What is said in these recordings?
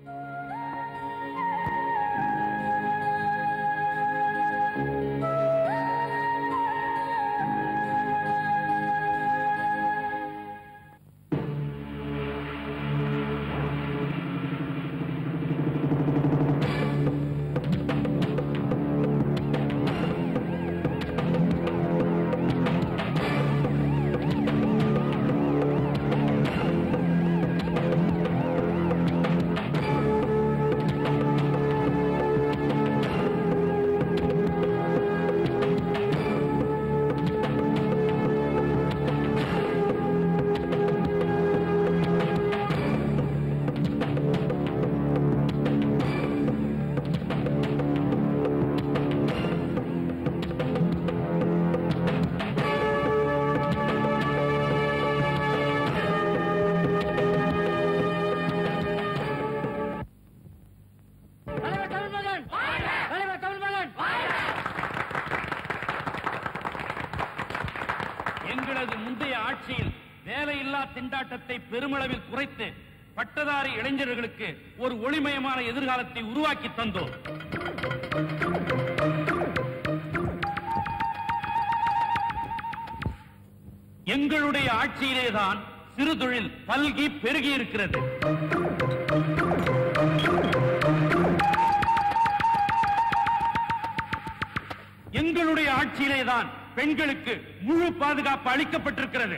எங்களது முந்தைய ஆட்சியில் வேலையில்லா திண்டாட்டத்தை பெருமளவில் குறைத்து பட்டதாரி இளைஞர்களுக்கு ஒரு ஒளிமயமான எதிர்காலத்தை உருவாக்கி தந்தோம் எங்களுடைய ஆட்சியிலேதான் சிறு தொழில் பல்கி பெருகி இருக்கிறது எங்களுடைய ஆட்சியிலேதான் பெண்களுக்கு முழு பாதுகாப்பு அளிக்கப்பட்டிருக்கிறது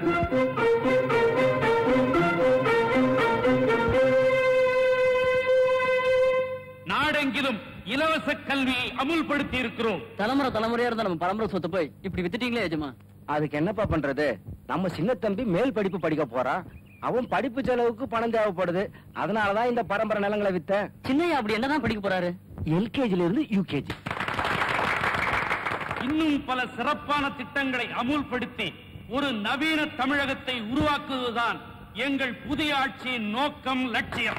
நாடெங்கிலும் இலவச கல்வியை அமுல்படுத்தி இருக்கிறோம் தலைமுறை தலைமுறையா இருந்த நம்ம பரம்பரை சொத்து போய் இப்படி வித்துட்டீங்களே எஜமா அதுக்கு என்னப்பா பண்றது நம்ம சின்ன தம்பி மேல் படிப்பு படிக்க போறான் அவன் படிப்பு செலவுக்கு பணம் தேவைப்படுது அதனாலதான் இந்த பரம்பரை நிலங்களை வித்தேன் சின்னையா அப்படி என்னதான் படிக்க போறாரு எல்கேஜில இருந்து யூகேஜி இன்னும் பல சிறப்பான திட்டங்களை அமுல்படுத்தி ஒரு நவீன தமிழகத்தை உருவாக்குவதுதான் எங்கள் புதிய ஆட்சியின் நோக்கம் லட்சியம்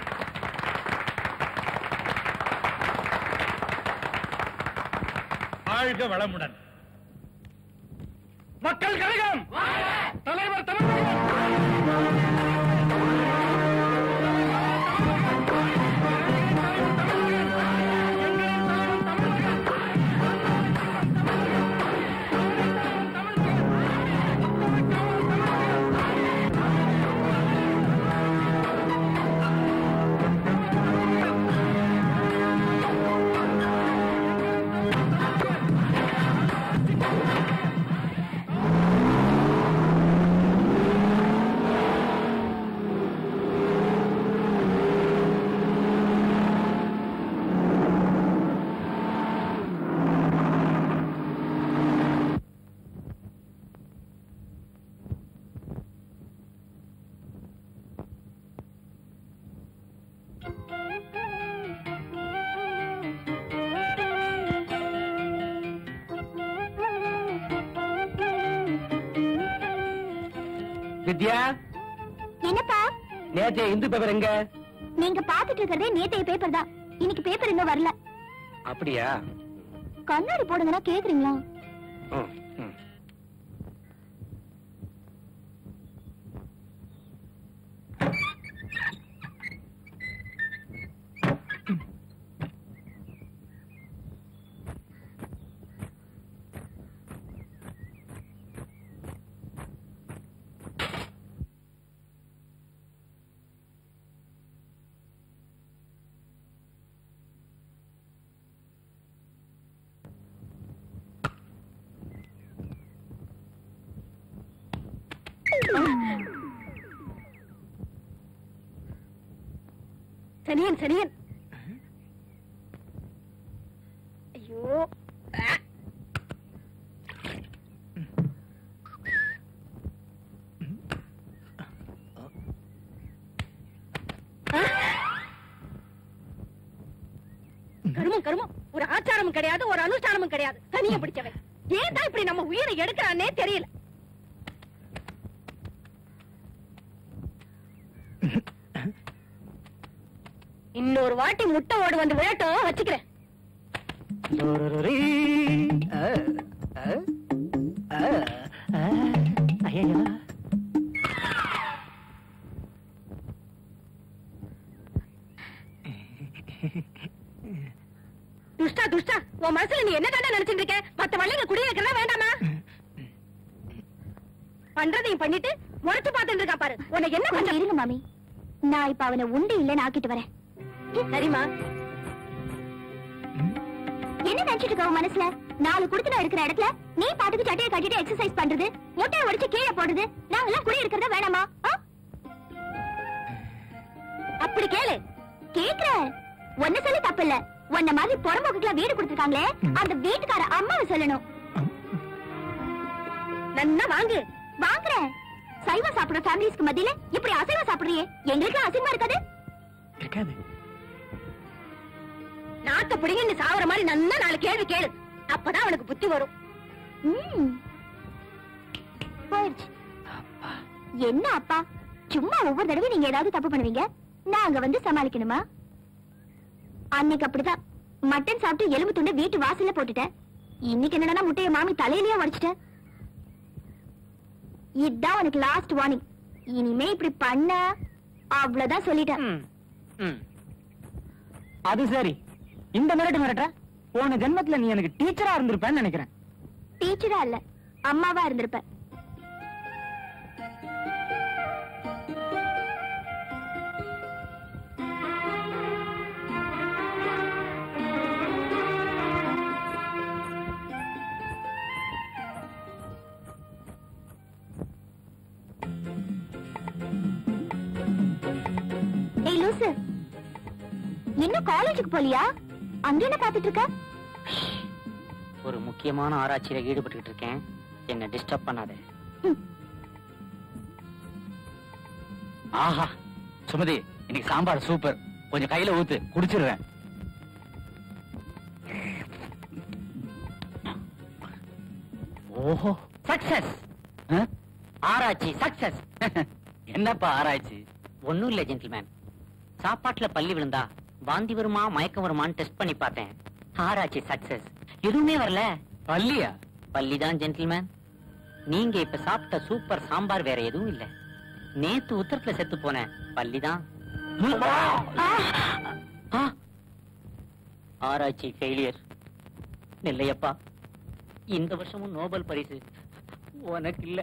வாழ்க வளமுடன் மக்கள் கழகம் தலைவர் தமிழகம் வித்யா என்னப்பா நேற்று இந்து பேப்பர் எங்க நீங்க பாத்துட்டு இருக்கிறதே நேத்தைய பேப்பர் தான் இன்னைக்கு பேப்பர் இன்னும் வரல அப்படியா கண்ணாடி போடுங்கன்னா கேக்குறீங்களா ம், ம். சனியன் சனியன் ஐயோ ஆ. ஆ. கருமம் கருமம் ஒரு ஆச்சாரமும் கிடையாது ஒரு அனுஷ்டானமும் கிடையாது தனிய பிடிச்சவன் ஏன் தான் இப்படி நம்ம உயிரை எடுக்கிறானே தெரியல இன்னொரு வாட்டி முட்டை ஓடு வந்து விழட்டும் வச்சுக்கிறேன் சுருருரி. அ, அ, அ, அ, ஐயையோ. துஷ்டா துஷ்டா உன் மனசுல நீ என்ன தாண்டா நினைச்சிட்டு இருக்க மத்த வள்ளிங்க குடியிருக்கிறதா வேண்டாமா பண்றதையும் பண்ணிட்டு முறைச்சு பார்த்துட்டு இருக்கா பாரு உனக்கு என்ன கொஞ்சம் கொஞ்சம் இருங்க மாமி நான் இப்ப அவனை உண்டு இல்லைன்னு ஆக்கிட்டு வரேன் சரிம்மா என்ன நினைச்சிட்டு இருக்க உன் மனசுல நாலு குடுத்து இருக்கிற இடத்துல நீ பாட்டுக்கு சட்டையை கட்டிட்டு எக்ஸசைஸ் பண்றது முட்டையை உடைச்சு கீழே போடுறது நாங்க எல்லாம் குடி இருக்கிறத வேணாமா ஆ? அப்படி கேளு கேக்குறேன் ஒன்ன சொல்லி தப்பு இல்ல உன்ன மாதிரி புறம்போக்குக்குலாம் வீடு கொடுத்திருக்காங்களே அந்த வீட்டுக்கார அம்மாவை சொல்லணும் நன்னா வாங்கு வாங்குறேன் சைவம் சாப்பிடுற ஃபேமிலிஸ்க்கு மத்தியில இப்படி அசைவம் சாப்பிடுறியே எங்களுக்கு அசிங்கமா இருக்காது இருக்காது நாக்க பிடிங்கன்னு சாவற மாதிரி நன்னா நாலு கேள்வி கேளு அப்பதான் அவனுக்கு புத்தி வரும் ம். போயிருச்சு என்ன அப்பா சும்மா ஒவ்வொரு தடவை நீங்க ஏதாவது தப்பு பண்ணுவீங்க நான் அங்க வந்து சமாளிக்கணுமா அன்னைக்கு அப்படிதான் மட்டன் சாப்பிட்டு எலும்பு துண்டை வீட்டு வாசல்ல போட்டுட்டேன் இன்னைக்கு என்னடா முட்டைய மாமி தலையிலேயே உடைச்சிட்டேன் இதான் உனக்கு லாஸ்ட் வார்னிங் இனிமே இப்படி பண்ண அவ்வளவுதான் சொல்லிட்டேன் அது சரி இந்த மிரட்டு மிரட்ட போன ஜென்மத்துல நீ எனக்கு டீச்சரா இருந்திருப்பேன்னு நினைக்கிறேன் டீச்சரா இல்ல அம்மாவா இருந்திருப்பேன் ஏய் லூசு இன்னும் காலேஜுக்கு போலியா அங்க என்ன பாத்துட்டு இருக்க ஒரு முக்கியமான ஆராய்ச்சியில ஈடுபட்டு இருக்கேன் என்ன டிஸ்டர்ப் பண்ணாத ஆஹா சுமதி இன்னைக்கு சாம்பார் சூப்பர் கொஞ்சம் கையில ஊத்து குடிச்சிடுறேன் ஓஹோ சக்சஸ் ஆராய்ச்சி சக்சஸ் என்னப்பா ஆராய்ச்சி ஒண்ணும் இல்ல ஜென்டில்மேன் சாப்பாட்டுல பள்ளி விழுந்தா வாந்தி வருமா மயக்கம் வருமான்னு டெஸ்ட் பண்ணி பார்த்தேன் ஆராய்ச்சி சக்சஸ் எதுவுமே வரல பள்ளியா பள்ளிதான் ஜென்டில்மேன் நீங்க இப்ப சாப்பிட்ட சூப்பர் சாம்பார் வேற எதுவும் இல்ல நேத்து உத்தரத்துல செத்து போன பள்ளிதான் ஆ! ஆராய்ச்சி ஃபெயிலியர் நெல்லையப்பா இந்த வருஷமும் நோபல் பரிசு உனக்கு இல்ல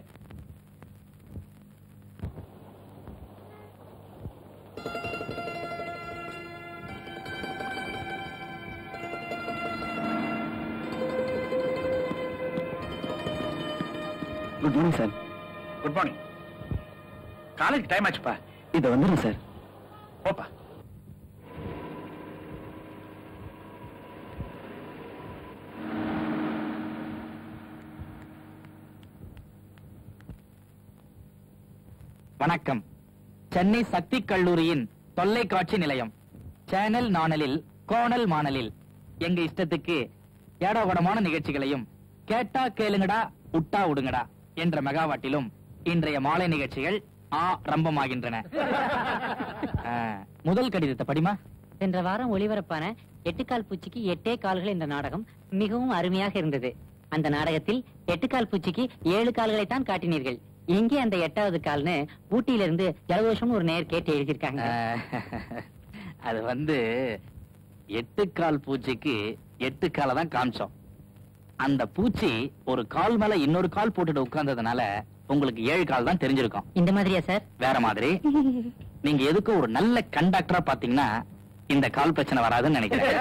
good morning sir good morning college time ஆச்சுப்பா இத வந்துடும் சார் போப்பா வணக்கம் சென்னை சக்தி கல்லூரியின் தொல்லைக்காட்சி நிலையம் சேனல் நாணலில் கோணல் மாணலில் எங்க இஷ்டத்துக்கு ஏடாகூடமான நிகழ்ச்சிகளையும் கேட்டா கேளுங்கடா உட்டா விடுங்கடா என்ற மெகாவாட்டிலும் இன்றைய மாலை நிகழ்ச்சிகள் ஆரம்பமாகின்றன ஆ, முதல் கடிதத்தை படிமா சென்ற வாரம் ஒளிபரப்பான எட்டுக்கால் பூச்சிக்கு எட்டே கால்கள் என்ற நாடகம் மிகவும் அருமையாக இருந்தது அந்த நாடகத்தில் எட்டுக்கால் பூச்சிக்கு ஏழு கால்களை தான் காட்டினீர்கள் இங்கே அந்த எட்டாவது கால்னு ஊட்டியிலிருந்து ஜலதோஷம்னு ஒரு நேர் கேட்டு எழுதியிருக்காங்க ஆ, அது வந்து எட்டு கால் பூச்சிக்கு எட்டு காலை தான் காமிச்சோம் அந்த பூச்சி ஒரு கால் மேல இன்னொரு கால் போட்டுட்டு உட்கார்ந்ததுனால உங்களுக்கு ஏழு கால் தான் தெரிஞ்சிருக்கும் இந்த மாதிரியா சார் வேற மாதிரி நீங்க எதுக்கு ஒரு நல்ல கண்டக்டரா பாத்தீங்கன்னா இந்த கால் பிரச்சனை வராதுன்னு நினைக்கிறேன்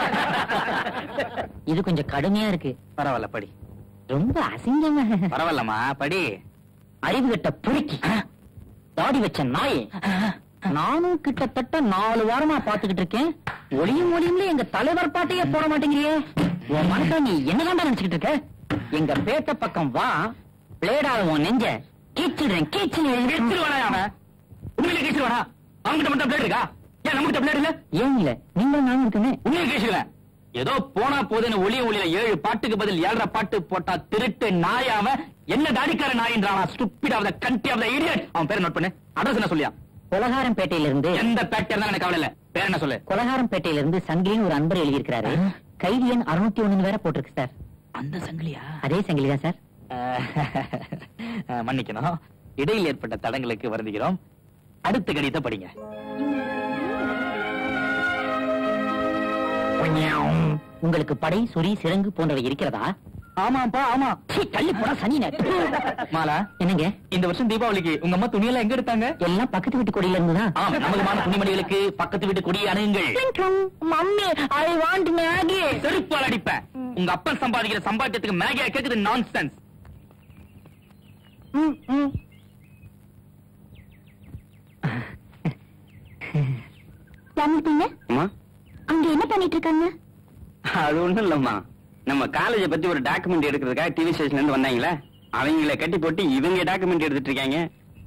இது கொஞ்சம் கடுமையா இருக்கு பரவாயில்ல படி ரொம்ப அசிங்கமா பரவாயில்லம்மா படி அறிவு கட்ட பொறுக்கி தாடி வச்ச நாயே நானும் கிட்டத்தட்ட நாலு வாரமா பாத்துக்கிட்டு இருக்கேன் ஒளியும் ஒளியும்ல எங்க தலைவர் பாட்டையே போட மாட்டேங்கிறியே உன் மனசுல நீ என்னதான்டா நினைச்சுக்கிட்டு இருக்க எங்க பேட்ட பக்கம் வா பிளேடால உன் நெஞ்ச கீச்சிடுறேன் கிழிச்சிருவானா அவன்? உண்மையிலே கிழிச்சிருவானா? அவன்கிட்ட மட்டும் blade இருக்கா? ஏன் நம்மகிட்ட blade இல்ல? ஏன் இல்ல நீங்க நானும் இருக்கேனே உண்மையிலே கிழிச்சிருவேன். ஏதோ போனா போதுன்னு ஒளிய ஒளியில ஏழு பாட்டுக்கு பதில் ஏழரை பாட்டு போட்டா திருட்டு நாயாவ என்ன தாடிக்கார நாயின்றானா stupid of the country of the idiot அவன் பேரை நோட் பண்ணு அட்ரஸ் என்ன சொல்லியா கொலகாரம் பேட்டையிலிருந்து எந்த பேட்டர் தான் எனக்கு கவலை இல்ல பேர் என்ன சொல்லு கொலகாரம் பேட்டையிலிருந்து சங்கிலின்னு ஒரு அன்பர் எழுதியிருக்கிறாரு கைதி எண் அறுநூத்தி ஒண்ணு வேற போட்டிருக்கு சார் அந்த சங்கிலியா அதே சங்கிலி தான் சார் அஹ், மன்னிக்கணும் இடையில் ஏற்பட்ட தடங்களுக்கு வருந்துகிறோம் அடுத்த கடிதத்தை படிங்க உங்களுக்கு படை சொறி சிறங்கு போன்றவை இருக்கிறதா ஆமாப்பா ஆமா சீ, தள்ளி போடா சனி மாலா என்னங்க இந்த வருஷம் தீபாவளிக்கு உங்க அம்மா துணியெல்லாம் எங்க எடுத்தாங்க எல்லாம் பக்கத்து வீட்டு கொடியில இருந்துதான் ஆம் நமது துணிமணிகளுக்கு பக்கத்து வீட்டு கொடியை அணுகுங்கள் மம்மி ஐ வாண்ட் மேகி செருப்பால் அடிப்ப உங்க அப்பன் சம்பாதிக்கிற சம்பாத்தியத்துக்கு மேகியா கேக்குது நான்சென்ஸ் வந்துட்டீங்க அம்மா அங்க என்ன பண்ணிட்டு இருக்காங்க அது ஒண்ணும் இல்லம்மா நம்ம காலேஜை பத்தி ஒரு டாக்குமெண்ட் எடுக்கிறதுக்காக டிவி ஸ்டேஷன்ல இருந்து வந்தாங்களே அவங்கள கட்டி போட்டு இவங்க டாக்குமெண்ட் எடுத்துட்டு இருக்காங்க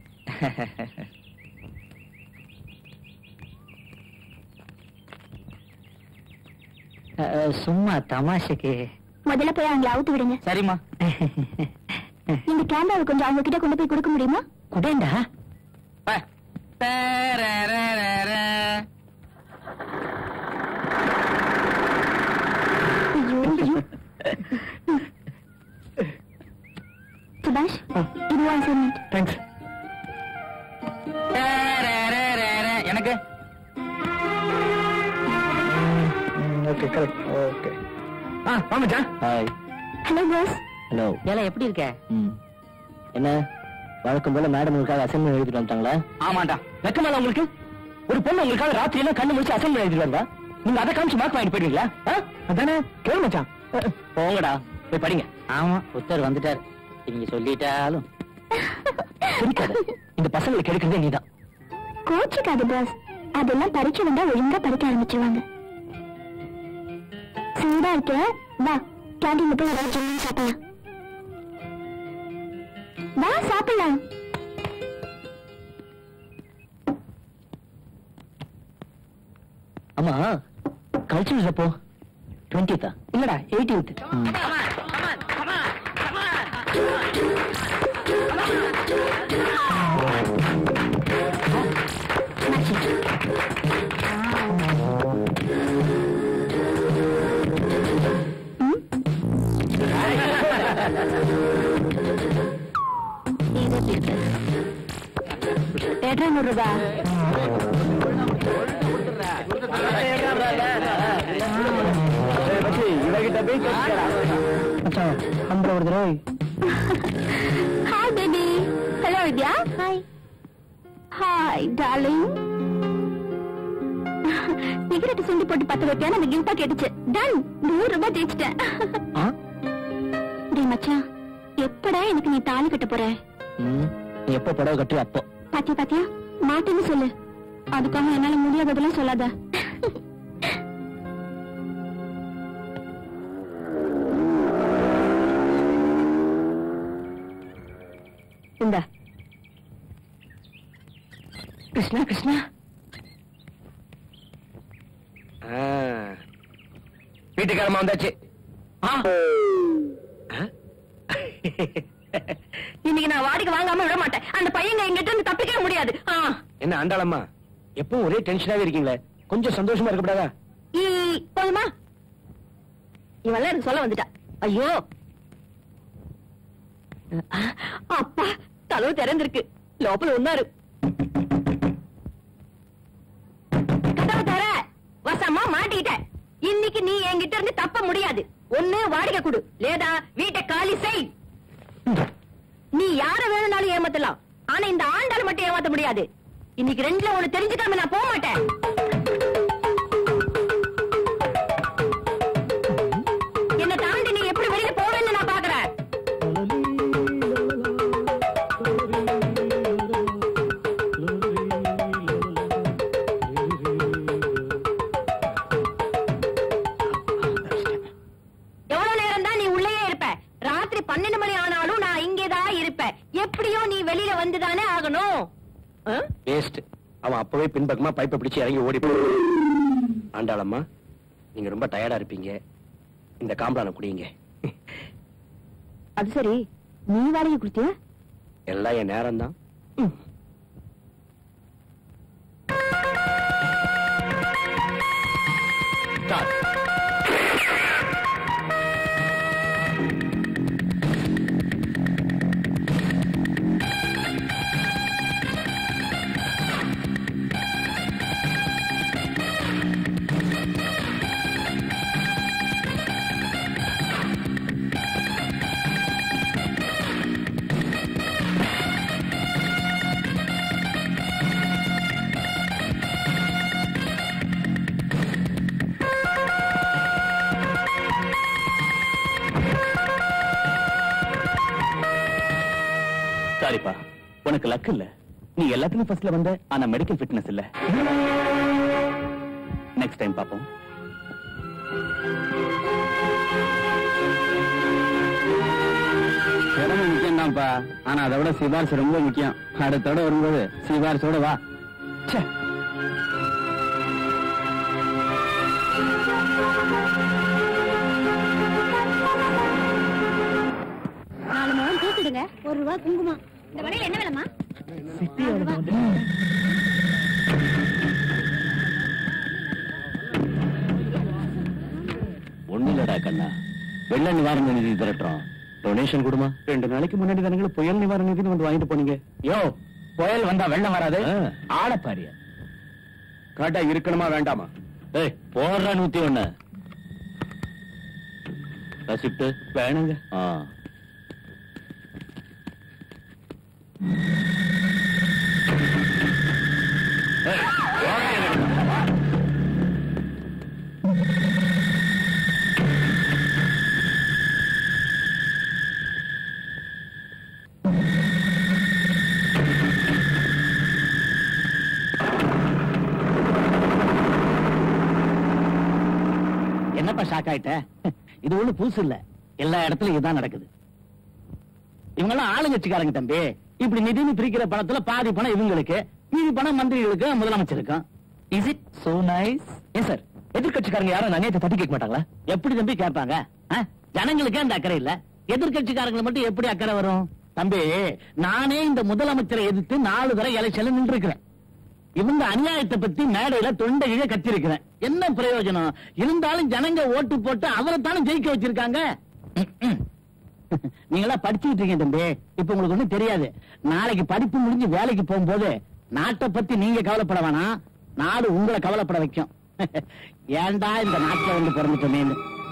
சும்மா தமாஷுக்கு முதல்ல போய் அவங்களை அவுத்து விடுங்க சரிம்மா இந்த கேமராவை கொஞ்சம் அவங்க கிட்ட கொண்டு போய் கொடுக்க முடியுமா குடேண்டா ப. தரரரரர. ஐயோ ஐயோ சுபாஷ் இது அசைன்மெண்ட் தேங்க்ஸ் தரரரரர. எனக்கு ஓகே கரெக்ட் ஓகே ஆ வாமச்சா ஹாய் ஹலோ பாஸ் ஹலோ ஏல எப்படி இருக்க என்ன வழக்கம் போல மேடம் உங்களுக்காக அசைன்மெண்ட் எழுதிட்டு வந்துட்டாங்களா ஆமாண்டா வெக்கமால உங்களுக்கு ஒரு பொண்ணு உங்களுக்காக ராத்திரி எல்லாம் கண்ணு முடிச்சு அசைன்மெண்ட் எழுதிட்டு வந்தா நீங்க அதை காமிச்சு மார்க் வாங்கிட்டு போயிடுவீங்களா ஆ? அதானே கேளு மச்சான் போங்கடா போய் படிங்க ஆமா புத்தர் வந்துட்டார் நீங்க சொல்லிட்டாலும் சிரிக்காத இந்த பசங்களுக்கு எடுக்கிறதே நீதான் கோச்சுக்காது பாஸ் அதெல்லாம் பரீட்சை வந்தா ஒழுங்கா படிக்க ஆரம்பிச்சிருவாங்க சூடா இருக்க வா கேண்டீன்ல போய் ஏதாவது ஜில்லுன்னு சாப்பிடலாம் வா சாப்பிடலாம் ஆமா கல்ச்சுரல்ஸ் அப்போ டுவெண்ட்டித்தா இல்லடா எயிட்டீன்த் எட்ரா நூறு ரூபா மச்சான் அந்த ஒரு தடவை hi baby hello Vidya hi hi darling cigarette சுண்டி போட்டு பத்து வைப்பியா அந்த கிஃப்டா கேட்டுச்சு டன் நூறு ரூபாய் ஜெயிச்சிட்டேன் ஆ? டேய் மச்சான் எப்படா எனக்கு நீ தாலி கட்ட போற ம், நீ எப்போ புடவை கட்டுறியோ அப்போ பாத்தியா பாத்தியா மாட்டேன்னு சொல்லு அதுக்காக என்னால முடியாததெல்லாம் சொல்லாத இந்த கிருஷ்ணா கிருஷ்ணா வீட்டுக்காரமா வந்தாச்சு இன்னைக்கு நான் வாடகை வாங்காம விட மாட்டேன் அந்த பையங்க எங்கிட்ட இருந்து தப்பிக்கவே முடியாது ஆ. என்ன ஆண்டாளம்மா எப்பவும் ஒரே டென்ஷனாவே இருக்கீங்களே கொஞ்சம் சந்தோஷமா இருக்கக்கூடாதா ஈ, போதுமா இவெல்லாம் எனக்கு சொல்ல வந்துட்டா ஐயோ அப்பா கதவு திறந்திருக்கு லோப்பல ஒன்னாரு கதவு தர வசமா மாட்டிக்கிட்ட இன்னைக்கு நீ என்கிட்ட இருந்து தப்ப முடியாது ஒண்ணு வாடகை கொடு லேதா வீட்டை காலி செய் நீ யார வேணும்னாலும் ஏமாத்தலாம் ஆனா இந்த ஆண்டால மட்டும் ஏமாத்த முடியாது இன்னைக்கு ரெண்டுல ஒண்ணு தெரிஞ்சுக்காம நான் போக மாட்டேன் என்ன தாண்டி நீ எப்படி வெளிய போவேன்னு நான் பாக்குறேன் எவ்வளவு நேரம் தான் நீ உள்ளேயே இருப்ப ராத்திரி பன்னெண்டு மணி ஆனாலும் நான் இங்கேதான் இருப்பேன் எப்படியோ நீ வெளியில வந்துதானே ஆகணும் ஆ? வேஸ்ட் அவன் அப்பவே பின்பக்கமா பைப்பை பிடிச்சு இறங்கி ஓடி போ ஆண்டாளம்மா நீங்க ரொம்ப டயர்டா இருப்பீங்க இந்த காம்பளான குடிங்க அது சரி நீ வாடகை கொடுத்தியா எல்லாம் என் நேரம் தான் சாரிப்பா உனக்கு லக் இல்ல நீ எல்லாத்துலயும் ஃபர்ஸ்ட்ல வந்த ஆனா மெடிக்கல் ஃபிட்னஸ் இல்ல நெக்ஸ்ட் டைம் பாப்போம் திறமை முக்கியம் தான்ப்பா ஆனா அதை விட சிபாரிசு ரொம்ப முக்கியம் அடுத்தோட வரும்போது சிபாரிசோட வா ச்சே. நாலு முகம் தூக்கிடுங்க ஒரு ரூபா குங்குமம் இந்த வடையில என்ன விலைமா ஒண்ணு இல்லடா கண்ணா வெள்ள நிவாரண நிதி திரட்டுறோம் டொனேஷன் கொடுமா ரெண்டு நாளைக்கு முன்னாடி தானே புயல் நிவாரண நிதினு வந்து வாங்கிட்டு போனீங்க யோ புயல் வந்தா வெள்ளம் வராது ஆ. ஆடப்பாரியா கடை இருக்கணுமா வேண்டாமா ஏய் போடுறா நூத்தி ஒண்ணு ரசிப்ட் வேணுங்க ஆ ஏய், வாங்க எனக்கு. என்னப்பா ஷாக் ஆயிட்ட இது ஒண்ணு புதுசு இல்ல எல்லா இடத்துலயும் இதுதான் நடக்குது இவங்க எல்லாம் ஆளுங்கட்சிக்காரங்க தம்பி இப்படி நிதினு பிரிக்கிற பணத்துல பாதி பணம் இவங்களுக்கு மீதி பணம் மந்திரிகளுக்கு முதலமைச்சருக்கும் இஸ் இட் சோ நைஸ் ஏன் சார் எதிர்கட்சிக்காரங்க யாரும் நன்னியத்தை தட்டி கேட்க மாட்டாங்களா எப்படி தம்பி கேட்பாங்க ஆ? ஜனங்களுக்கே அந்த அக்கறை இல்ல எதிர்கட்சிக்காரங்களை மட்டும் எப்படி அக்கறை வரும் தம்பி நானே இந்த முதலமைச்சரை எதிர்த்து நாலு தடவை எலெக்ஷன்ல நின்று இருக்கிறேன் இவங்க அநியாயத்தை பத்தி மேடையில தொண்டையில கத்திருக்கிறேன் என்ன பிரயோஜனம் இருந்தாலும் ஜனங்க ஓட்டு போட்டு அவரை தானே ஜெயிக்க வச்சிருக்காங்க நீங்களா படிச்சுக்கிட்டு இருக்கீங்க தம்பி இப்ப உங்களுக்கு ஒண்ணும் தெரியாது நாளைக்கு படிப்பு முடிஞ்சு வேலைக்கு போகும்போது நாட்டை பத்தி நீங்க கவலைப்பட வேணாம் நாடு உங்களை கவலைப்பட வைக்கும் ஏன்டா இந்த நாட்டுல வந்து பிறந்துட்டோமேன்னு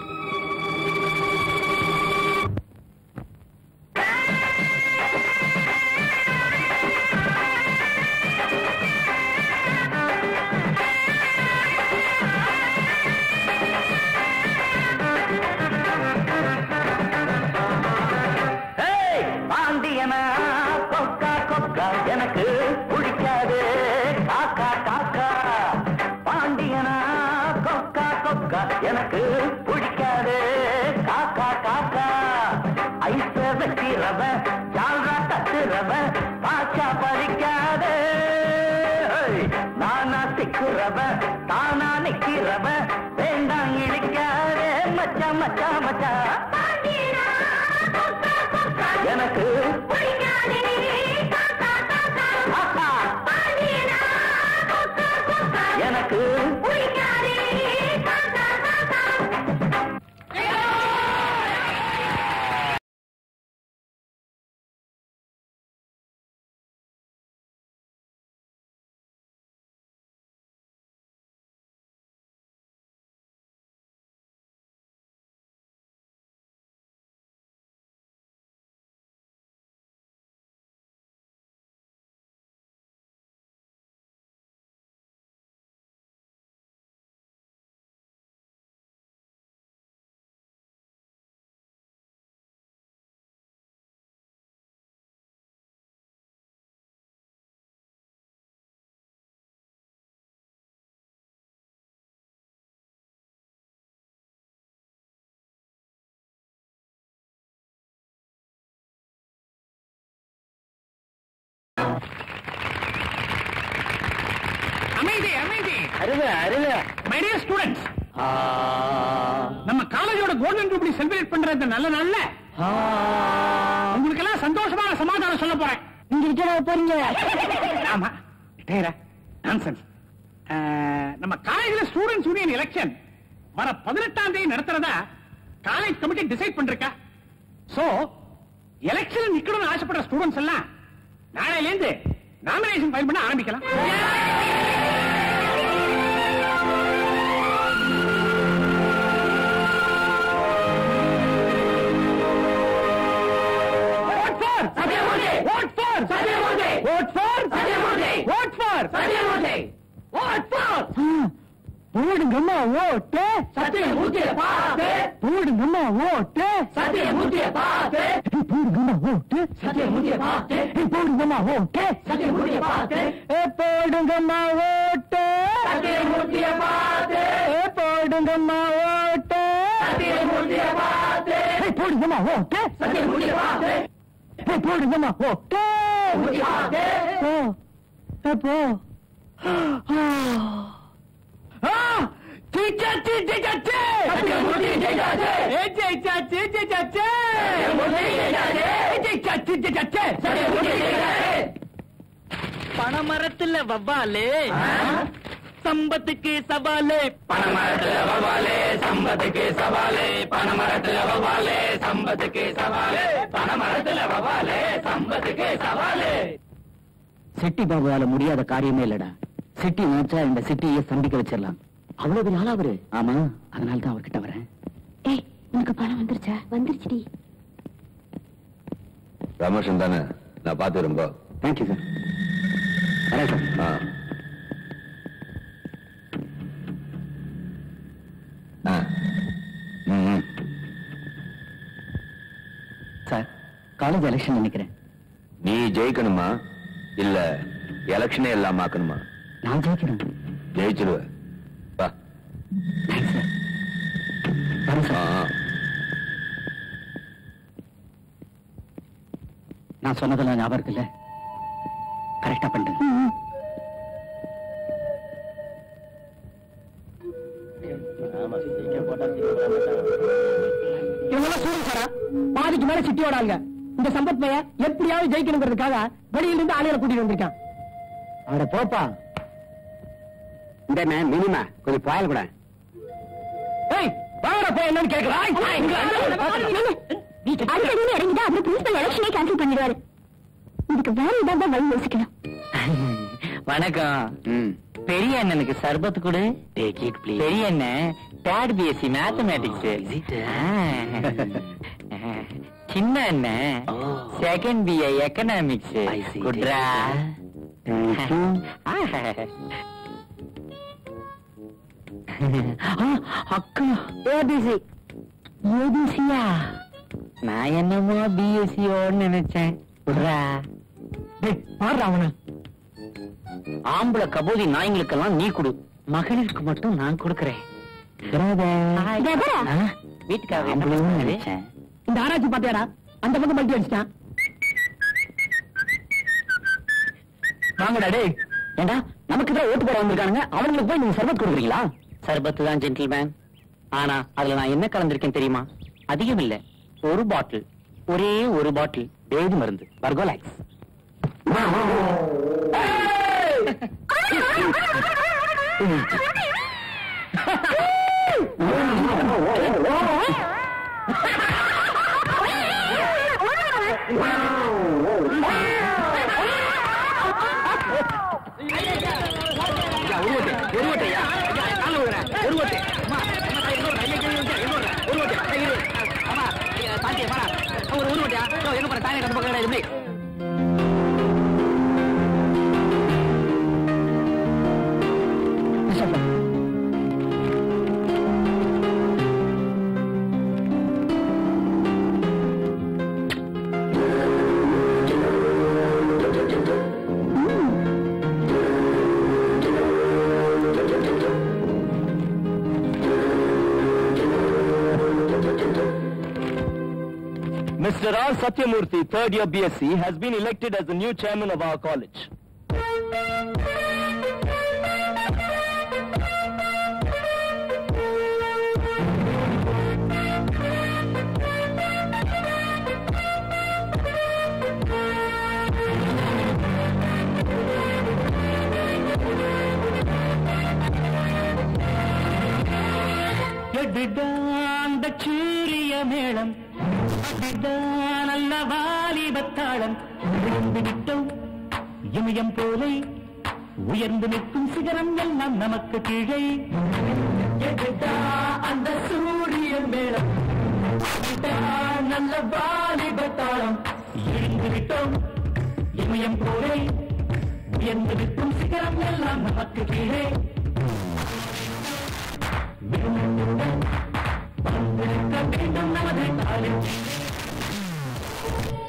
பாண்டியனா கொக்கா கொக்கா எனக்கு பிடிக்காது காக்கா காக்கா பாண்டியனா கொக்கா கொக்கா எனக்கு பிடிக்காது காக்கா காக்கா ஐச வைக்கிறவ ஜால்ரா தட்டுறவ பாச்சா பறிக்காது நானா சிக்குறவ தானா நிக்கிறவ வேண்டாம் இழிக்காதே மச்சா மச்சா மச்சா எனக்கு ஆஹா. எனக்கு அமைதி அமைதி அருவ அருவ மை டியர் ஸ்டூடெண்ட்ஸ் நம்ம காலேஜோட கோல்டன் ஜூப்ளி செலிப்ரேட் பண்ற இந்த நல்ல நாள்ல உங்களுக்கு எல்லாம் சந்தோஷமான சமாதானம் சொல்ல போறேன் நீங்க ரிட்டர்ன் ஆக போறீங்க ஆமா டேரா நான்சென்ஸ் நம்ம காலேஜ்ல ஸ்டூடெண்ட்ஸ் யூனியன் எலெக்ஷன் வர பதினெட்டாம் தேதி நடத்துறதா காலேஜ் கமிட்டி டிசைட் பண்றா சோ எலெக்ஷன் நிக்கணும்னு ஆசைப்படுற ஸ்டூடெண்ட்ஸ் எல்லாம் நாளையில இருந்து நாமினேஷன் ஃபைல் பண்ண ஆரம்பிக்கலாம் Vote for Vote for Vote for Vote for Vote for போடுங்கம்மா ஓட்டு சத்தியமூர்த்தியை பார்த்து போடுங்கம்மா ஓட்டு சத்தியமூர்த்தியை பார்த்து போ போடுங்கம்மா ஓட்டு சத்தியமூர்த்தியை பார்த்து போடுங்கம்மா ஓட்டு சத்தியமூர்த்தியை பார்த்து போடுங்கம்மா ஓட்டு சத்தியமூர்த்தியை பார்த்து போடுங்கம்மா ஓட்டு சத்தியமூர்த்தியை பார்த்து போடுங்கம்மா ஓட்டு சத்தியமூர்த்தியை பார்த்து போடுங்கம்மா ஓட்டு போ போ பணமரத்துல வவ்வாலே சம்பத்துக்கு சவாலே பணமரத்துல வவ்வாலே சம்பத்துக்கு சவாலே பணமரத்துல வவ்வாலே சம்பத்துக்கு சவாலே பணமரத்துல வவ்வாலே சம்பத்துக்கு சவாலே சிட்டி பாபுவால முடியாத காரியமே இல்லடா சிட்டி நினைச்சா இந்த சிட்டியை சந்திக்க வச்சிடலாம் அவ்வளவு பெரிய ஆளா அவரு ஆமா அதனால தான் அவர்கிட்ட வரேன் ஏய் உனக்கு பணம் வந்துருச்சா வந்துருச்சுடி ப்ரமோஷன் தானே நான் பார்த்து ரொம்ப தேங்க்யூ சார் வரேன் சார் ஆ ஆ ம் ம். சார் காலேஜ் எலெக்ஷன் நினைக்கிறேன் நீ ஜெயிக்கணுமா இல்ல எலெக்ஷனே இல்லாம ஆக்கணுமா நான் ஜெயிக்கிறேன் ஜெயிச்சிருவ வா தேங்க்ஸ் சார் வரேன் ஆ, சார் ஆ. நான் சொன்னதெல்லாம் ஞாபகம் இருக்குல்ல கரெக்டா பண்ணிட்டேன் இவங்கெல்லாம் சூரன் சாரா பாதிக்கு மேல சிட்டியோட ஆளுங்க இந்த சம்பத் பைய எப்படியாவது ஜெயிக்கணுங்கிறதுக்காக வெளியில இருந்து ஆளுகளை கூட்டிட்டு வந்திருக்கான் அவட போப்பா இந்த மினிமா கொஞ்சம் பாயல் கூட ஏய் வாங்கடா போய் என்னன்னு அடிக்கடி இறங்கிதான் அப்புறம் பிரின்சிபல் எலெக்ஷனே கேன்சல் பண்ணிடுவாரு இதுக்கு வேற ஏதாவது வழி யோசிக்கணும் வணக்கம் ம் பெரிய அண்ணனுக்கு சர்பத் கொடு பெரிய அண்ணன் தேர்ட் பிஎஸ்சி மேத்தமேட்டிக்ஸ் சின்ன அண்ணன் செகண்ட் பிஏ எக்கனாமிக்ஸ் குட்ரா அக்கா ஏபிசி ஏபிசியா நான் என்னமோ பிஎஸ்சியோன்னு நினைச்சேன் குட்ரா பாடுறா அவன ஆம்பளை கபோதி நாய்ங்களுக்கெல்லாம் நீ கொடு மகளிருக்கு மட்டும் நான் கொடுக்கறேன் பிரதரா? வீட்டுக்காக ஆம்பளையும் நினைச்சேன் இந்த ஆராய்ச்சி பாத்தியாடா அந்த பக்கம் பல்ட்டி அடிச்சிட்டான் வாங்கடா டேய் ஏண்டா நமக்கு தான் ஓட்டு போட வந்திருக்கானுங்க அவங்களுக்கு போய் நீங்க சர்பத் கொடுக்குறீங்களா சர்பத்து தான் ஜென்டில்மேன் ஆனா அதுல நான் என்ன கலந்திருக்கேன் தெரியுமா அதிகம் இல்ல ஒரு பாட்டில் ஒரே ஒரு பாட்டில் பேதி மருந்து பர்கோலாக்ஸ் Mr. R. Satyamurthy, third year BSc, has been elected as the new chairman of our college. அந்த சூரிய மேளம் அதுதான் நல்ல வாலிபத்தாளம் உயர்ந்து விட்டோம் இமயம் போலை உயர்ந்து நிற்கும் சிகரம் எல்லாம் நமக்கு கீழே எதுதான் அந்த சூரிய மேளம் அதுதான் நல்ல வாலிபத்தாளம் எழுந்து விட்டோம் இமயம் போலை உயர்ந்து நிற்கும் சிகரம் எல்லாம் நமக்கு கீழே விழுந்துடன் வந்திருக்க வேண்டும் நமது தாலில்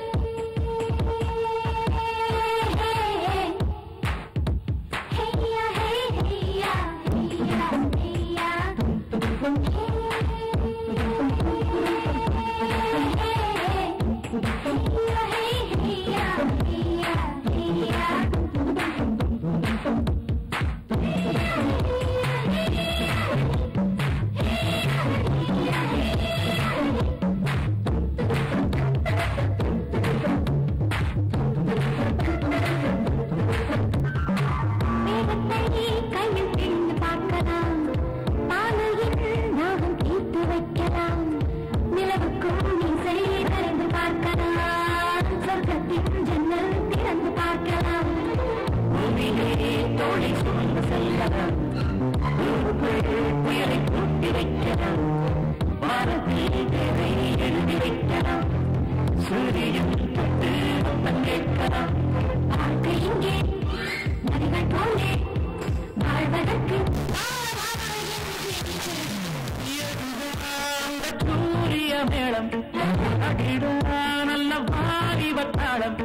நல்ல வாலிபத்தாளம்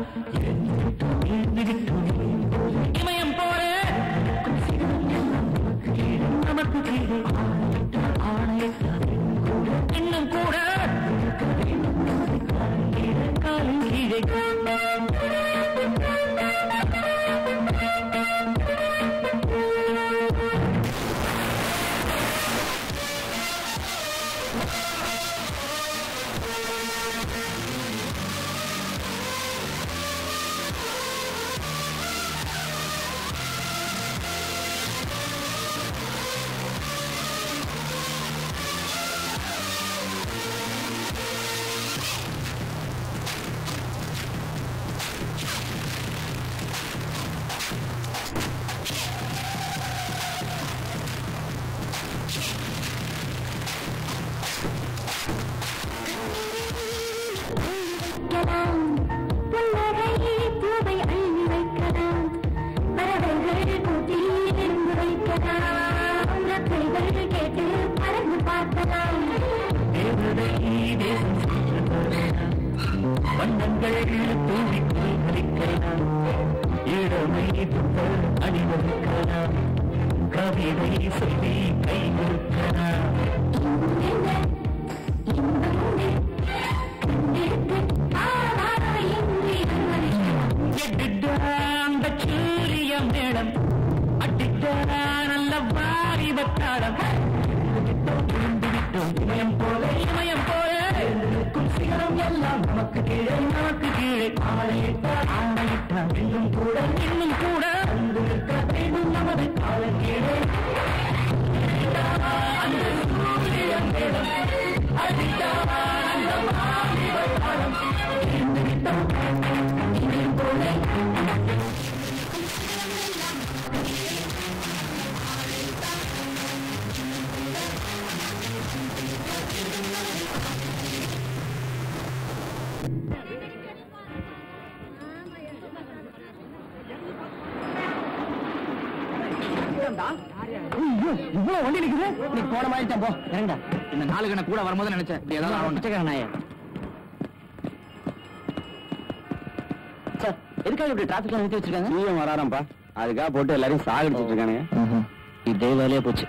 இமயம் போல நமக்கு கீழே இன்னும் கூட காலின் கீழே வைக்கலாம் புன்னகையில் பூவை அள்ளி வைக்கலாம் பறவைகள் கூட்டில் இருந்து வைக்கலாம் ரக்கைகள் கேட்டு பறந்து பார்க்கலாம் தேவதை தேசம் சென்று வரலாம். வண்ணங்கள் தூவிக்குள் மறிக்கலாம் இளமை புத்தல் அணிவகுக்கலாம் கவிதை சொல்லி கை கொடுக்கலாம் என்ன இன்பம் உண்டு கண்ணிற்கு ஆவாயின்றி அனுமதிக்கலாம் அந்த சூரிய மேளம் அடித்தா நல்ல வாரிபத்தாளம் இமயம் போல இமயம் போல இருக்கும் சிகரம் எல்லாம் நமக்கு கீழே நமக்கு கீழே ஆணையிட்ட ஆணையிட்ட இன்னும் கூட இன்னும் கூட அங்கு நிற்க வேண்டும் நமது கால கீழே அந்த சூரிய மேளம் அடித்தா நல்ல வாரிபத்தாளம் இமயம் போல இவ்வளவு வண்டி நிக்குது நீ போன மாதிரி தான் போ இறங்கடா இந்த நாலு கணக்கு கூட வரும்போது நினைச்சேன் இப்படி ஏதாவது ஆகணும் பிச்சைக்கார நாயே சார் எதுக்காக இப்படி டிராபிக்ல நிறுத்தி வச்சிருக்காங்க நீயும் வராராம்பா அதுக்காக போட்டு எல்லாரையும் சாகடிச்சிட்டு இருக்கானுங்க இதே வேலையா போச்சு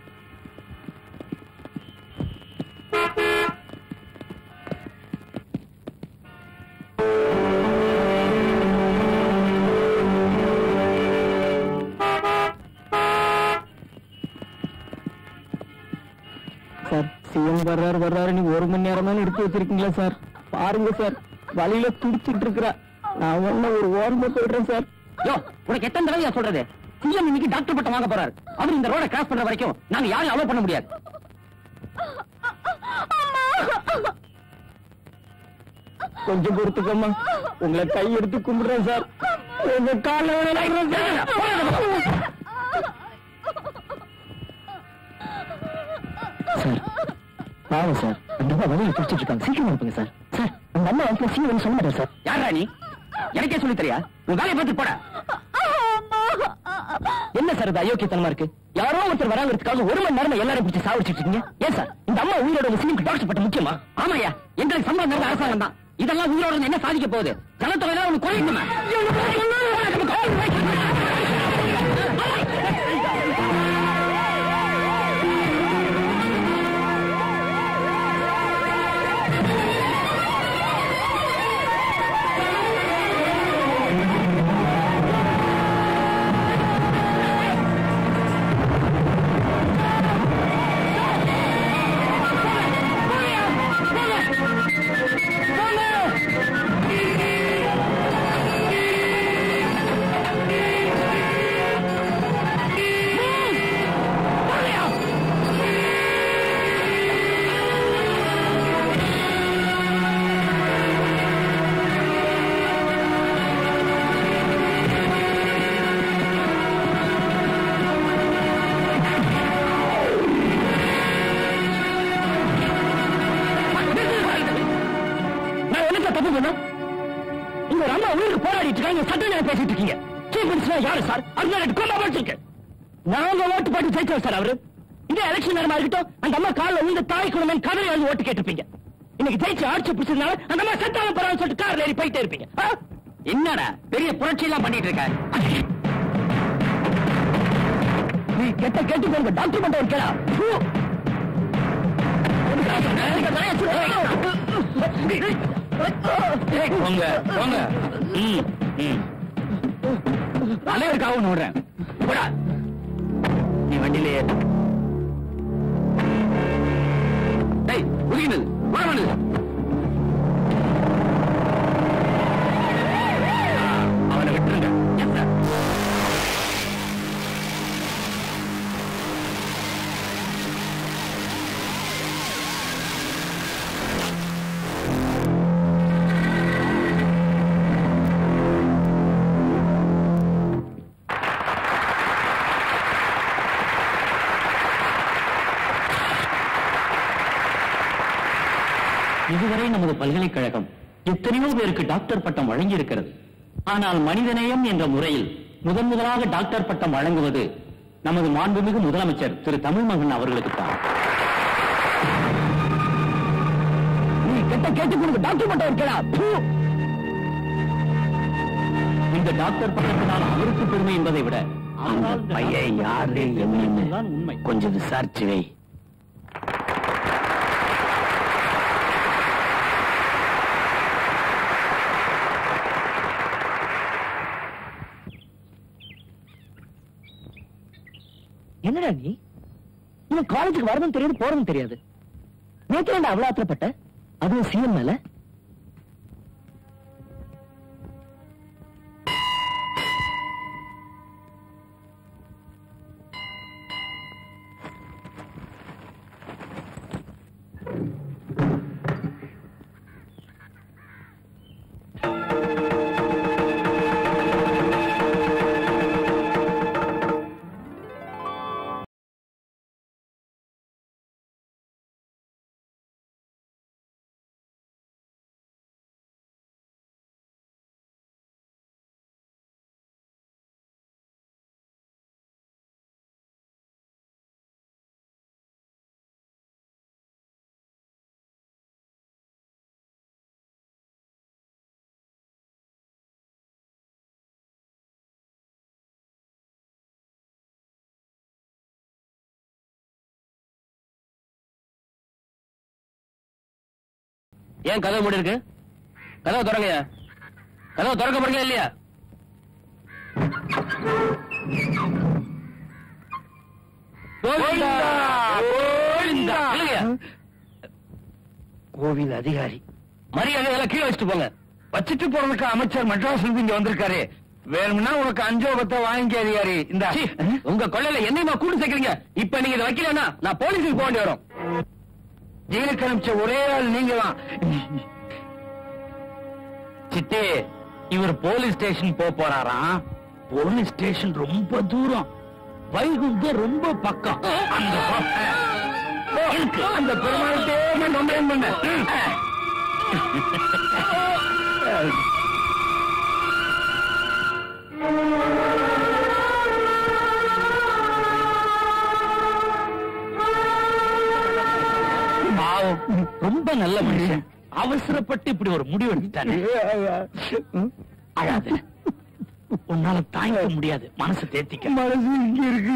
சார் சிஎம் வர்றாரு வர்றாரு நீ ஒரு மணி நேரமா நிறுத்தி வச்சிருக்கீங்களா சார் பாருங்க சார் வழியில துடிச்சிட்டு இருக்கிறா நான் ஒன்னும் ஒரு ஓரமா போயிடுறேன் சார் யோ உனக்கு எத்தனை தடவையா சொல்றது சிஎம் இன்னைக்கு டாக்டர் பட்டம் வாங்க போறாரு அவர் இந்த ரோட கிராஸ் பண்ற வரைக்கும் நாங்க யாரும் அலோவ் பண்ண முடியாது கொஞ்சம் பொறுத்துக்கோமா உங்களை கை எடுத்து கும்பிடுறேன் சார் உங்க கால சார் பாவம் சார் அந்த அம்மா வழியில் பிடிச்சிட்டு இருக்காங்க சீக்கிரம் அனுப்புங்க சார் சார் அந்த அம்மா வந்து சீக்கிரம் சொல்ல மாட்டேன் சார் யாரா நீ எனக்கே சொல்லி தெரியா உன் வேலையை பார்த்து போட என்ன சார் இது அயோக்கியத்தனமா இருக்கு யாரோ ஒருத்தர் வராங்கிறதுக்காக ஒரு மணி நேரம் எல்லாரும் பிடிச்சி சாவடிச்சிட்டு இருக்கீங்க ஏன் சார் இந்த அம்மா உயிரோட முஸ்லீமுக்கு டாக்டர் பட்ட முக்கியமா ஆமாயா எங்களுக்கு சம்பளம் தந்த அரசாங்கம் தான் இதெல்லாம் உயிரோட இருந்து என்ன சாதிக்க போகுது ஜனத்தொகை தான் உனக்கு குறைக்கணுமா நான் என்ன சார் தப்பு பண்ணோம் இங்க ஒரு அம்மா உயிருக்கு போராடிட்டு இருக்காங்க சட்ட நேரம் பேசிட்டு இருக்கீங்க சீஃப் மினிஸ்டர் யாரு சார் அர்ஜுன் கோமா படிச்சிருக்கு நாங்க ஓட்டு போட்டு ஜெயிச்சோம் சார் அவரு இந்த எலெக்ஷன் நேரமா இருக்கட்டும் அந்த அம்மா காலில் உங்க தாய் குடும்பம் கதறி எழுதி ஓட்டு கேட்டிருப்பீங்க இன்னைக்கு ஜெயிச்சு ஆட்சி பிடிச்சதுனால அந்த மாதிரி செத்தாலும் பரவாயில்ல சொல்லிட்டு கார்ல ஏறி போயிட்டே இருப்பீங்க ஆ? என்னடா பெரிய புரட்சி எல்லாம் பண்ணிட்டு இருக்க நீ கெட்ட கேட்டு போங்க டாக்டர் மட்டும் ஒரு கேடா போங்க போங்க ம், ம். தலைவருக்காக ஒண்ணு விடுறேன் போடா நீ வண்டியில ஏறு டேய் உதிக்கினது வர வேண்டியது அவனை விட்டுருங்க Yes, sir. இதுவரை நமது பல்கலைக்கழகம் எத்தனையோ பேருக்கு டாக்டர் பட்டம் வழங்கி இருக்கிறது ஆனால் மனிதநேயம் என்ற முறையில் முதன் முதலாக டாக்டர் பட்டம் வழங்குவது நமது மாண்புமிகு முதலமைச்சர் திரு தமிழ்மகன் அவர்களுக்குத்தான் நீ கெட்ட கேட்டு கொடுங்க டாக்டர் மட்டும் ஒரு கேடா இந்த டாக்டர் பட்டத்தினால் அவருக்கு பெருமை என்பதை விட அந்த பையன் யாரு என்னன்னு உண்மை கொஞ்சம் விசாரிச்சு வை என்னடா நீ இவன் காலேஜுக்கு வரதும் தெரியாது போறதும் தெரியாது நேற்று என்ன அவ்வளவு ஆத்திரப்பட்ட அதுவும் சிஎம் மேல ஏன் கதவு மூடி இருக்கு கதவு திறங்க கதவு திறக்க போறீங்களா இல்லையா கோவிந்தா! கோவிந்தா! இல்லையா? கோவில் அதிகாரி மரியாதை எல்லாம் கீழே வச்சுட்டு போங்க வச்சுட்டு போறதுக்கு அமைச்சர் மெட்ராஸ்ல இருந்து இங்க வந்திருக்காரு வேணும்னா உனக்கு அஞ்சோ பத்த வாங்கி அதிகாரி இந்த உங்க கொள்ளையில என்னையுமா கூட்டு சேர்க்கறீங்க இப்ப நீங்க இதை வைக்கலன்னா நான் போலீஸுக்கு போக வேண்டி வரும் ஜெயிலுக்கு அனுப்பிச்ச ஒரே ஆள் நீங்க தான் சித்தே இவர் போலீஸ் ஸ்டேஷன் போக போறாராம் போலீஸ் ஸ்டேஷன் ரொம்ப தூரம் வைகுண்டம் ரொம்ப பக்கம் அந்த பக்கம். இருக்கு. அந்த பெருமாள்கிட்டே நான் கம்ப்ளைண்ட் பண்ண பாவம் ரொம்ப நல்ல மனுஷன் அவசரப்பட்டு இப்படி ஒரு முடிவு எடுத்துட்டானே அழாத உன்னால தாங்கிக்க முடியாது மனசு தேத்திக்க மனசு இங்க இருக்கு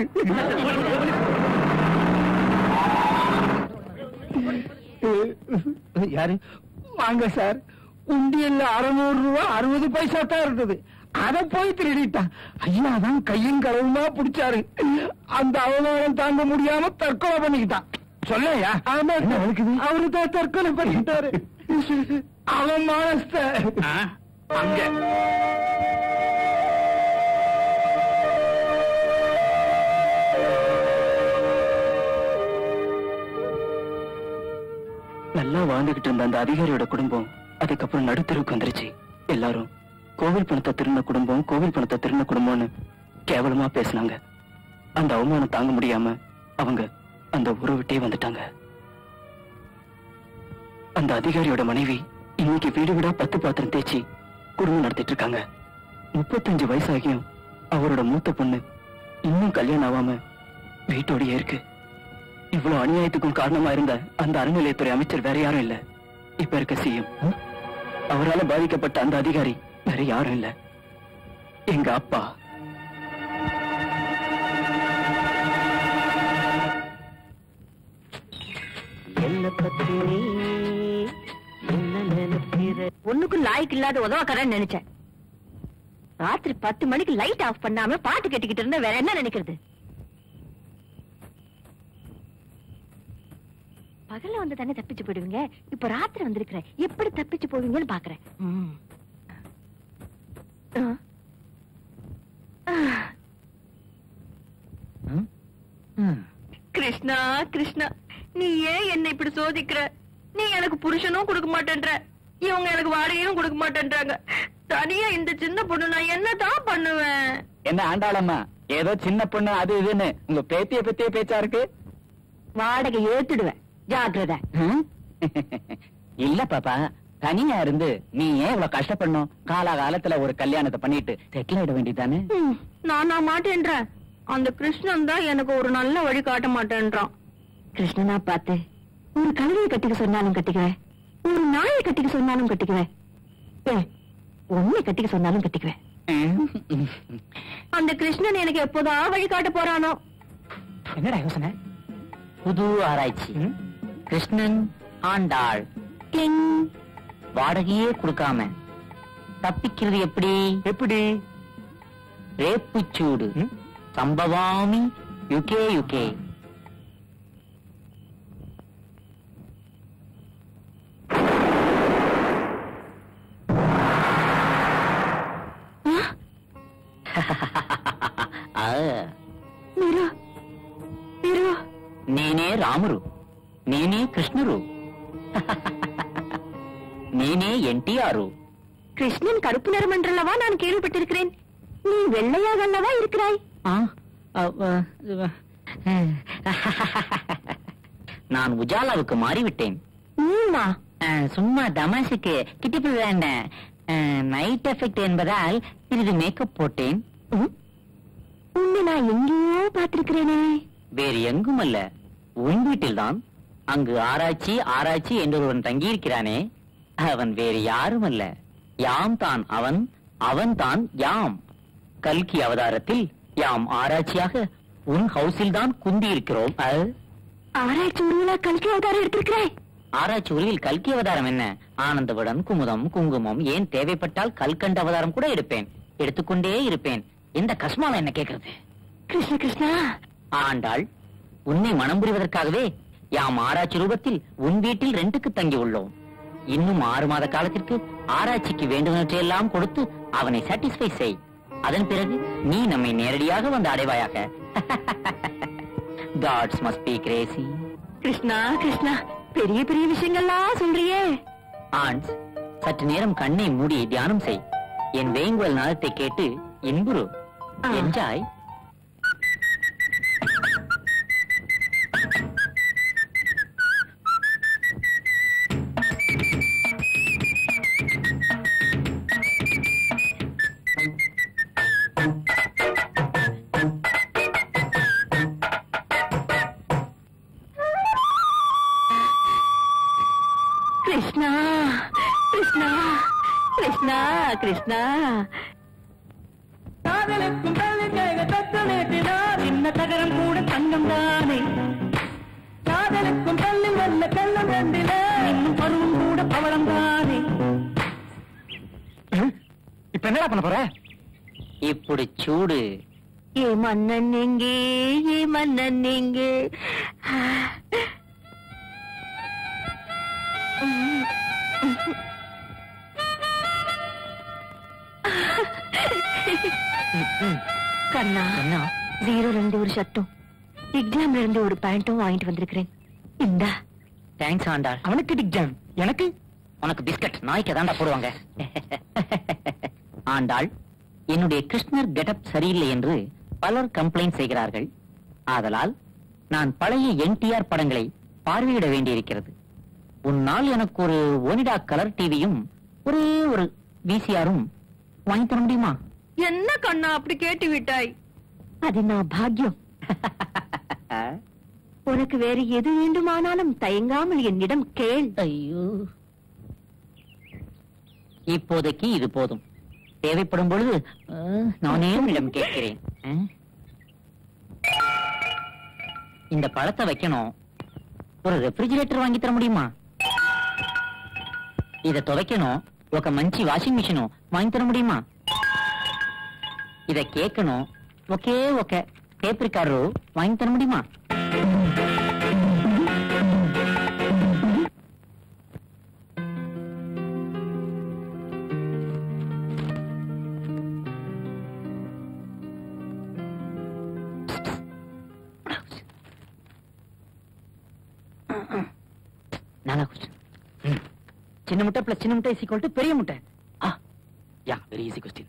யாரு வாங்க சார் உண்டியல்ல அறுநூறு ரூபாய் அறுபது பைசா தான் இருந்தது அத போய் திருடிட்டான் ஐயா தான் கையும் களவுமா பிடிச்சாரு அந்த அவமானம் தாங்க முடியாம தற்கொலை பண்ணிக்கிட்டான் சொல்லையா ஆமா அவரு தான் தற்கொலை பண்ணிக்கிட்டாரு அவன் மானஸ்த அங்க நல்லா வாழ்ந்துகிட்டு இருந்த அந்த அதிகாரியோட குடும்பம் அதுக்கப்புறம் நடுத்தருவுக்கு வந்துருச்சு எல்லாரும் கோவில் பணத்தை திருடின குடும்பம் கோவில் பணத்தை திருடின குடும்பம்னு கேவலமா பேசினாங்க அந்த அவமானம் தாங்க முடியாம அவங்க அந்த ஊரை விட்டே வந்துட்டாங்க அந்த அதிகாரியோட மனைவி இன்னைக்கு வீடு வீடா பத்து பாத்திரம் தேய்ச்சி குடும்பம் நடத்திட்டு இருக்காங்க முப்பத்தஞ்சு வயசாகியும் அவரோட மூத்த பொண்ணு இன்னும் கல்யாணம் ஆகாம வீட்டோடயே இருக்கு இவ்வளவு அநியாயத்துக்கும் காரணமா இருந்த அந்த அறநிலையத்துறை அமைச்சர் வேற யாரும் இல்ல இப்ப இருக்க சிஎம் அவரால பாதிக்கப்பட்ட அந்த அதிகாரி வேற யாரும் இல்ல எங்க அப்பா என்ன பத்தி நீ என்ன நினைக்கிற ஒண்ணுக்கும் லாய்க்கு இல்லாத உதவக்காரன்னு நினைச்சேன் ராத்திரி பத்து மணிக்கு லைட் ஆஃப் பண்ணாம பாட்டு கேட்டுக்கிட்டு இருந்தா வேற என்ன நினைக்கிறது பகல்ல வந்து தானே தப்பிச்சு போயிடுவீங்க இப்ப ராத்திரி வந்திருக்கிற எப்படி தப்பிச்சு போவீங்கன்னு பாக்குறேன் ம். ஆ. ஆ. கிருஷ்ணா கிருஷ்ணா நீ ஏன் என்ன இப்படி சோதிக்கிற நீ எனக்கு புருஷனும் கொடுக்க மாட்டேன்ற இவங்க எனக்கு வாடகையும் கொடுக்க மாட்டேன்றாங்க தனியா இந்த சின்ன பொண்ணு நான் என்னதான் பண்ணுவேன் என்ன ஆண்டாளம்மா ஏதோ சின்ன பொண்ணு அது இதுன்னு உங்க பேத்திய பத்திய பேச்சா இருக்கு வாடகை ஏத்துடுவேன் ஜாக்கிரதை ஹம்? இல்ல பாப்பா தனியா இருந்து நீ ஏன் இவ்வளவு கஷ்டப்படணும் காலாகாலத்துல ஒரு கல்யாணத்தை பண்ணிட்டு செட்டில் ஆயிட வேண்டியதானே ம், நான் நான் மாட்டேன்றேன் அந்த கிருஷ்ணன் தான் எனக்கு ஒரு நல்ல வழி காட்ட மாட்டேன்றான் கிருஷ்ணனா பார்த்து ஒரு கழுதையை கட்டிக்க சொன்னாலும் கட்டிக்குவேன் ஒரு நாயை கட்டிக்க சொன்னாலும் கட்டிக்குவேன் ஏன், உன்னை கட்டிக்க சொன்னாலும் கட்டிக்குவேன் அந்த கிருஷ்ணன் எனக்கு எப்போதான் வழி காட்ட போறானோ என்னடா யோசனை புது ஆராய்ச்சி கிருஷ்ணன் ஆண்டாள் கிளிங். வாடகையே கொடுக்காம தப்பிக்கிறது எப்படி எப்படி ரேப்புச்சூடு சம்பவாமி யுகே யுகே ఆ, మీరు మీరు నేనే రామురు నేనే కృష్ణురు నేనే ఎన్టీఆర్ கிருஷ்ணன் கருப்பு நிறம் என்றல்லவா நான் கேள்விப்பட்டிருக்கிறேன் நீ வெள்ளையாக அல்லவா இருக்கிறாய் நான் உஜாலாவுக்கு மாறிவிட்டேன் நீமா அஹ், சும்மா தமாஷுக்கு கிட்டிப்பு வேண்டாம் நைட் எஃபெக்ட் என்பதால் சிறிது மேக்கப் போட்டேன் உன்னை நான் எங்கேயோ பார்த்திருக்கிறேனே வேறு எங்கும் அல்ல உன் வீட்டில்தான் அங்கு ஆராய்ச்சி ஆராய்ச்சி என்று ஒருவன் தங்கியிருக்கிறானே அவன் வேறு யாரும் அல்ல யாம் தான் அவன் அவன் தான் யாம் கல்கி அவதாரத்தில் யாம் ஆராய்ச்சியாக உன் ஹவுஸில் தான் குந்தி இருக்கிறோம் ஆராய்ச்சி உருவலா கல்கி அவதாரம் எடுத்திருக்கிறாய் ஆராய்ச்சி உலகில் கல்கி அவதாரம் என்ன ஆனந்தவுடன் குமுதம் குங்குமம் ஏன் தேவைப்பட்டால் கல்கண்ட அவதாரம் கூட எடுப்பேன் எடுத்துக்கொண்டே இருப்பேன் எந்த கஸ்மால என்ன கேட்கறது கிருஷ்ண கிருஷ்ணா ஆண்டாள் உன்னை மனம் புரிவதற்காகவே யாம் ஆராய்ச்சி ரூபத்தில் உன் வீட்டில் ரெண்டுக்கு தங்கி உள்ளோம் இன்னும் ஆறு மாத காலத்திற்கு ஆராய்ச்சிக்கு வேண்டுவனற்றையெல்லாம் கொடுத்து அவனை சாட்டிஸ்ஃபை செய் அதன் பிறகு நீ நம்மை நேரடியாக வந்து அடைவாயாக gods must be crazy Krishna Krishna பெரிய பெரிய விஷயங்கள்லாம் சொல்றியே ஆண்ட்ஸ் சற்று நேரம் கண்ணை மூடி தியானம் செய் என் வேங்குவல் நாதத்தை கேட்டு இன்புறு ஆ. என்ஜாய் கிருஷ்ணா கிருஷ்ணா கிருஷ்ணா கிருஷ்ணா காதலுக்கும் கல்லுக்காக தத்து நீட்டினார் இன்ன தகரம் கூட தங்கம் தானே காதலுக்கும் கல்லில் வல்ல கள்ளம் கண்டில இன்னும் பருவம் கூட பவளம் தானே இப்ப என்னடா பண்ண போற இப்படி சூடு ஏ மன்னன் எங்கே ஏ மன்னன் எங்கே கண்ணா என்ன ஜீரோல இருந்து ஒரு ஷர்ட்டும் எக்ஸாம்ல இருந்து ஒரு பேண்ட்டும் வாங்கிட்டு வந்திருக்கிறேன் இந்தா தேங்க்ஸ் ஆண்டாள் அவனுக்கு டிக்ஜாம் எனக்கு உனக்கு பிஸ்கட் நாய்க்கு தாண்டா போடுவாங்க ஆண்டாள் என்னுடைய கிருஷ்ணர் கெட்டப் சரியில்லை என்று பலர் கம்ப்ளைண்ட் செய்கிறார்கள் ஆதலால் நான் பழைய என்டிஆர் படங்களை பார்வையிட வேண்டியிருக்கிறது உன்னால் எனக்கு ஒரு ஒனிடா கலர் டிவியும் ஒரே ஒரு விசிஆரும் வாங்கி தர முடியுமா என்ன கண்ணா அப்படி கேட்டு விட்டாய் அது நான் பாக்கியம் உனக்கு வேறு எது வேண்டுமானாலும் தயங்காமல் என்னிடம் கேள் ஐயோ இப்போதைக்கு இது போதும் தேவைப்படும் பொழுது அஹ், நானே உன்னிடம் கேட்கிறேன் அஹ்? இந்த பழத்தை வைக்கணும் ஒரு ரெஃப்ரிஜிரேட்டர் வாங்கி தர முடியுமா இத துவைக்கணும் ఒక మంచి వాషింగ్ మిషన్ వాங்கி தர முடியுமா இத கேட்கணும் ஒகே ఒక టేప్ రికార్డర్ வாங்கி தர முடியுமா நல்லா குடிச்சு சின்ன முட்டை பிளஸ் சின்ன முட்டை இஸ் பெரிய முட்டை ஆ yeah very easy question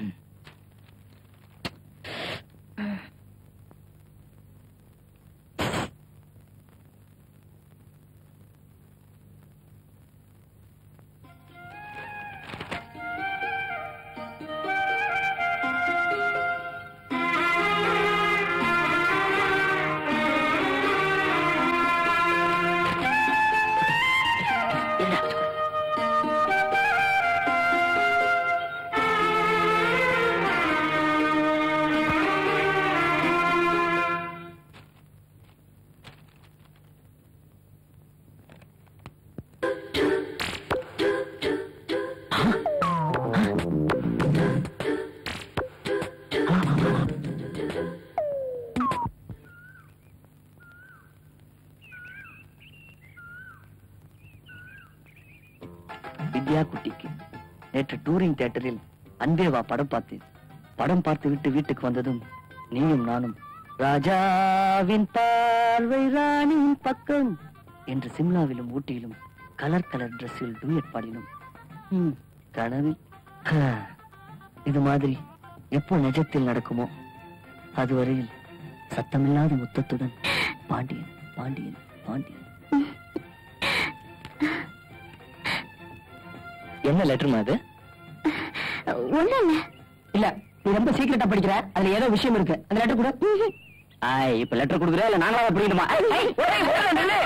Vidya குட்டிக்கு நேற்று டூரிங் தியேட்டரில் அன்பேவா படம் பார்த்தேன் படம் பார்த்து விட்டு வீட்டுக்கு வந்ததும் நீயும் நானும் ராஜாவின் பார்வை ராணியின் பக்கம் என்று சிம்லாவிலும் ஊட்டியிலும் கலர் கலர் டிரெஸ்ஸில் டூயட் பாடினோம் ம், கனவில் ஹா, இது மாதிரி எப்போ நிஜத்தில் நடக்குமோ அதுவரையில் சத்தமில்லாத முத்தத்துடன் பாண்டியன் பாண்டியன் பாண்டியன் என்ன லெட்டர்மா அது ஒண்ணும் இல்ல இல்ல நீ ரொம்ப சீக்கிரட்டா படிக்கிற அதுல ஏதோ விஷயம் இருக்கு அந்த லெட்டர் கூட ஆய் இப்ப லெட்டர் கொடுக்குறேன் இல்ல நாங்களா புரியணுமா ஐய், ஐய், ஓடேய், ஓடேய், நில்லு.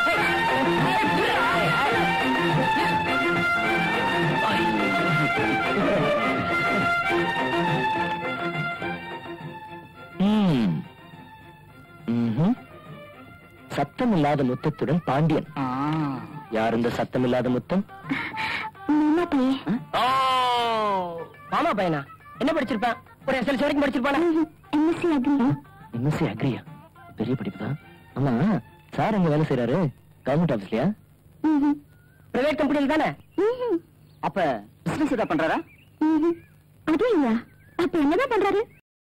ம். ம்ஹும். சத்தமில்லாத முத்தத்துடன் பாண்டியன் யார் இந்த சத்தமில்லாத முத்தம் மாமா பையன் மாமா பையனா என்ன படிச்சிருப்பான் ஒரு எஸ்எல்சி வரைக்கும் படிச்சிருப்பானா எம்எஸ்சி அக்ரி எம்எஸ்சி அக்ரியா பெரிய படிப்பு தான் ஆமா சார் எங்க வேலை செய்யறாரு கவர்மெண்ட் ஆபீஸ்லயா பிரைவேட் கம்பெனியில் தானே அப்ப பிசினஸ் ஏதாவது பண்றாரா அது இல்ல அப்ப என்னதான் பண்றாரு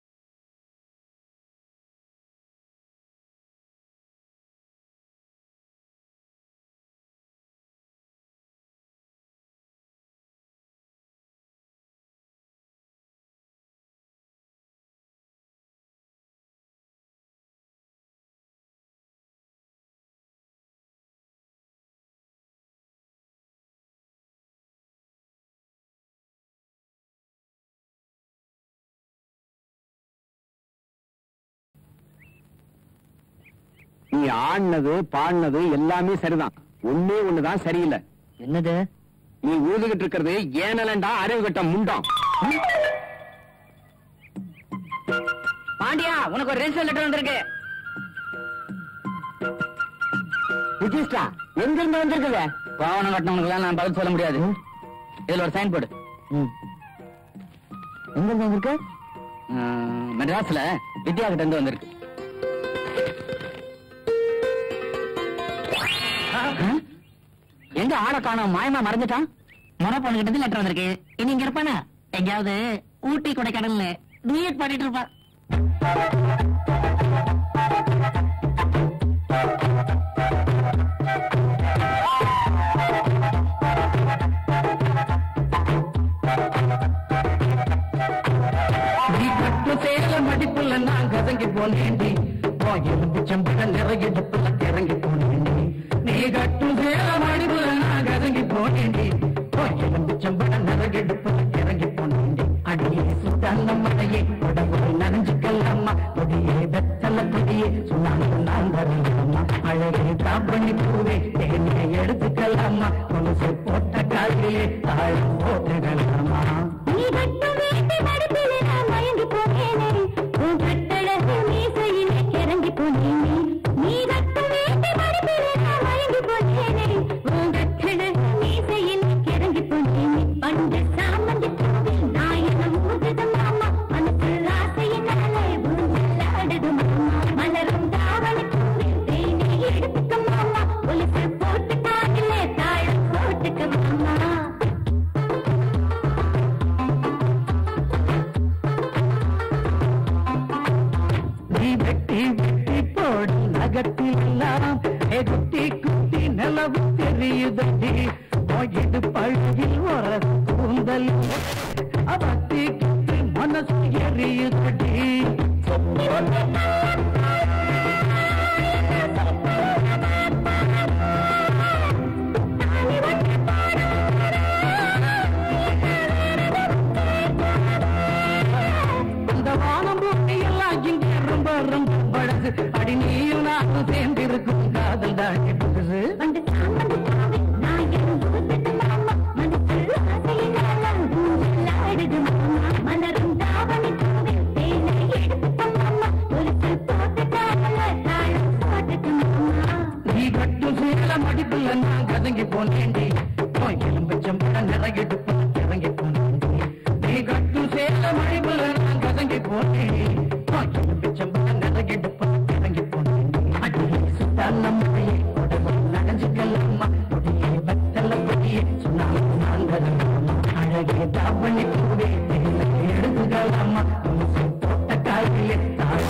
நீ ஆடினது பாடினது எல்லாமே சரிதான் ஒண்ணே ஒண்ணுதான் சரியில்லை என்னது நீ ஊதுகிட்டு இருக்கிறது ஏனலண்டா அறிவு கட்ட முண்டம் பாண்டியா உனக்கு ஒரு ரெஜிஸ்டர் லெட்டர் வந்திருக்கு ரிஜிஸ்டா எங்க இருந்து வந்திருக்குது பாவனம் கட்டினவனுக்கு நான் பதில் சொல்ல முடியாது இதுல ஒரு சைன் போடு எங்க இருந்து வந்திருக்க ம், மெட்ராஸ்ல வித்யா கிட்ட இருந்து வந்திருக்கு எங்க ஆளை காணோம் மாயமா மறைஞ்சிட்டான் முறை பொண்ணுகிட்ட இருந்து லெட்டர் வந்திருக்கு இனி இங்க இருப்பானா எங்கேயாவது ஊட்டி கொடைக்கானல்ல டூயட் பாடிட்டு இருப்பா நீ கட்டு சேல மடிப்புல நான் கதங்கி போனேண்டி எலும்பு செம்பட நிறையிடப்புல இறங்கி போனேண்டி நீ கட்டு சேல மடிப்புல நான் கதங்கி போனேண்டி எலும்பு செம்பட நிறையிடப்புல இறங்கி போனேண்டி அடியே சுத்தான மழையே உடம்பு நனைஞ்சுக்கல்லம்மா கொடியே வெத்த தாழம் போட்டுடலாமா நீ கட்டும் வீட்டு மடுப்பிலே நான் மயங்கி போனேனே உன் கட்டழகு மீசையிலே கிறங்கி போனேனே நீ கட்டும் வீட்டு மடுப்பிலே நான் மயங்கி போனேனே உன் கட்டழகு மீசையிலே கிறங்கி போனேனே பண்டு சாமந்தி பூவில் நாயனம் ஊதுது மாமா மனசு ஆசையினாலே ஊஞ்சல் ஆடுது மாமா மலரும் தாவணி பூவில் தேனே எடுத்துக்க மாமா ஒலிசு போட்டு காதிலே தாழம் போட்டுக்க மாமா நீ வெட்டி வெட்டி போடு நகத்தில் எல்லாம் ஏ குட்டி குட்டி நிலவு தெரியுதடி இது பழகில் ஒரு கூந்தல் அவத்தி குட்டி மனசு எரியுதடி அந்த வானம் பூமி எல்லாம் இங்கே ரொம்ப ரொம்ப பழசு அடி நீயும் நானும் சேர்ந்து இருக்கும் காதல் தாண்டி புதுசு வந்து சாமந்தி பூவில் நாயனம் ஊதுது மாமா மனசு ஆசையினாலே ஊஞ்சல் ஆடுது மாமா மலரும் தாவணி பூவில் தேனை எடுத்துக்க மாமா ஒலிசு போட்டு காதிலே தாழம் போட்டுக்க மாமா நீ கட்டும் சேல மடிப்புல நான் கதங்கி போனேண்டி எலும்பச்சம் பட நிறையெடுப்பு இறங்கி போனேண்டி நீ கட்டும் சேல மடிப்புல நான் கதங்கி போனேன் எலும்பச்சம் பட நிறையெடுப்பு இறங்கி போனேண்டி அடியே சுத்தால மழையே உடம்பு நனைஞ்சுக்கலாமா கொடியே வெத்தல கொடியே சொன்னாலும் நான் வரலாமா அழகே தாவணி பூவே தேனை எடுத்துக்கலாமா உனக்கு போட்ட காலையே தாழ்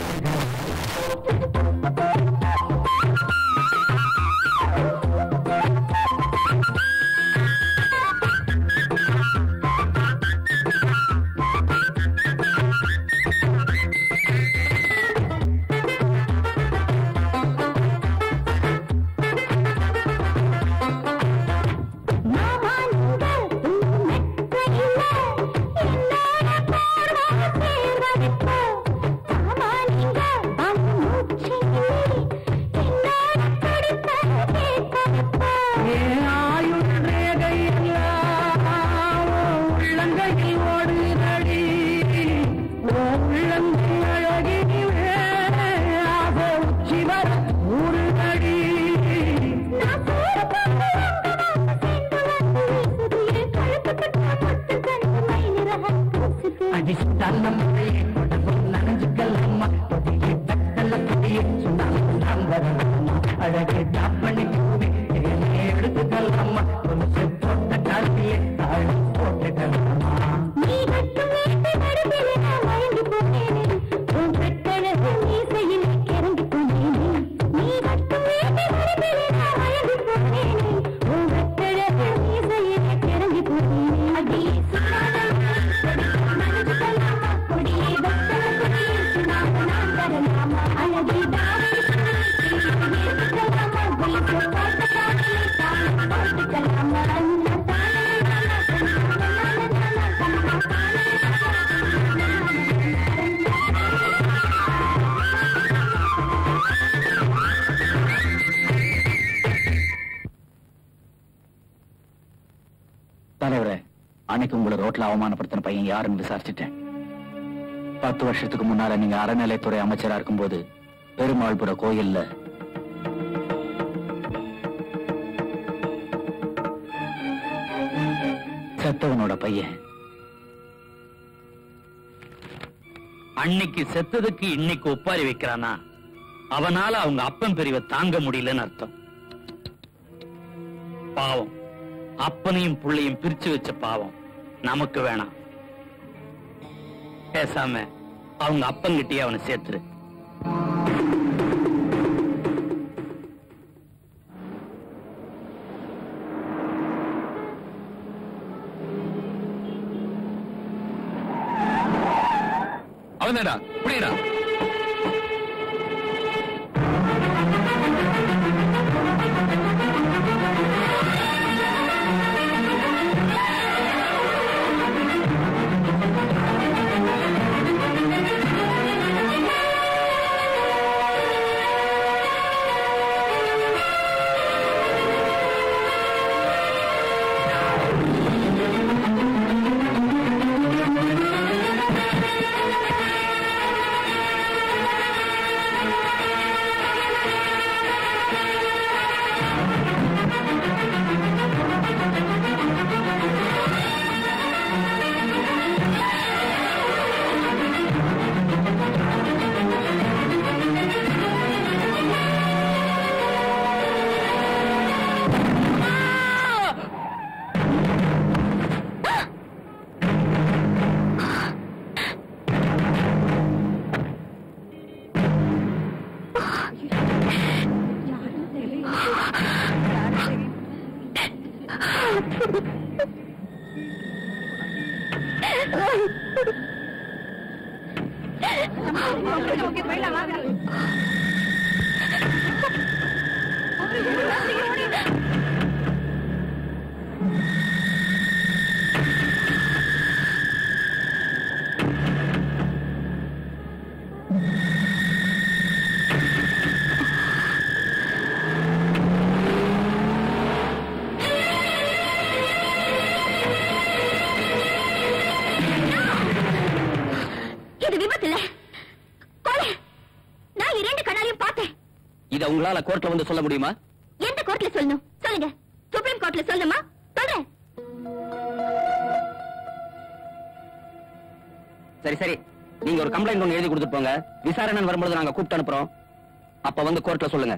மாமா நீங்கள் உன் மெத்தையில என்னோட போர்வை சேர்வதற்கு மாமா நீங்கள் வன் மூச்சிலே என்னோட துடிப்பை கேட்பதற்கு ஏன் ஆயுள் ரேகையெல்லாம் உள்ளங்கையில் ஓடுதடி ஓ உள்ளங்கை அழகினிலே ஆசை உச்சி வர ஊறுதடி நான் சூடு கொண்டு உங்க வாச சேர்ந்து வந்து வீசுது என் கழுத்து கட்டா பட்டு கண்டு மை நிறக பூசுது அடி சுத்தால மழையே உடம்பு நனைஞ்சுக்கலாமா கொடியே வெத்தல கொடியே சொன்னாலும் நான் வரலாமா அழகே தாப்பணி பூவே தேனே எடுத்துக்கலாமா கொலுசு போட்ட காட்டியே தாழம் போட்டுக்கலாமா நீ கட்டும் வீட்டு நடுவிலே நான் மயங்கி போனேனே உன் கட்டழகு மீசையிலே கிறங்கி போனேனே நீ கட்டும் வீட்டு நடுவிலே நான் மயங்கி போனேனே உன் கட்டழகு மீசையிலே கிறங்கி போனேனே அடியே சும்மாத மனசுக்கலாமா கொடியே வெத்தல கொடியே சுனாம நான் தரலாமா அழகே தாவணி பூவே எடுத்துக்கலாமா கொலுசு போட்ட காட்டிலே தாளம் போட்டுக்கலாமா அண்ணா தலைவரே அன்னைக்கு உங்களை ரோட்ல அவமானப்படுத்தின பையன் யாருன்னு விசாரிச்சுட்டேன் பத்து வருஷத்துக்கு முன்னால நீங்க அறநிலைத்துறை அமைச்சரா இருக்கும்போது பெருமாள்புர கோயில்ல செத்தவனோட பையன் அன்னைக்கு செத்ததுக்கு இன்னைக்கு ஒப்பாரி வைக்கிறானா அவனால அவங்க அப்பன் பிரிவை தாங்க முடியலன்னு அர்த்தம் பாவம் அப்பனையும் புள்ளையும் பிரிச்சு வச்ச பாவம் நமக்கு வேணாம் பேசாம அவங்க அப்பங்கிட்டயே அவனை சேர்த்துரு அவன்தாடா புரியுடா ஆ இது விபத்து இல்ல கொலை நான் இரண்டு கண்ணாலையும் பார்த்தேன் இத உங்களால கோர்ட்ல வந்து சொல்ல முடியுமா எந்த கோர்ட்ல சொல்லணும் சொல்லுங்க சுப்ரீம் கோர்ட்ல சொல்லணுமா சொல்றேன் சரி சரி நீங்க ஒரு கம்ப்ளைண்ட் ஒன்று எழுதி கொடுத்துட்டு போங்க விசாரணை வரும்போது நாங்க கூப்பிட்டு அனுப்புறோம் அப்ப வந்து கோர்ட்ல சொல்லுங்க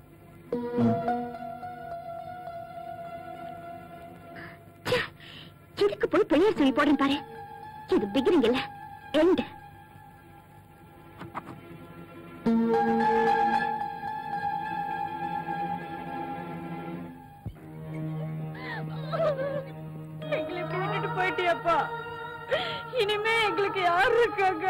ச்சே, இதுக்கு போய் பெரியார் சொல்லி போடுறேன் பாரு இது பிகினிங் இல்ல எண்ட் எங்களை இப்படி விட்டுட்டு போயிட்டியப்பா இனிமே எங்களுக்கு யார் இருக்காங்க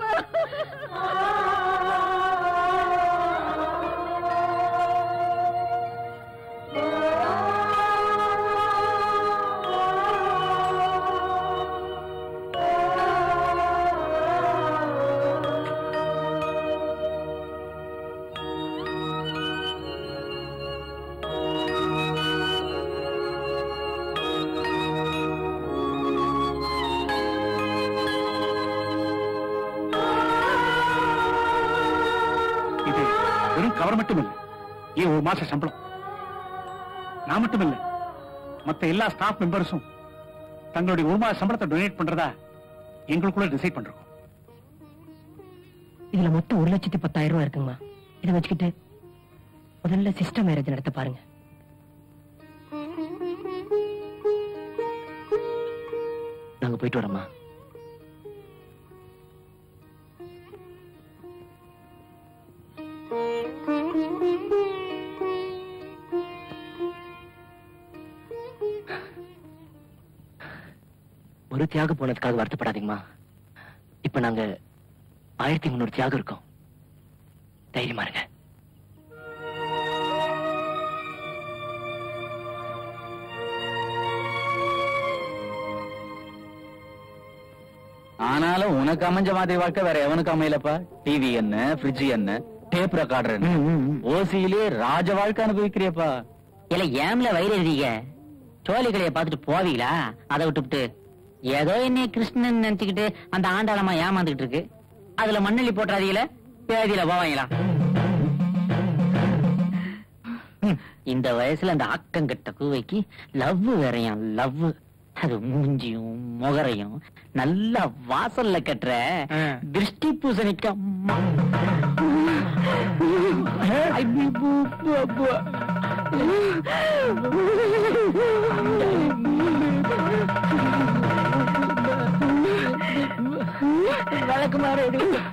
இது வெறும் கவர் மட்டும் இல்ல இது ஒரு மாச சம்பளம் நான் மட்டும் இல்ல மத்த எல்லா ஸ்டாஃப் மெம்பர்ஸும் தங்களுடைய ஒரு மாச சம்பளத்தை டொனேட் பண்றதா எங்களுக்குள்ள டிசைட் பண்றோம் இதுல மொத்தம் ஒரு லட்சத்தி பத்தாயிரம் ரூபாய் இருக்குங்கம்மா இதை வச்சுக்கிட்டு முதல்ல சிஸ்டம் மேரேஜ் நடத்த பாருங்க நாங்க போயிட்டு வரோம்மா ஒரு தியாகம் போனதுக்காக வருத்தப்படாதீங்கம்மா இப்ப நாங்க ஆயிரத்தி முன்னூறு தியாகம் இருக்கோம் தைரியமா இருங்க ஆனாலும் உனக்கு அமைஞ்ச மாதிரி வாழ்க்கை வேற எவனுக்கு அமையலப்பா டிவி என்ன ஃப்ரிட்ஜ் என்ன டேப் ரெக்கார்டர் என்ன ஓசியிலே ராஜ வாழ்க்கை அனுபவிக்கிறியப்பா இல்ல ஏம்ல வயிறு எழுதிங்க சோழி கடையை பார்த்துட்டு போவீங்களா அதை விட்டுவிட்டு ஏதோ என்னை கிருஷ்ணன் நினைச்சுக்கிட்டு அந்த ஆண்டாளமா ஏமாந்துகிட்டு இருக்கு அதுல மண்ணள்ளி போட்டுறாதீங்கள பேதியில போவாங்களா ம், இந்த வயசுல அந்த ஆக்கங்கட்ட கூவைக்கு லவ் வேறையாம் லவ் அது மூஞ்சியும் முகரையும் நல்லா வாசல்ல கட்டுற திருஷ்டி பூசணிக்கா விளக்கு மாறு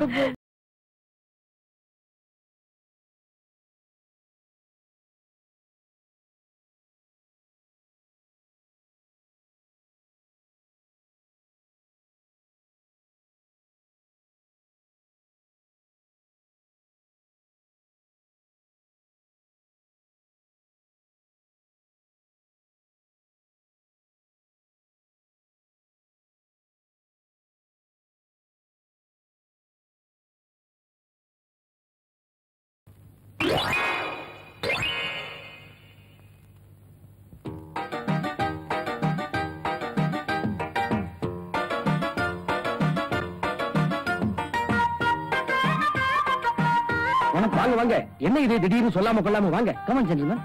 வணக்கம் வாங்க வாங்க என்ன இது திடீர்னு சொல்லாம கொள்ளாம வாங்க கமன் ஜென்டில்மேன்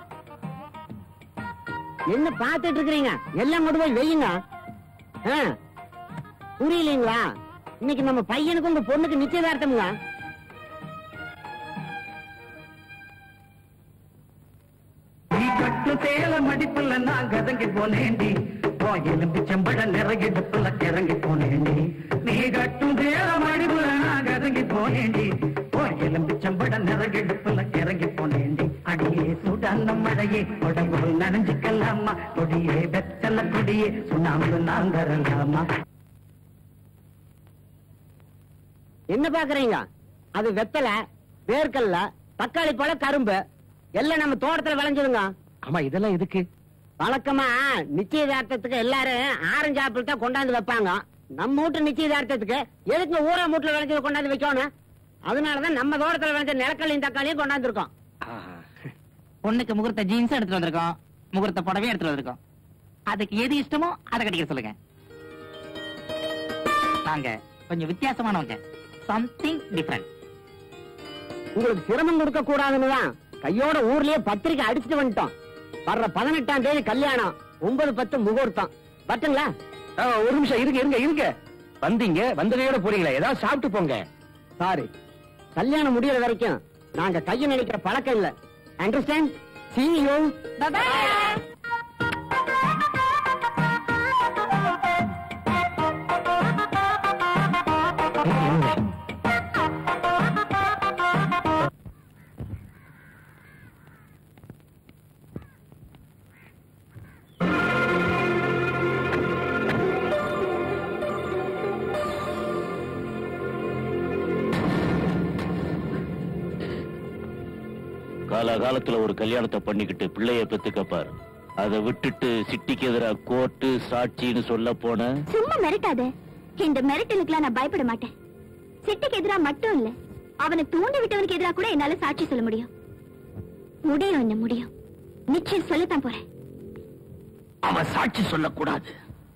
என்ன பாத்துட்டு இருக்கிறீங்க எல்லாம் கொண்டு போய் வெய்யுங்க ஆ, புரியலீங்களா இன்னைக்கு நம்ம பையனுக்கு உங்க பொண்ணுக்கு நிச்சயதார்த்தம்ங்க நீ கட்டு சேல மடிப்புல நான் கதங்கி போனேண்டி எலும்பி செம்பட நிறகிடுப்புல கிறங்கி போனேண்டி நீ கட்டும் சேல மடிப்புல நான் கதங்கி போனேண்டி எலும்பி செம்பட நிறகிடுப்புல கிறங்கி போனேண்டி அடியே சுடான மழையே உடம்பு நனைஞ்சுக்கலாமா கொடியே வெத்தல கொடியே சுண்ணாம்பு நான் தரலாமா என்ன பாக்குறீங்க அது வெத்தலை வேர்க்கல்ல தக்காளி பழம் கரும்பு எல்லாம் நம்ம தோட்டத்துல விளைஞ்சதுங்க ஆமா இதெல்லாம் எதுக்கு வழக்கமா நிச்சயதார்த்தத்துக்கு எல்லாரும் ஆரஞ்சு ஆப்பிள் தான் கொண்டாந்து வைப்பாங்க நம்ம வீட்டு நிச்சயதார்த்தத்துக்கு எதுக்கு ஊரா மூட்டுல விளைஞ்சது கொண்டாந்து வைக்கணும் அதனாலதான் நம்ம தோட்டத்துல விளைஞ்ச நிலக்கல்லையும் தக்காளியும் கொண்டாந்து இருக்கோம் பொண்ணுக்கு முகூர்த்த ஜீன்ஸ் எடுத்துட்டு வந்திருக்கோம் முகூர்த்த புடவையும் எடுத்துட்டு வந்திருக்கோம் அதுக்கு எது இஷ்டமோ அதை கட்டிக்க சொல்லுங்க நாங்க கொஞ்சம் வித்தியாசமானவங்க சம்திங் டிஃபரெண்ட் உங்களுக்கு சிரமம் கொடுக்க கூடாதுன்னு தான் கையோட ஊர்லயே பத்திரிக்கை அடிச்சுட்டு வந்துட்டோம் வர்ற பதினெட்டாம் தேதி கல்யாணம் ஒன்பது பத்து முகூர்த்தம் பட்டுங்களா ஒரு நிமிஷம் இருங்க இருங்க இருங்க வந்தீங்க வந்ததையோட போறீங்களா ஏதாவது சாப்பிட்டு போங்க சாரி கல்யாணம் முடியற வரைக்கும் நாங்க கையை நினைக்கிற பழக்கம் இல்ல அண்டர்ஸ்டாண்ட் see you காலகாலத்துல ஒரு கல்யாணத்தை பண்ணிக்கிட்டு பிள்ளைய பெத்துக்கப்பாரு அதை விட்டுட்டு சிட்டிக்கு எதிரா கோர்ட்டு சாட்சின்னு சொல்ல போன சும்மா மிரட்டாத இந்த மிரட்டலுக்குலாம் நான் பயப்பட மாட்டேன் சிட்டுக்கு எதிரா மட்டும் இல்ல அவனை தூண்டி விட்டவனுக்கு எதிரா கூட என்னால சாட்சி சொல்ல முடியும் முடியும் என்ன முடியும் நிச்சயம் சொல்லத்தான் போறேன் அவன் சாட்சி சொல்லக்கூடாது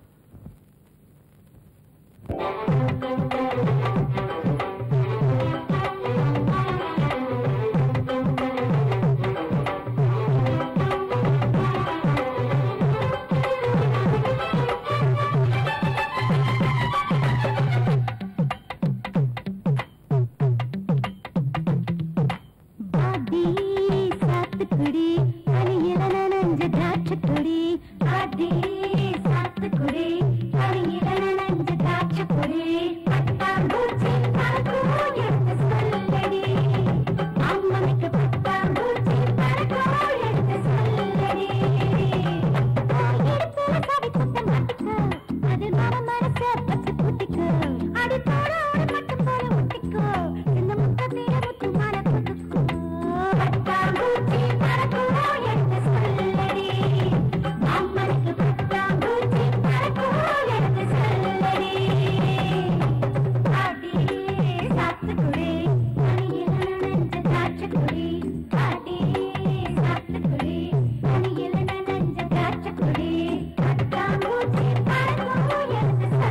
பாதி சாத்துக்குடி பனியில நனைஞ்ச திராட்சைக்குடி பாதி சாத்துக்குடி பனியில நனைஞ்ச திராட்சைக்குடி பட்டாம்பூச்சி பறக்கும் எடுத்து சொல்லடி அம்மனுக்கு பட்டாம்பூச்சி பறக்கும் எடுத்து சொல்லடி இடுப்புல சாவி குத்த மாட்டிக்கு அது மர மனச பச்சை கூட்டிக்கு அடி போட ஒரு மட்டும் போல ஒட்டிக்கோ இந்த முட்டை தீர முத்து மர புதுக்கோ பட்டாம்பூச்சி பறக்கும் எடுத்து சொல்லடி அம்மனுக்கு பட்டாம்பூச்சி பறக்கும் எடுத்து சொல்லடி பாட்டி சாத்துக்குடி பனியில நனைஞ்ச திராட்சைக்குடி பாட்டி சாத்துக்குடி பனியில நனைஞ்ச திராட்சைக்குடி பட்டாம்பூச்சி பறக்கும் எடுத்து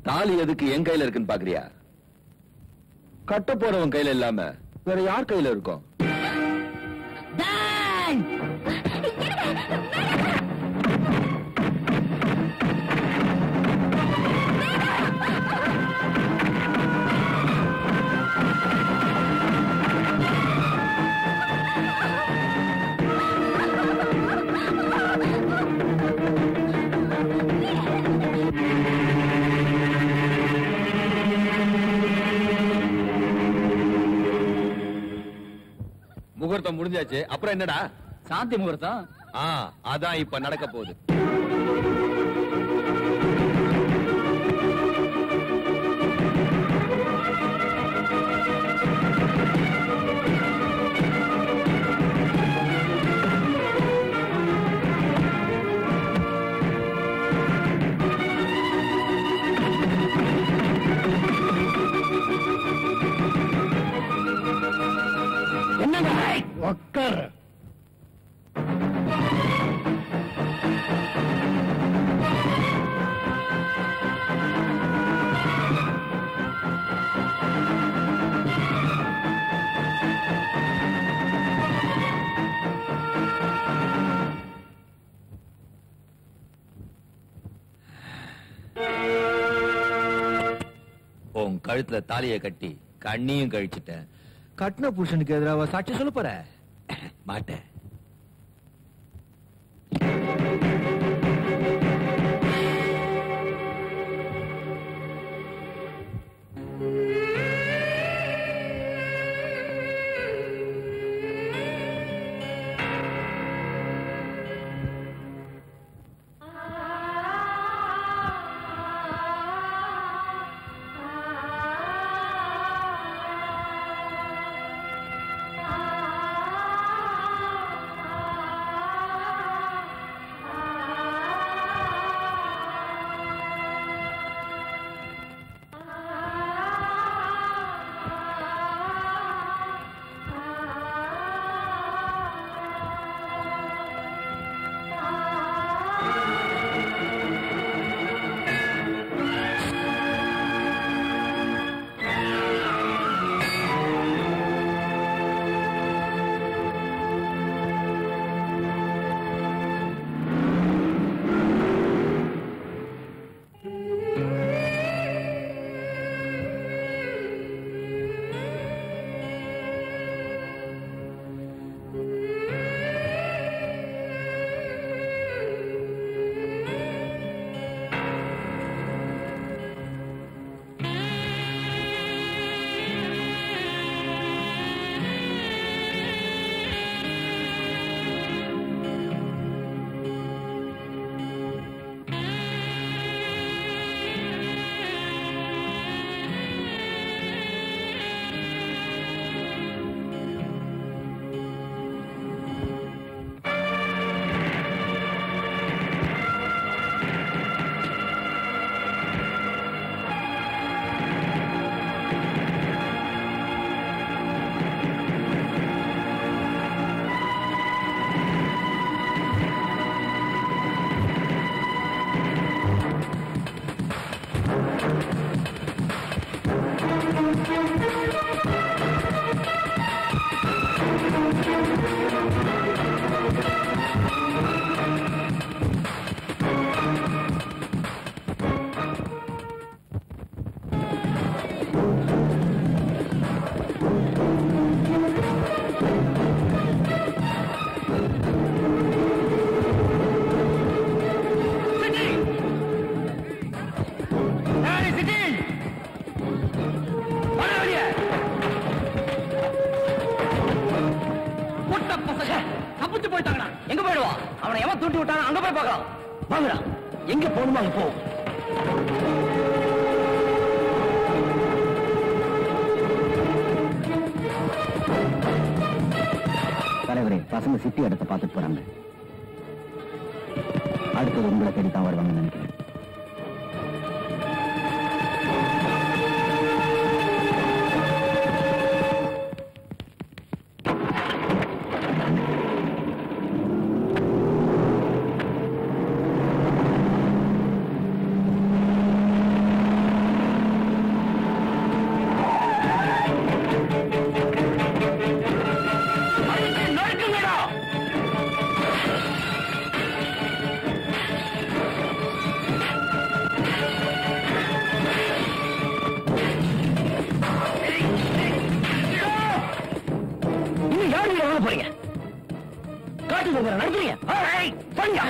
தாலி எதுக்கு என் கையில இருக்குன்னு பாக்குறியா கட்ட போறவன் கையில இல்லாம வேற யார் கையில இருக்கும் முகூர்த்தம் முடிஞ்சாச்சு அப்புறம் என்னடா சாந்தி முகூர்த்தம் ஆ அதான் இப்ப நடக்க போகுது உக்கார் உன் கழுத்துல தாலிய கட்டி கண்ணியும் கழிச்சிட்டேன் கட்டின புருஷனுக்கு எதிராக சாட்சி சொல்ல போற மாட்டேன் தப்பிச்சு போயிட்டாங்கடா எங்க போயிடுவான் அவனை எவன் தூண்டி விட்டானோ அங்க போய் பார்க்கலாம் வாங்கடா எங்க போகணுமோ அங்க போ தலைவரே பசங்க சிட்டி இடத்த பார்த்துட்டு போறாங்க அடுத்தது உங்களை தேடி தான் வருவாங்கன்னு நினைக்கிறேன் ஆ நடக்குதுங்கிற நடக்கிறீங்க சொல்லியா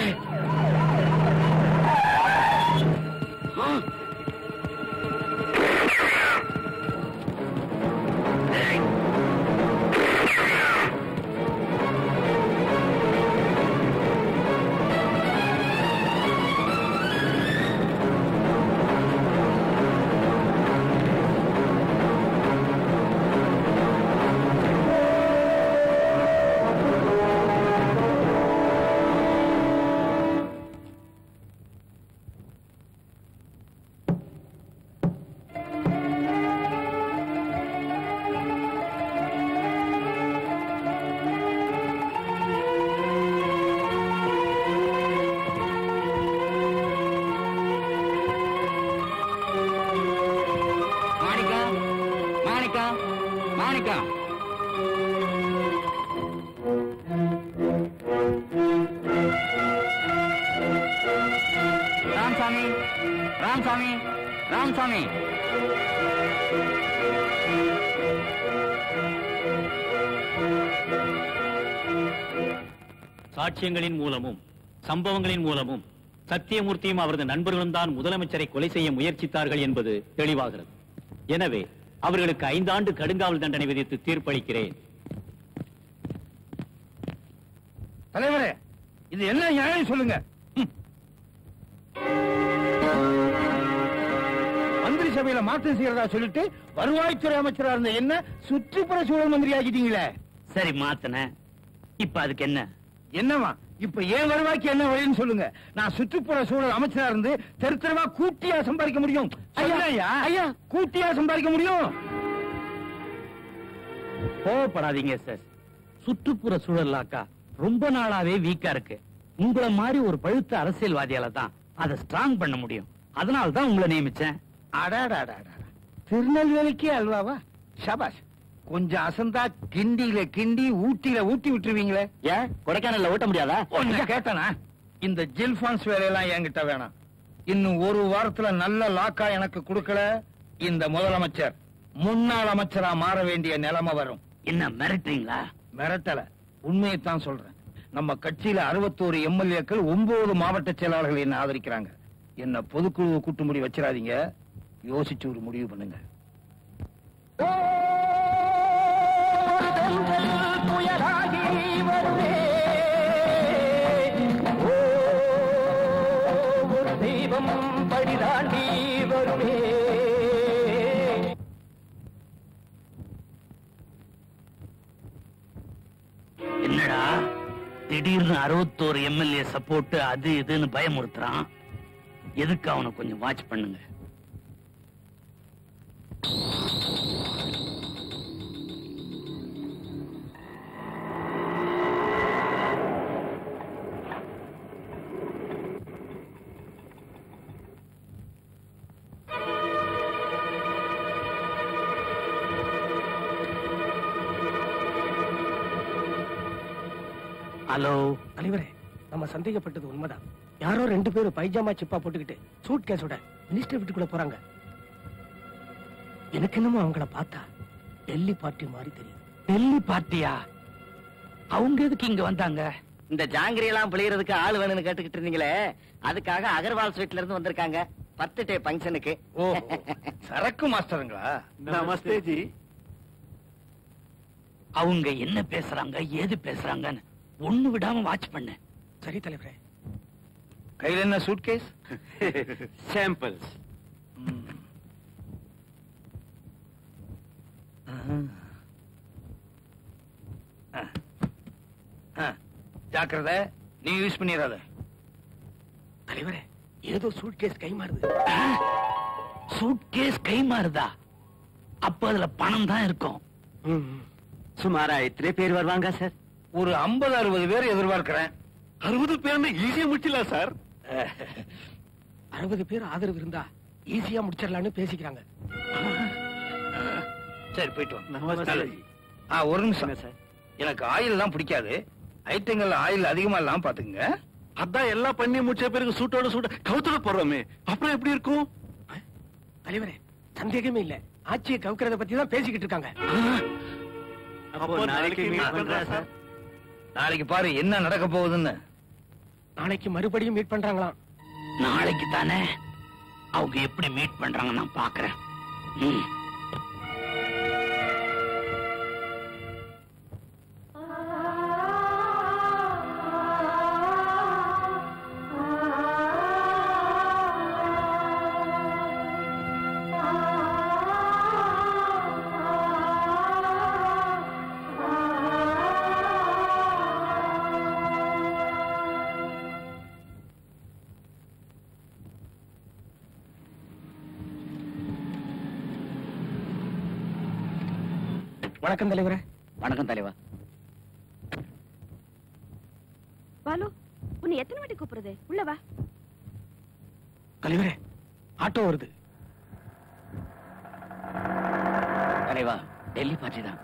மாணிக்கா மாணிக்கா மாணிக்கா ராமசாமி ராமசாமி ராமசாமி சாட்சியங்களின் மூலமும் சம்பவங்களின் மூலமும் சத்தியமூர்த்தியும் அவரது நண்பர்களும் தான் முதலமைச்சரை கொலை செய்ய முயற்சித்தார்கள் என்பது தெளிவாகிறது எனவே அவர்களுக்கு ஐந்தாண்டு கடுங்காவல் தண்டனை விதித்து தீர்ப்பளிக்கிறேன் தலைவரே இது என்ன நியாயம் சொல்லுங்க ம். மந்திரி சபையில மாற்றம் செய்யறதா சொல்லிட்டு வருவாய்த்துறை அமைச்சரா இருந்த என்ன சுற்றுப்புற சூழல் மந்திரி ஆக்கிட்டீங்களே சரி மாத்தன இப்ப அதுக்கு என்ன என்னவா இப்ப ஏன் வருவாய்க்கு என்ன வழின்னு சொல்லுங்க நான் சுற்றுப்புற சூழல் அமைச்சரா இருந்து தெரு தெருவா கூட்டியா சம்பாதிக்க முடியும் ஐயா ஐயா கூட்டியா சம்பாதிக்க முடியும் கோவப்படாதீங்க சார் சுற்றுப்புற சூழலாக்கா ரொம்ப நாளாவே வீக்கா இருக்கு உங்களை மாதிரி ஒரு பழுத்த அரசியல்வாதியால தான் அதை ஸ்ட்ராங் பண்ண முடியும் அதனால தான் உங்களை நியமிச்சேன் அடாடாடாடா திருநெல்வேலிக்கே அல்வாவா ஷபாஷ் கொஞ்சம் அசந்தா கிண்டியில கிண்டி ஊட்டியில ஊட்டி விட்டுருவீங்களே ஏன் கொடைக்கானல்ல ஓட்ட முடியாதா ஒண்ணு கேட்டனா இந்த ஜில்பான்ஸ் வேலையெல்லாம் என்கிட்ட வேணாம் இன்னும் ஒரு வாரத்துல நல்ல லாக்கா எனக்கு கொடுக்கல இந்த முதலமைச்சர் முன்னாள் அமைச்சரா மாற வேண்டிய நிலைமை வரும் என்ன மிரட்டுறீங்களா மிரட்டல உண்மையைத்தான் சொல்றேன் நம்ம கட்சியில அறுபத்தோரு எம்எல்ஏக்கள் ஒன்பது மாவட்ட செயலாளர்கள் என்ன ஆதரிக்கிறாங்க என்ன பொதுக்குழு கூட்டும்படி வச்சிடாதீங்க யோசிச்சு ஒரு முடிவு பண்ணுங்க தெய்வம் படிதாண்டி வருமே என்னடா திடீர்னு அறுபத்தோரு எம்எல்ஏ சப்போர்ட் அது இதுன்னு பயமுறுத்துறான் எதுக்கு அவனை கொஞ்சம் வாட்ச் பண்ணுங்க ஹலோ தலைவரே நம்ம சந்தேகப்பட்டது உண்மைதான் யாரோ ரெண்டு பேரும் பைஜாமா சிப்பா போட்டுக்கிட்டு சூட் கேஸோட மினிஸ்டர் வீட்டுக்குள்ள போறாங்க எனக்கு என்னமோ அவங்கள பார்த்தா டெல்லி பார்ட்டி மாதிரி தெரியுது டெல்லி பார்ட்டியா அவங்க எதுக்கு இங்க வந்தாங்க இந்த ஜாங்கிரி எல்லாம் பிழையறதுக்கு ஆள் வேணும்னு கேட்டுக்கிட்டு இருந்தீங்களே அதுக்காக அகர்வால் ஸ்வீட்ல இருந்து வந்திருக்காங்க பத்து டே ஃபங்க்ஷனுக்கு ஓ சரக்கு மாஸ்டருங்களா நமஸ்தே ஜி அவங்க என்ன பேசுறாங்க ஏது பேசுறாங்கன்னு ஒண்ணு விடாம வாட்ச் பண்ணு சரி தலைவரே கையில என்ன சூட்கேஸ் சாம்பிள்ஸ் ஜாக்கிரதை நீ யூஸ் பண்ணிடாத தலைவரே ஏதோ சூட் கேஸ் கை மாறுது சூட்கேஸ் கை மாறுதா அப்ப அதுல பணம் தான் இருக்கும் சுமாரா எத்தனை பேர் வருவாங்க சார் ஒரு ஐம்பது அறுபது பேர் எதிர்பார்க்கிறேன் அறுபது பேர் ஈஸியா முடிச்சிடலாம் சார் அறுபது பேர் ஆதரவு இருந்தா ஈஸியா முடிச்சிடலாம்னு பேசிக்கிறாங்க சரி போயிட்டு வாங்க ஆ ஒரு நிமிஷம் சார் எனக்கு ஆயில் எல்லாம் பிடிக்காது ஐட்டங்கள்ல ஆயில் அதிகமா இல்லாம பாத்துக்கங்க அதான் எல்லாம் பண்ணி முடிச்ச பிறகு சூட்டோட சூட கவுத்தோட போடுறோமே அப்புறம் எப்படி இருக்கும் தலைவரே சந்தேகமே இல்ல ஆட்சியை கவுக்கிறத பத்தி தான் பேசிக்கிட்டு இருக்காங்க அப்போ நாளைக்கு மீட் பண்றேன் சார் நாளைக்கு பாரு என்ன நடக்க போகுதுன்னு நாளைக்கு மறுபடியும் மீட் பண்றாங்களாம் நாளைக்கு தானே அவங்க எப்படி மீட் பண்றாங்க நான் பாக்குறேன் ம். வணக்கம் தலைவரே வணக்கம் தலைவா பாலு உன்னை எத்தனை வாட்டி கூப்பிடுறது உள்ள வா தலைவரே ஆட்டோ வருது தலைவா டெல்லி பார்ட்டி தான்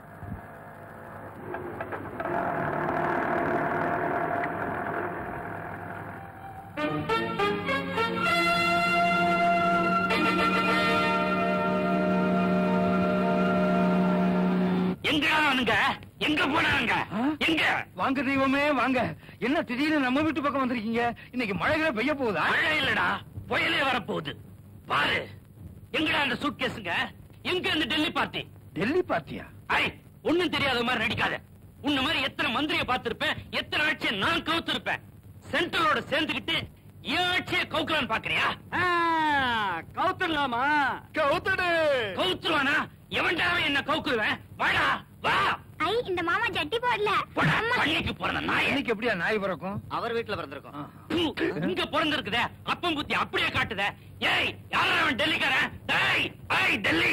எங்கடா அவனுங்க எங்க போனாங்க எங்க வாங்க தெய்வமே வாங்க என்ன திடீர்னு நம்ம வீட்டு பக்கம் வந்திருக்கீங்க இன்னைக்கு மழைகளை பெய்ய போகுதா மழை இல்லடா புயலே வரப்போகுது பாரு எங்கடா அந்த சூட்கேஸுங்க எங்க இந்த டெல்லி பார்ட்டி டெல்லி பார்ட்டியா ஐ ஒண்ணும் தெரியாத மாதிரி நடிக்காத உன்ன மாதிரி எத்தனை மந்திரிய பார்த்திருப்பேன் எத்தனை ஆட்சியை நான் கவுத்திருப்பேன் சென்ட்ரலோட சேர்ந்துகிட்டு ஏன் ஆட்சியை கவுக்கலான்னு பாக்குறியா கவுத்துடலாமா கவுத்தடு கவுத்துருவானா எவன்டா அவன் என்ன கவுக்குருவேன் வாடா வா ஐ இந்த மாமா ஜட்டி போடல போடா பண்ணிக்கு பிறந்த நாய் இன்னைக்கு எப்படியா நாய் பிறக்கும் அவர் வீட்டுல பிறந்திருக்கோம் பூ, இங்க பிறந்திருக்குதே அப்பம் புத்தி அப்படியே காட்டுதே ஏய் யாரா அவன் டெல்லிக்காரன் டேய் ஏய் டெல்லி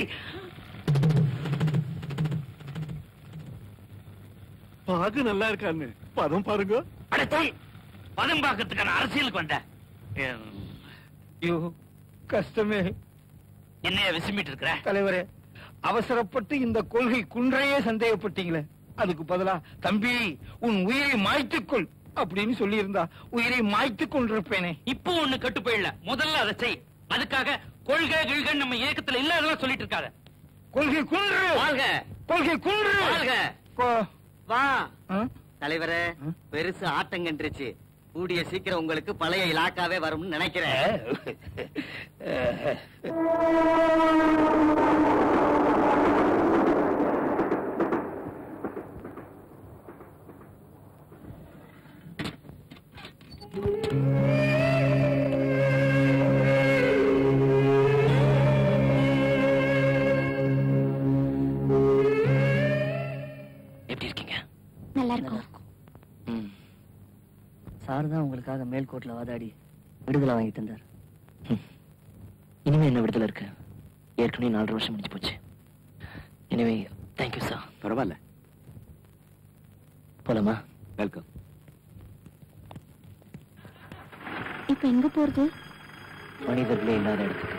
பாகு நல்லா இருக்கான்னு பதம் பாருங்க அடச்சி பதம் பார்க்கறதுக்கு நான் அரசியலுக்கு வந்தேன் எம், ஐயோ கஷ்டமே என்னைய விசும்பிட்டு இருக்கிற தலைவரே அவசரப்பட்டு இந்த கொள்கை குன்றையே சந்தேகப்பட்டீங்களே அதுக்கு பதிலா தம்பி உன் உயிரை மாய்த்துக்கொள் அப்படின்னு சொல்லி இருந்தா உயிரை மாய்த்துக் கொண்டிருப்பேனே இப்போ ஒண்ணு கெட்டு போயிடல முதல்ல அதை செய் அதுக்காக கொள்கை கிழ்கை நம்ம இயக்கத்துல இல்லாதெல்லாம் சொல்லிட்டு இருக்காத கொள்கை குன்று வாழ்க கொள்கை குன்று வாழ்க கொ- வா ஆ? தலைவரே பெருசு ஆட்டங்கன்றுச்சு கூடிய சீக்கிரம் உங்களுக்கு பழைய இலாக்காவே வரும்னு நினைக்கிறேன் எப்படி இருக்கீங்க நல்லா இருக்கும் ம். சார் தான் உங்களுக்காக மேல்கோட்ல வாதாடி விடுதலை வாங்கி தந்தார் இனிமே என்ன விடுதலை இருக்கு ஏற்கனவே நாலரை வருஷம் முடிஞ்சு போச்சு எனவே தேங்க்யூ சார் பரவாயில்ல போலாமா வெல்கம் இப்ப எங்க போறது மனிதர்களே இல்லாத இடத்துக்கு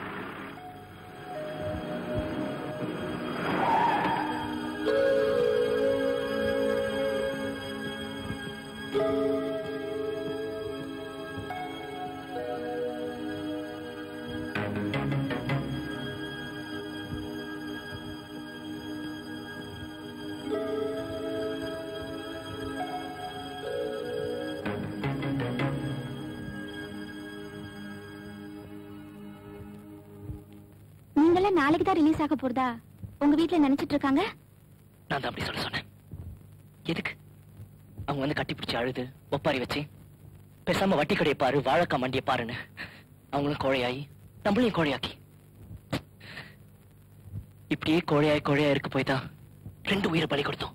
நீங்களாம் நாளைக்கு தான் ரிலீஸ் ஆக போறதா உங்க வீட்ல நினைச்சிட்டு இருக்காங்க நான் தான் அப்படி சொல்ல சொன்னேன் எதுக்கு அவங்க வந்து கட்டி பிடிச்சி அழுது ஒப்பாரி வச்சு பேசாம வட்டி கடையை பாரு வாழைக்காய் மண்டியை பாருன்னு அவங்களும் கோழையாயி நம்மளையும் கோழையாக்கி இப்படியே கோழையாய் கோழையா இருக்க போய் தான் ரெண்டு உயிரை பலி கொடுத்தோம்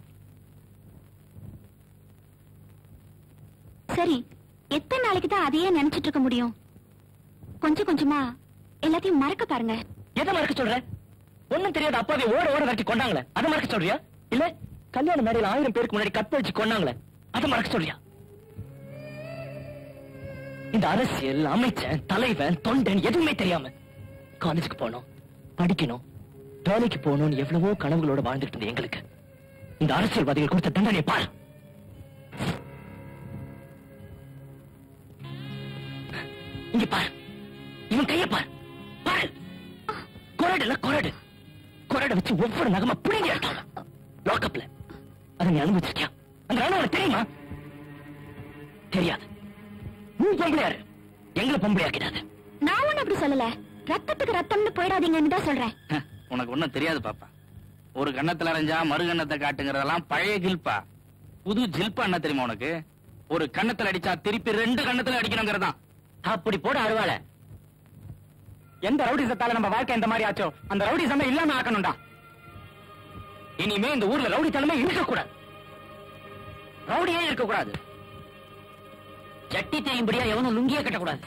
சரி எத்தனை நாளைக்கு தான் அதையே நினைச்சிட்டு இருக்க முடியும் கொஞ்சம் கொஞ்சமா எல்லாத்தையும் மறக்க பாருங்க எதை மறக்க சொல்ற ஒண்ணும் தெரியாத அப்பாவை ஓட ஓட விரட்டி கொண்டாங்களே அதை மறக்க சொல்றியா இல்ல கல்யாண மேடையில ஆயிரம் பேருக்கு முன்னாடி கத்த வச்சு கொண்டாங்களே அதை மறக்க சொல்றியா இந்த அரசியல் அமைச்சன் தலைவன் தொண்டன் எதுவுமே தெரியாம காலேஜுக்கு போனோம் படிக்கணும் வேலைக்கு போகணும்னு எவ்வளவோ கனவுகளோட வாழ்ந்துட்டு இருந்த எங்களுக்கு இந்த அரசியல்வாதிகள் கொடுத்த தண்டனை பாரு இங்க பாரு இவன் கைய பாரு பாரு கொரடுல கொரடு கொரடை வச்சு ஒவ்வொரு நகமா புடிங்கி எடுத்தாங்க லாக்அப்ல அதை நீ அனுபவிச்சிருக்கியா அந்த ராணுவம் உனக்கு தெரியுமா தெரியாது நீ பொம்பளையாரு எங்களை பொம்பளையாக்கிடாத நான் ஒண்ணு அப்படி சொல்லல ரத்தத்துக்கு ரத்தம்னு போயிடாதீங்கன்னு தான் சொல்றேன் ஹ, உனக்கு ஒண்ணும் தெரியாது பாப்பா ஒரு கண்ணத்துல அரைஞ்சா மறு கண்ணத்தை காட்டுங்கிறதெல்லாம் பழைய கில்பா புது ஜில்பா என்ன தெரியுமா உனக்கு ஒரு கண்ணத்துல அடிச்சா திருப்பி ரெண்டு கண்ணத்துல அடிக்கணுங்கிறதான் அப்படி போட அருவாள எந்த ரவுடிசத்தால நம்ம வாழ்க்கை இந்த மாதிரி ஆச்சோ அந்த ரவுடிசமே இல்லாம ஆக்கணும்டா இனிமே இந்த ஊர்ல ரவுடித்தனமே இருக்கக்கூடாது ரவுடியே இருக்கக்கூடாது சட்டி தேயும்படியா எவனும் லுங்கியே கட்டக்கூடாது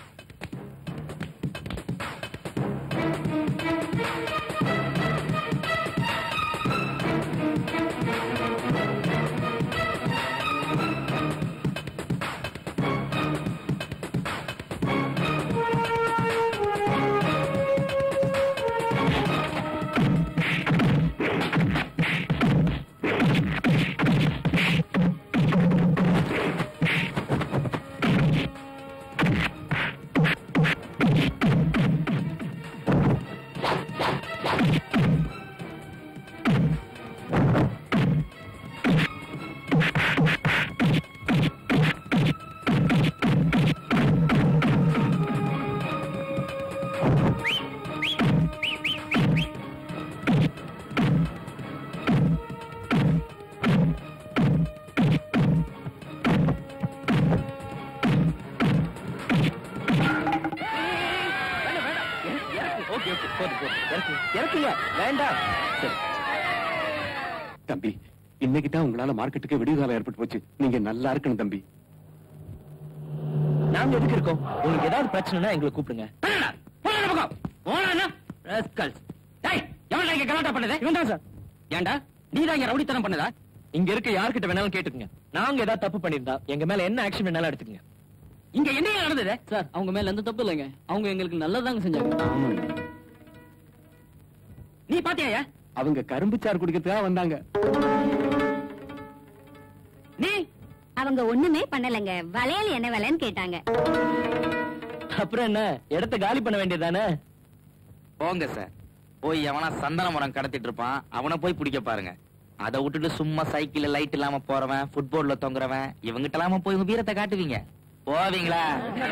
ஓகே ஓகே போது போது இறக்கு இறக்குங்க வேண்டாம் சரி தம்பி இன்னைக்கு தான் உங்களால மார்க்கெட்டுக்கு விடிவுகாலம் ஏற்பட்டு போச்சு நீங்க நல்லா இருக்கணும் தம்பி நாங்க எதுக்கு இருக்கோம் உங்களுக்கு ஏதாவது பிரச்சனைனா எங்களை கூப்பிடுங்க கலாட்டா பண்ணதே இவன் தான் சார் ஏன்டா நீ தான் இங்க ரவுடித்தனம் பண்ணதா இங்க இருக்க யார்கிட்ட வேணாலும் கேட்டுக்குங்க நாங்க ஏதாவது தப்பு பண்ணிருந்தா எங்க மேல என்ன ஆக்ஷன் வேணாலும் எடுத்துக்கங்க இங்க என்ன நடந்தது சார் அவங்க மேல எந்த தப்பு இல்லைங்க அவங்க எங்களுக்கு நல்லதாங்க செஞ்சாங்க நீ பாத்தியா அவங்க கரும்பு சாறு குடிக்கிறதுக்காக வந்தாங்க நீ அவங்க ஒண்ணுமே பண்ணலங்க வளையல் என்ன விலைன்னு கேட்டாங்க அப்புறம் என்ன இடத்த காலி பண்ண வேண்டியதானே போங்க சார் போய் எவனா சந்தன மரம் கடத்திட்டு இருப்பான் அவனை போய் பிடிக்க பாருங்க அதை விட்டுட்டு சும்மா சைக்கிள் லைட் இல்லாம போறவன் ஃபுட்போர்ட்ல தொங்குறவன் இவங்கிட்ட இல்லாம போய் உங்க வீரத்தை காட்டுவீங்க போவீங்களா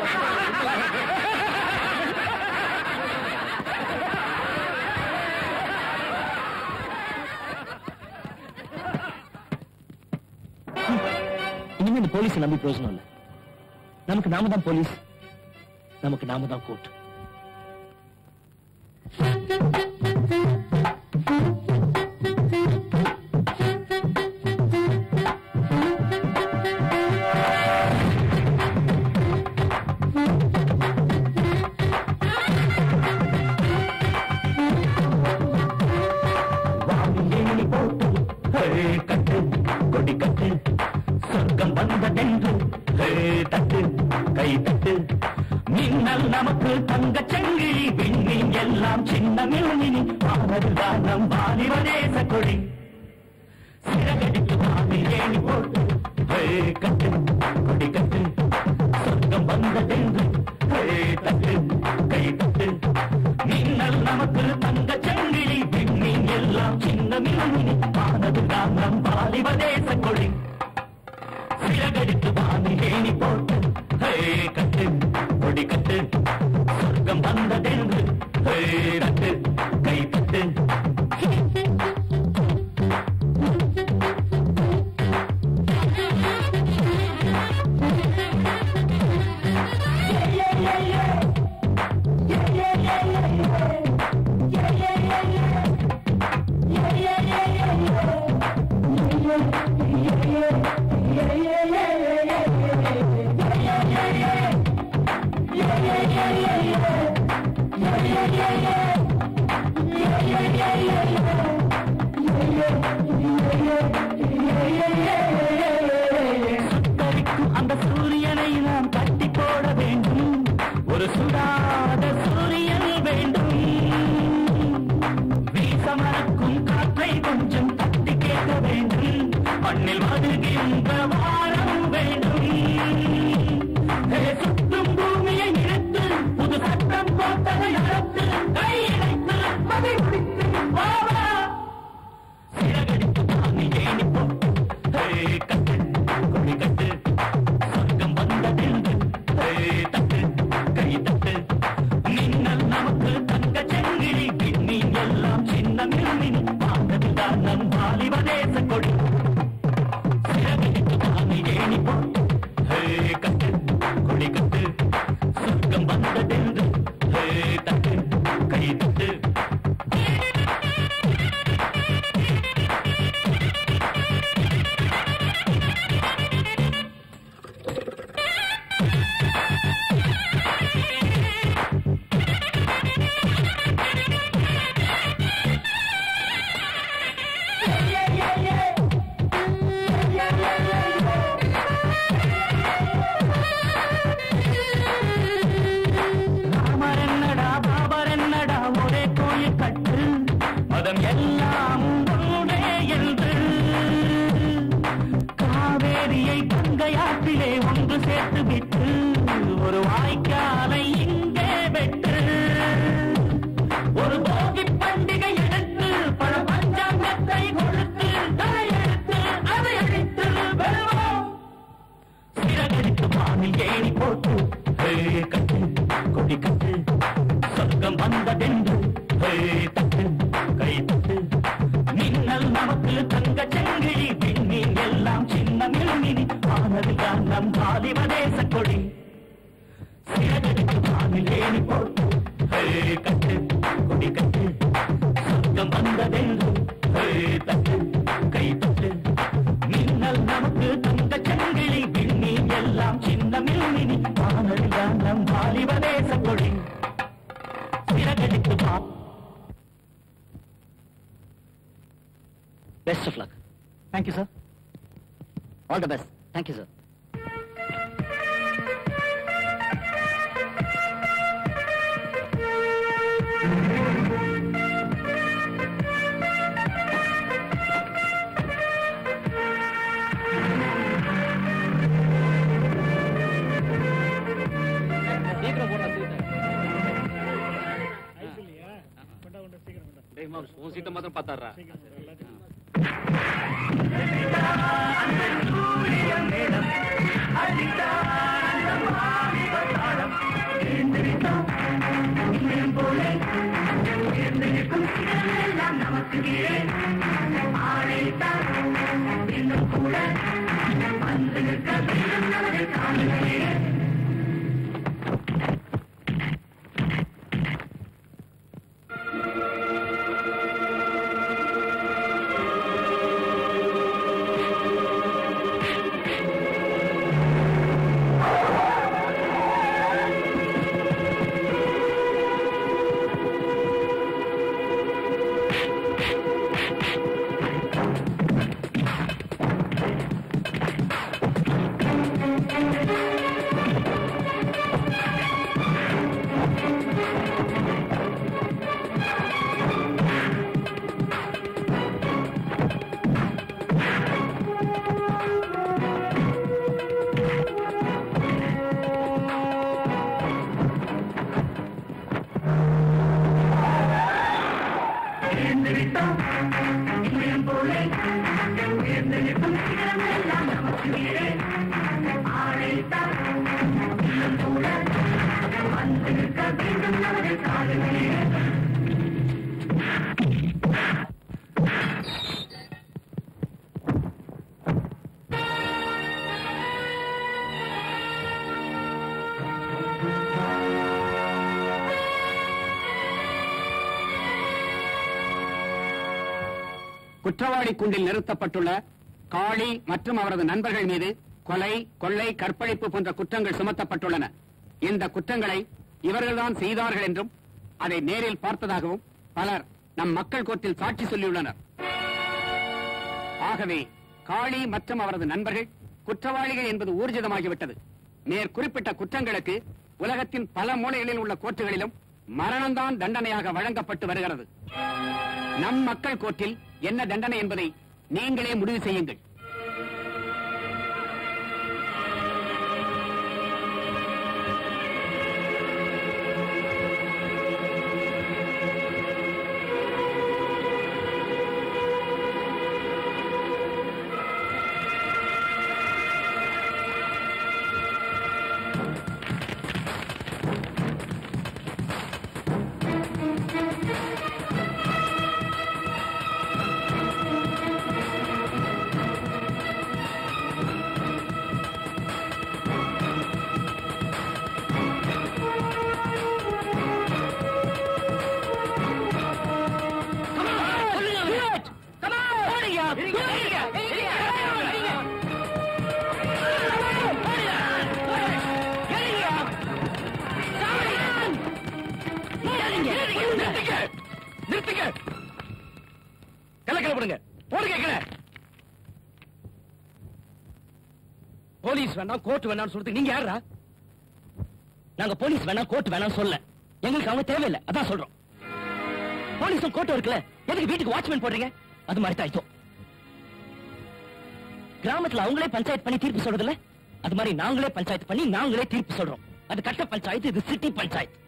இனிமே இந்த போலீஸ் நம்பி பிரயோஜனம் இல்ல நமக்கு நாம தான் போலீஸ் நமக்கு நாம தான் கோர்ட் கட்டு கொடி கட்டு சொர்க்கம் வந்ததென்று ஹே, தட்டு கை தட்டு மின்னல் நமக்கு தங்க சங்கிலி விண்மீன் எல்லாம் சின்ன மில்மினி ஆனதுதான் நம் வாலிபதேச கொடி சிறகடிக்கு வாதி ஏணி போட்டு ஹே, கட்டு கொடி கட்டு சொர்க்கம் வந்ததென்று ஹே, தட்டு கை தட்டு மின்னல் நமக்கு தங்க சங்கிலி விண்மீன் எல்லாம் சின்ன மில்மினி ஆனதுதான் நம் வாலிபதேச கொடி சிறகடித்து வாணி ஏணி போட்டு ஹே கட்டு கொடி கட்டு சொர்க்கம் வந்ததென்று ஹே தட்டு கை தட்டு Yeah, yeah, yeah. தட்டு கை தட்டு மின்னல் நமக்கு தங்க செங்கிழி விண்மீன் எல்லாம் சின்ன மின்மினி ஆனதுதான் நம் வாலிப தேச கொடி சிறகடிக்கு வானில் ஏறி போட்டு ஹே, கட்டு கொடி கட்டு சொர்க்கம் வந்ததென்றும் ஹே, தட்டு கை தட்டு மின்னல் நமக்கு தங்க செங்கிழி விண்மீன் எல்லாம் சின்ன மின்மினி ஆனதுதான் நம் வாலிப தேச கொடி சிறகடிக்கு வா best of luck thank you sir all the best thank you sir சீக்கிரம் போடுறா உன் சீட்டை மாத்திரம் பார்த்தாடுறா குற்றவாளி கூண்டில் நிறுத்தப்பட்டுள்ள காளி மற்றும் அவரது நண்பர்கள் மீது கொலை கொள்ளை கற்பழிப்பு போன்ற குற்றங்கள் சுமத்தப்பட்டுள்ளன இந்த குற்றங்களை இவர்கள்தான் செய்தார்கள் என்றும் அதை நேரில் பார்த்ததாகவும் பலர் நம் மக்கள் கோர்ட்டில் சாட்சி சொல்லியுள்ளனர் ஆகவே காளி மற்றும் அவரது நண்பர்கள் குற்றவாளிகள் என்பது ஊர்ஜிதமாகிவிட்டது மேற்குறிப்பிட்ட குற்றங்களுக்கு உலகத்தின் பல மூலைகளில் உள்ள கோர்ட்டுகளிலும் மரணம்தான் தண்டனையாக வழங்கப்பட்டு வருகிறது நம் மக்கள் கோர்ட்டில் என்ன தண்டனை என்பதை நீங்களே முடிவு செய்யுங்கள் நிறுத்துங்க கலக்கல போடுங்க போடுங்க கீழே போலீஸ் வேண்டாம் கோர்ட் வேண்டாம்னு சொல்றதுக்கு நீங்க யாரா நாங்க போலீஸ் வேணாம் கோர்ட் வேணாம் சொல்ல எங்களுக்கு அவங்க தேவையில்லை அதான் சொல்றோம் போலீஸும் கோர்ட்டும் இருக்குல்ல எதுக்கு வீட்டுக்கு வாட்ச்மேன் போடுறீங்க அது மாதிரி தான் இதுவும். கிராமத்துல அவங்களே பஞ்சாயத்து பண்ணி தீர்ப்பு சொல்றதில்ல அது மாதிரி நாங்களே பஞ்சாயத்து பண்ணி நாங்களே தீர்ப்பு சொல்றோம் அது கட்ட பஞ்சாயத்து இது சிட்டி பஞ்சாயத்து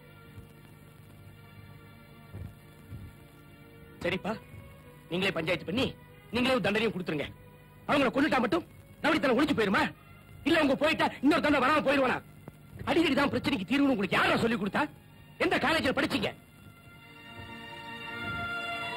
சரிப்பா நீங்களே பஞ்சாயத்து பண்ணி நீங்களே ஒரு தண்டனையும் கொடுத்துருங்க அவங்கள கொண்டுட்டா மட்டும் ரவுடித்தனம் ஒழிச்சு போயிருமா இல்ல உங்க போயிட்டா இன்னொரு தண்டனை வராம போயிருவானா அடிக்கடி தான் பிரச்சனைக்கு தீர்வுன்னு உங்களுக்கு யாரா சொல்லி கொடுத்தா எந்த காலேஜில் படிச்சீங்க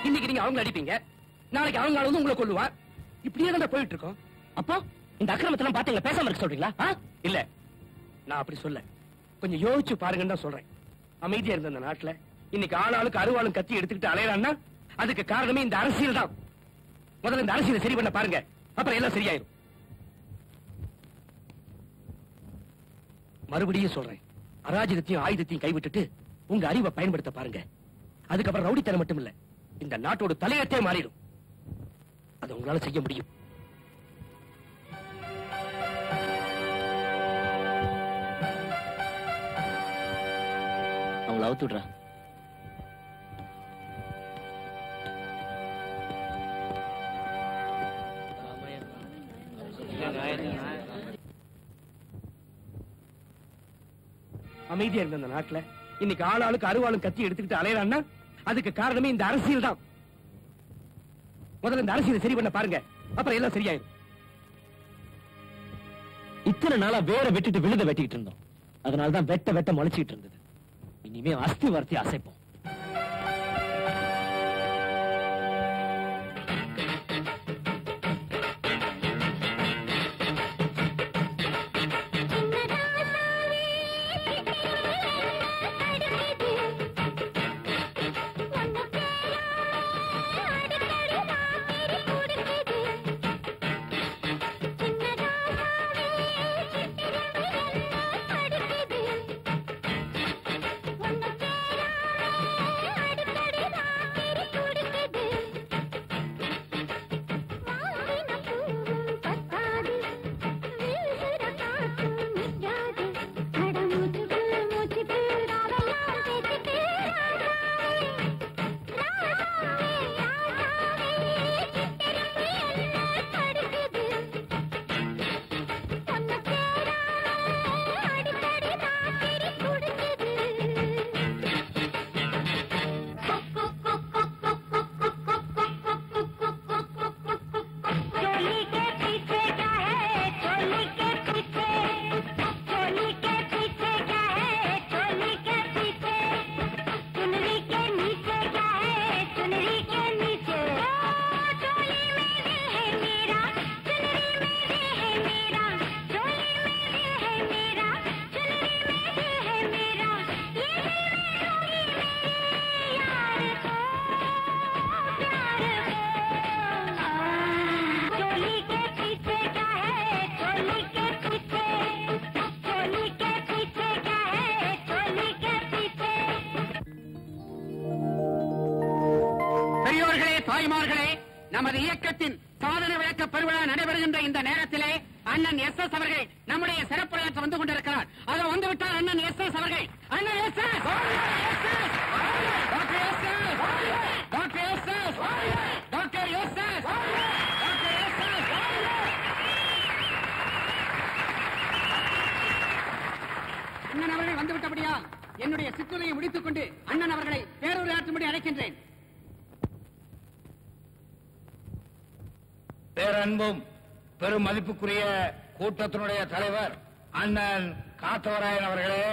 இன்னைக்கு நீங்க அவங்க அடிப்பீங்க நாளைக்கு அவங்க ஆள் வந்து உங்களை கொல்லுவா இப்படியே தான் போயிட்டு இருக்கோம் அப்போ இந்த அக்கிரமத்தை எல்லாம் பாத்தீங்களா பேசாம இருக்க சொல்றீங்களா ஆ? இல்ல நான் அப்படி சொல்ல கொஞ்சம் யோசிச்சு பாருங்கன்னு தான் சொல்றேன் அமைதியா இருந்த இந்த நாட்டுல இன்னைக்கு ஆளாளுக்கு அருவாளும் கத்தி எடுத்துக்கிட்டு அலையறான்னா அதுக்கு காரணமே இந்த அரசியல் தான் முதல்ல இந்த அரசியலை சரி பண்ண பாருங்க அப்புறம் எல்லாம் சரியாயிரும் மறுபடியும் சொல்றேன் அராஜகத்தையும் ஆயுதத்தையும் கைவிட்டுட்டு உங்க அறிவை பயன்படுத்த பாருங்க அதுக்கப்புறம் ரவுடித்தனம் மட்டும் இல்ல இந்த நாட்டோட தலையத்தே மாறிடும் அது உங்களால செய்ய முடியும் அவங்கள அவுத்து விடுறா அமைதியா இருந்த இந்த நாட்டுல இன்னைக்கு ஆளாளுக்கு அருவாளும் கத்தி எடுத்துக்கிட்டு அலையறான்னா அதுக்கு காரணமே இந்த அரசியல் தான் முதல்ல இந்த அரசியலை சரி பண்ண பாருங்க அப்புறம் எல்லாம் சரியாயிரும் இத்தனை நாளா வேற வெட்டிட்டு விழுத வெட்டிட்டு இருந்தோம் அதனாலதான் வெட்ட வெட்ட முளைச்சிட்டு இருந்தது இனிமே அஸ்தி வார்த்தை அசைப்போம் பெரியோர்களே தாய்மார்களே நமது இயக்கத்தின் சாதனை விளக்க பெருவிழா நடைபெறுகின்ற இந்த நேரத்திலே அண்ணன் எஸ் எஸ் அவர்கள் நம்முடைய சிறப்புரையாற்ற வந்து கொண்டிருக்கிறார் அதோ வந்து விட்டார் அண்ணன் எஸ் எஸ் அவர்கள் அண்ணன் S S doctor S S doctor S S doctor S S doctor S S அண்ணன் அவர்கள் வந்து விட்டபடியா என்னுடைய சிற்றுரையை முடித்துக் கொண்டு அண்ணன் அவர்களை பேருரையாற்றும்படி அழைக்கின்றேன் பேரன்பும் பெரும் மதிப்புக்குரிய கூட்டத்தினுடைய தலைவர் அண்ணன் காத்தவராயன் அவர்களே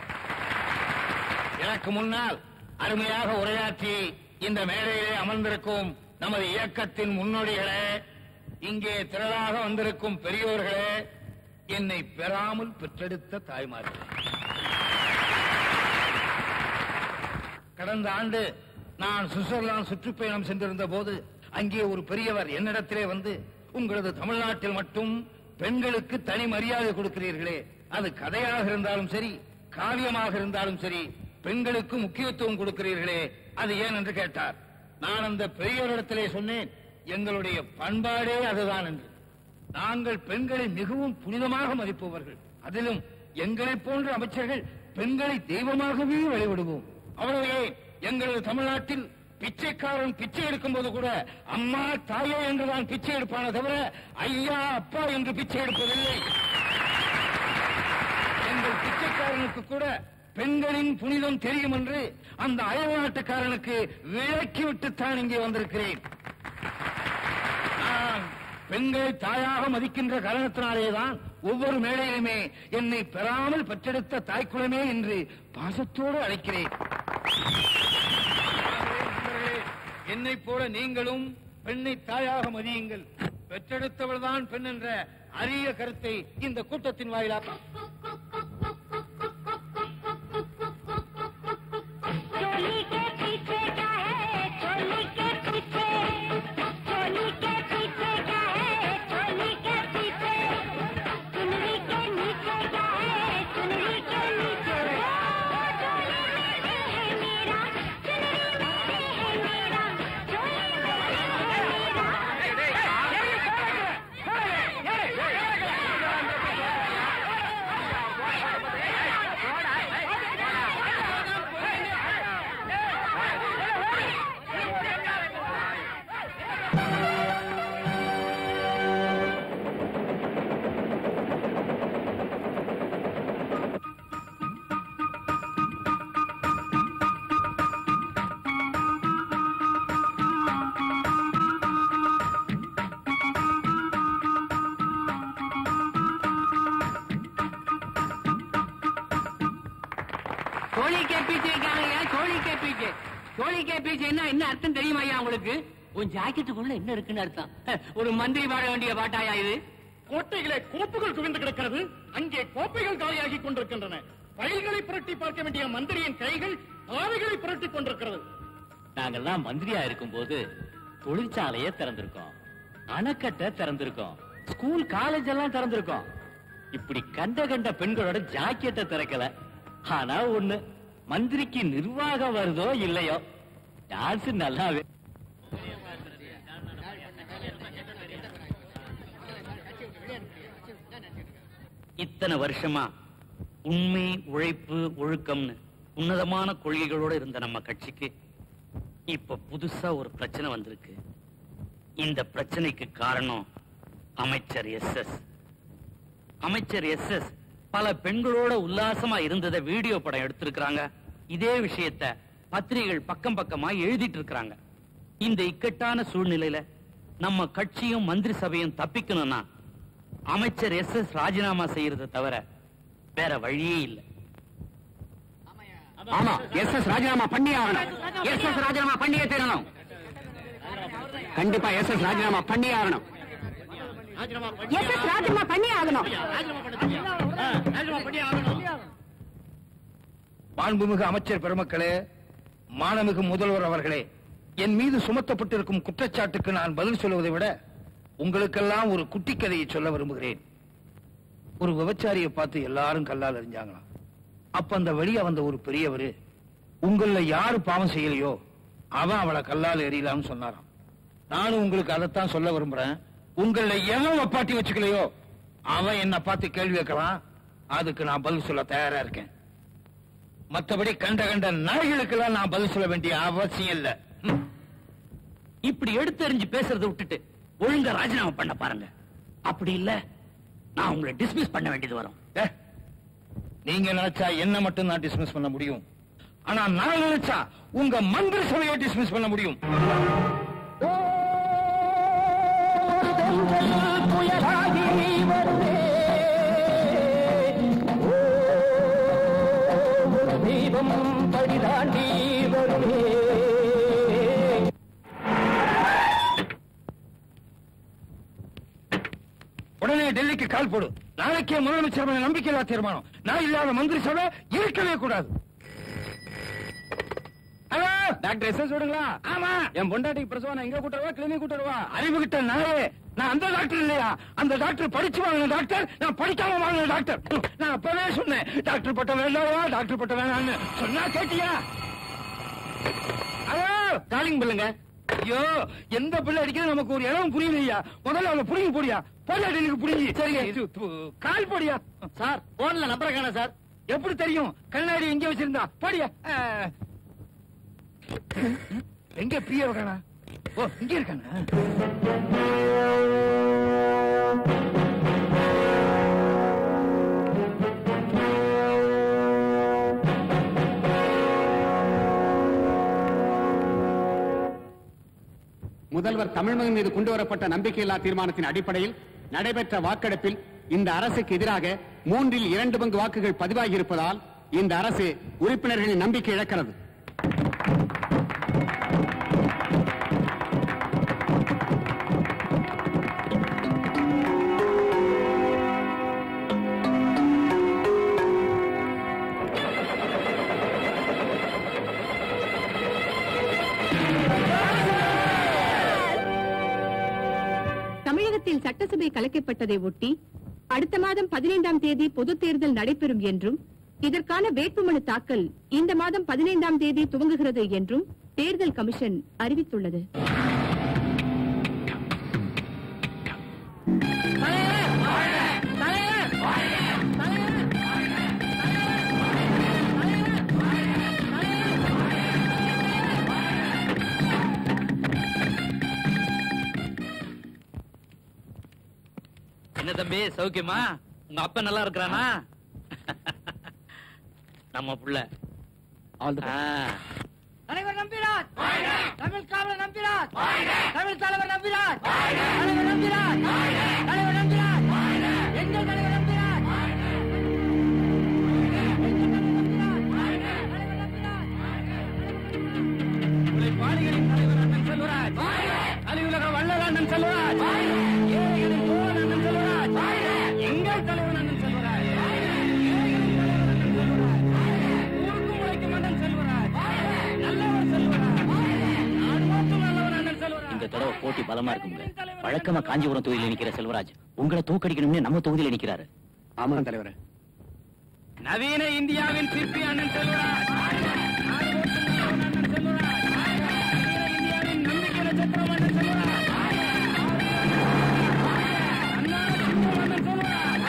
எனக்கு முன்னால் அருமையாக உரையாற்றி இந்த மேடையிலே அமர்ந்திருக்கும் நமது இயக்கத்தின் முன்னோடிகளே இங்கே திரளாக வந்திருக்கும் பெரியோர்களே என்னை பெறாமல் பெற்றெடுத்த தாய்மார்களே கடந்த ஆண்டு நான் சுவிட்சர்லாந்து சுற்றுப்பயணம் சென்றிருந்த போது அங்கே ஒரு பெரியவர் என்னிடத்திலே வந்து உங்களது தமிழ்நாட்டில் மட்டும் பெண்களுக்கு தனி மரியாதை கொடுக்கிறீர்களே அது கதையாக இருந்தாலும் சரி காவியமாக இருந்தாலும் சரி பெண்களுக்கு முக்கியத்துவம் கொடுக்கிறீர்களே அது ஏன் என்று கேட்டார் நான் அந்த பெரியவரிடத்திலே சொன்னேன் எங்களுடைய பண்பாடே அதுதான் என்று நாங்கள் பெண்களை மிகவும் புனிதமாக மதிப்பவர்கள் அதிலும் எங்களைப் போன்ற அமைச்சர்கள் பெண்களை தெய்வமாகவே வழிபடுவோம் அவ்வளவே எங்களது தமிழ்நாட்டில் பிச்சைக்காரன் பிச்சை எடுக்கும் போது கூட அம்மா தாயே என்றுதான் பிச்சை எடுப்பானே தவிர ஐயா அப்பா என்று பிச்சை எடுப்பதில்லை எங்கள் பிச்சைக்காரனுக்கு கூட பெண்களின் புனிதம் தெரியும் என்று அந்த அயல் நாட்டுக்காரனுக்கு விளக்கிவிட்டுத்தான் இங்கே வந்திருக்கிறேன் நான் பெண்களை தாயாக மதிக்கின்ற காரணத்தினாலேதான் ஒவ்வொரு மேடையிலுமே என்னை பெறாமல் பெற்றெடுத்த தாய்க்குளமே என்று பாசத்தோடு அழைக்கிறேன் என்னைப் போல நீங்களும் பெண்ணை தாயாக மதியுங்கள் பெற்றெடுத்தவள் தான் பெண் என்ற அரிய கருத்தை இந்த கூட்டத்தின் வாயிலாக चोली के पीछे क्या है चोली के पीछे चोली के पीछे क्या है चोली के पीछे चुनरी के नीचे क्या है चुनरी के नीचे ओ, चोली में है मेरा चुनरी में है मेरा चोली में है கோழி கே பீச்சே இருக்காங்க கோழி கே பீச்சே கோழி கே பீச்சே என்ன என்ன அர்த்தம் தெரியுமா ஐயா உங்களுக்கு உன் ஜாக்கெட்டுக்குள்ள என்ன இருக்குன்னு அர்த்தம் ஒரு மந்திரி பாட வேண்டிய பாட்டாயா இது கோட்டைகளே கோப்புகள் குவிந்து கிடக்கிறது அங்கே கோப்பைகள் காலியாகி கொண்டிருக்கின்றன பயில்களை புரட்டி பார்க்க வேண்டிய மந்திரியின் கைகள் ஆவிகளை புரட்டிக் கொண்டிருக்கிறது நாங்கெல்லாம் மந்திரியா இருக்கும்போது தொழிற்சாலைய திறந்திருக்கோம் அணைக்கட்டை திறந்திருக்கோம் ஸ்கூல் காலேஜ் எல்லாம் திறந்திருக்கோம் இப்படி கண்ட கண்ட பெண்களோட ஜாக்கெட்டை திறக்கல ஆனா ஒண்ணு மந்திரிக்கு நிர்வாகம் வருதோ இல்லையோ டான்ஸ் நல்லாவே இத்தனை வருஷமா உண்மை உழைப்பு ஒழுக்கம்னு உன்னதமான கொள்கைகளோட இருந்த நம்ம கட்சிக்கு இப்ப புதுசா ஒரு பிரச்சனை வந்திருக்கு இந்த பிரச்சனைக்கு காரணம் அமைச்சர் எஸ் எஸ் அமைச்சர் எஸ் எஸ் பல பெண்களோட உல்லாசமா இருந்ததை வீடியோ படம் எடுத்திருக்கிறாங்க இதே விஷயத்த பத்திரிகைகள் பக்கம் பக்கமா எழுதிட்டு இருக்கிறாங்க இந்த இக்கட்டான சூழ்நிலையில நம்ம கட்சியும் மந்திரி சபையும் தப்பிக்கணும்னா அமைச்சர் எஸ் எஸ் ராஜினாமா செய்யறதை தவிர வேற வழியே இல்லை ஆமா எஸ் எஸ் ராஜினாமா பண்ணி ஆகணும் எஸ் எஸ் ராஜினாமா பண்ணியே தீரணும் கண்டிப்பா எஸ் எஸ் ராஜினாமா பண்ணி ஆகணும் எஸ் எஸ் ராஜினாமா பண்ணி ஆகணும் மாண்புமிகு அமைச்சர் பெருமக்களே மாண்புமிகு முதல்வர் அவர்களே என் மீது சுமத்தப்பட்டிருக்கும் குற்றச்சாட்டுக்கு நான் பதில் சொல்வதை விட உங்களுக்கெல்லாம் ஒரு குட்டி கதையை சொல்ல விரும்புகிறேன் ஒரு விபச்சாரியை பார்த்து எல்லாரும் கல்லால் எறிஞ்சாங்களாம் அப்ப அந்த வழியா வந்த ஒரு பெரியவரு உங்கள யாரு பாவம் செய்யலையோ அவன் அவளை கல்லால் எறியலாம்னு சொன்னாராம் நானும் உங்களுக்கு அதைத்தான் சொல்ல விரும்புறேன் உங்கள எவன் வப்பாட்டி வச்சுக்கலையோ அவன் என்ன பார்த்து கேள்வி கேட்கலாம் அதுக்கு நான் பதில் சொல்ல தயாரா இருக்கேன் மத்தபடி கண்ட கண்ட நாய்களுக்கெல்லாம் நான் பதில் சொல்ல வேண்டிய அவசியம் இல்ல இப்படி எடுத்தெறிஞ்சு பேசுறதை விட்டுட்டு ஒழுங்கா ராஜினாமா பண்ண பாருங்க அப்படி இல்ல நான் உங்களை டிஸ்மிஸ் பண்ண வேண்டியது வரும் ஏ, நீங்க நினைச்சா என்ன மட்டும் நான் டிஸ்மிஸ் பண்ண முடியும் ஆனா நான் நினைச்சா உங்க மந்திரி சபையை டிஸ்மிஸ் பண்ண முடியும் தீபம் படிதாண்டி வருவே உடனே டெல்லிக்கு கால் போடு நாளைக்கே முதலமைச்சர் மேல நம்பிக்கையில்லா தீர்மானம் நான் இல்லாத மந்திரி சபை இருக்கவே கூடாது ஹலோ டாக்டர் எஸ் எஸ் விடுங்களா ஆமா என் பொண்டாட்டிக்கு பிரசவம் நான் எங்க கூட்டுறவா கிளினிக் கூட்டுறவா அறிவுகிட்ட நாயே நான் அந்த டாக்டர் இல்லையா அந்த டாக்டர் படிச்சு வாங்கின டாக்டர் நான் படிக்காம வாங்கின டாக்டர் நான் அப்பவே சொன்னேன் டாக்டர் பட்டம் வேண்டாவா டாக்டர் பட்டம் வேணாம்னு சொன்னா கேட்டியா ஹலோ காலிங் பில்லுங்க ஐயோ எந்த பிள்ளை அடிக்கிறது நமக்கு ஒரு இடம் புரியலையா முதல்ல அவளை புடிங்கி போடியா போடியா டெல்லிக்கு புடிங்கி சரிங்க கால் போடியா சார் போன்ல நம்பரை காண சார் எப்படி தெரியும் கண்ணாடி எங்க வச்சிருந்தா போடியா ஆ. எங்க பிய காணா ஓ இங்க இருக்காங்க முதல்வர் தமிழ்மகன் மீது கொண்டு வரப்பட்ட நம்பிக்கையில்லா தீர்மானத்தின் அடிப்படையில் நடைபெற்ற வாக்கெடுப்பில் இந்த அரசுக்கு எதிராக மூன்றில் இரண்டு பங்கு வாக்குகள் பதிவாகி இருப்பதால் இந்த அரசு உறுப்பினர்களின் நம்பிக்கை இழக்கிறது தமிழகத்தில் சட்டசபை கலைக்கப்பட்டதை ஒட்டி அடுத்த மாதம் பதினைந்தாம் தேதி பொதுத் தேர்தல் நடைபெறும் என்றும் இதற்கான வேட்புமனு தாக்கல் இந்த மாதம் பதினைந்தாம் தேதி துவங்குகிறது என்றும் தேர்தல் கமிஷன் அறிவித்துள்ளது என்ன தம்பி சௌக்கியமா உங்க அப்பா நல்லா இருக்கிறானா நம்ம புள்ள ஆ. தலைவர் நம்பிராஜ் தமிழ் காவலர் நம்பிராஜ் தமிழ் தலைவர் நம்பிராஜ் தலைவர் நம்பிராஜ் தலைவர் நம்பிராஜ் எங்கள் தலைவர் நம்பிராஜ் உழைப்பாளிகளின் தலைவர் அண்ணன் செல்வராஜ் அலிவுலக வள்ளல் அண்ணன் செல்வராஜ் ஏழைகளின் தோழன் அண்ணன் செல்வராஜ் எங்கள் தலைவர் அண்ணன் செல்வராஜ் ஏழைகளின் தலைவர் அண்ணன் செல்வராஜ் ஊருக்கும் உழைக்கும் அண்ணன் செல்வராஜ் நல்லவர் செல்வராஜ் நாடு மட்டும் நல்லவர் அண்ணன் செல்வராஜ் இந்த தடவை போட்டி பலமா இருக்குங்க வழக்கமா காஞ்சிபுரம் தொகுதியில நிக்கிற செல்வராஜ் உங்களை தோக்கடிக்கணும்னு நம்ம தொகுதியில நிக்கிறாரு ஆமா தலைவர் நவீன இந்தியாவின் சிற்பி அண்ணன் செல்வராஜ் நாடு மட்டும் நல்லவர் அண்ணன் செல்வராஜ் நவீன இந்தியாவின் நம்பிக்கை நட்சத்திரம் அண்ணன் செல்வராஜ் அண்ணாட சிங்கம் அண்ணன் செல்வராஜ்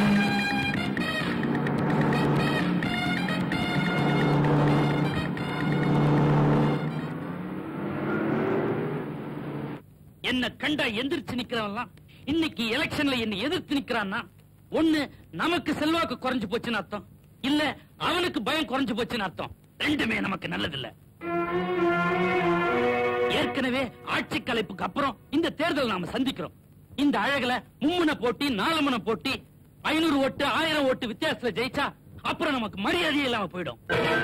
என்ன கண்டா எந்திரிச்சு நிக்கிறவன்லாம் இன்னைக்கு எலெக்ஷன்ல என்ன எதிர்த்து நிக்கிறான்னா ஒண்ணு நமக்கு செல்வாக்கு குறைஞ்சு போச்சுன்னு அர்த்தம் இல்ல அவனுக்கு பயம் குறைஞ்சு போச்சுன்னு அர்த்தம் ரெண்டுமே நமக்கு நல்லதில்ல ஏற்கனவே ஆட்சி கலைப்புக்கு அப்புறம் இந்த தேர்தல் நாம சந்திக்கிறோம் இந்த அழகுல மும்முன போட்டி நாலமுன போட்டி ஐநூறு ஓட்டு ஆயிரம் ஓட்டு வித்தியாசத்துல ஜெயிச்சா அப்புறம் நமக்கு மரியாதையே இல்லாம போயிடும்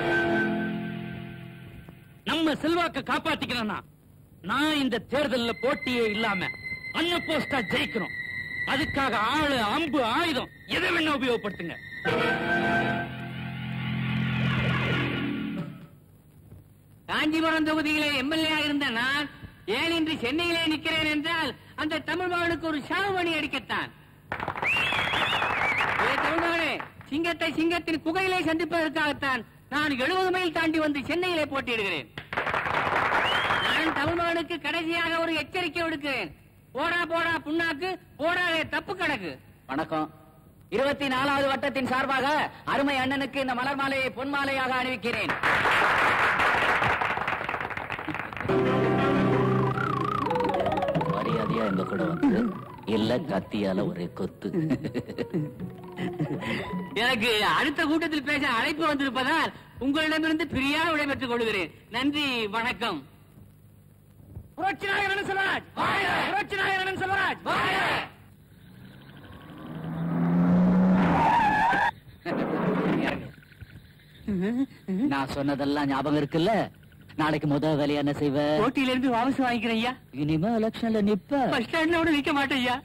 நம்ம செல்வாக்க காப்பாத்திக்கணும்னா நான் இந்த தேர்தல்ல போட்டியே இல்லாம அன்ன போஸ்டா ஜெயிக்கணும் அதுக்காக ஆளு அம்பு ஆயுதம் எதை வேணா உபயோகப்படுத்துங்க காஞ்சிபுரம் தொகுதியிலே எம்எல்ஏ இருந்த நான் ஏன் இன்று சென்னையிலே நிற்கிறேன் என்றால் அந்த தமிழ் மகனுக்கு ஒரு சாவுமணி அடிக்கத்தான் ஏ தமிழ் மகனே சிங்கத்தை சிங்கத்தின் குகையிலே சந்திப்பதற்காகத்தான் நான் எழுபது மைல் தாண்டி வந்து சென்னையிலே போட்டியிடுகிறேன் நான் தமிழ் மகனுக்கு கடைசியாக ஒரு எச்சரிக்கை விடுக்கிறேன் போடா போடா புண்ணாக்கு போடாதே தப்பு கணக்கு வணக்கம் இருபத்தி நாலாவது வட்டத்தின் சார்பாக அருமை அண்ணனுக்கு இந்த மலர் மாலையை பொன் மாலையாக அணிவிக்கிறேன் மரியாதையா எங்க கூட வந்து இல்ல கத்தியால ஒரே கொத்து எனக்கு அடுத்த கூட்டத்தில் பேச அழைப்பு வந்திருப்பதால் உங்களிடமிருந்து பிரியா விடைபெற்றுக் கொள்கிறேன் நன்றி வணக்கம் புரட்சி நாயகன் செல்வராஜ் புரட்சி நாயகன் செல்வராஜ் நான் சொன்னதெல்லாம் ஞாபகம் இருக்குல்ல நாளைக்கு முத வேலையா என்ன செய்வ போட்டியிலிருந்து வாபஸ் வாங்கிக்கிறேன் ஐயா இனிமே எலெக்ஷன்ல நிப்ப பஸ் ஸ்டாண்ட்ல கூட நிக்க மாட்டேன் ஐயா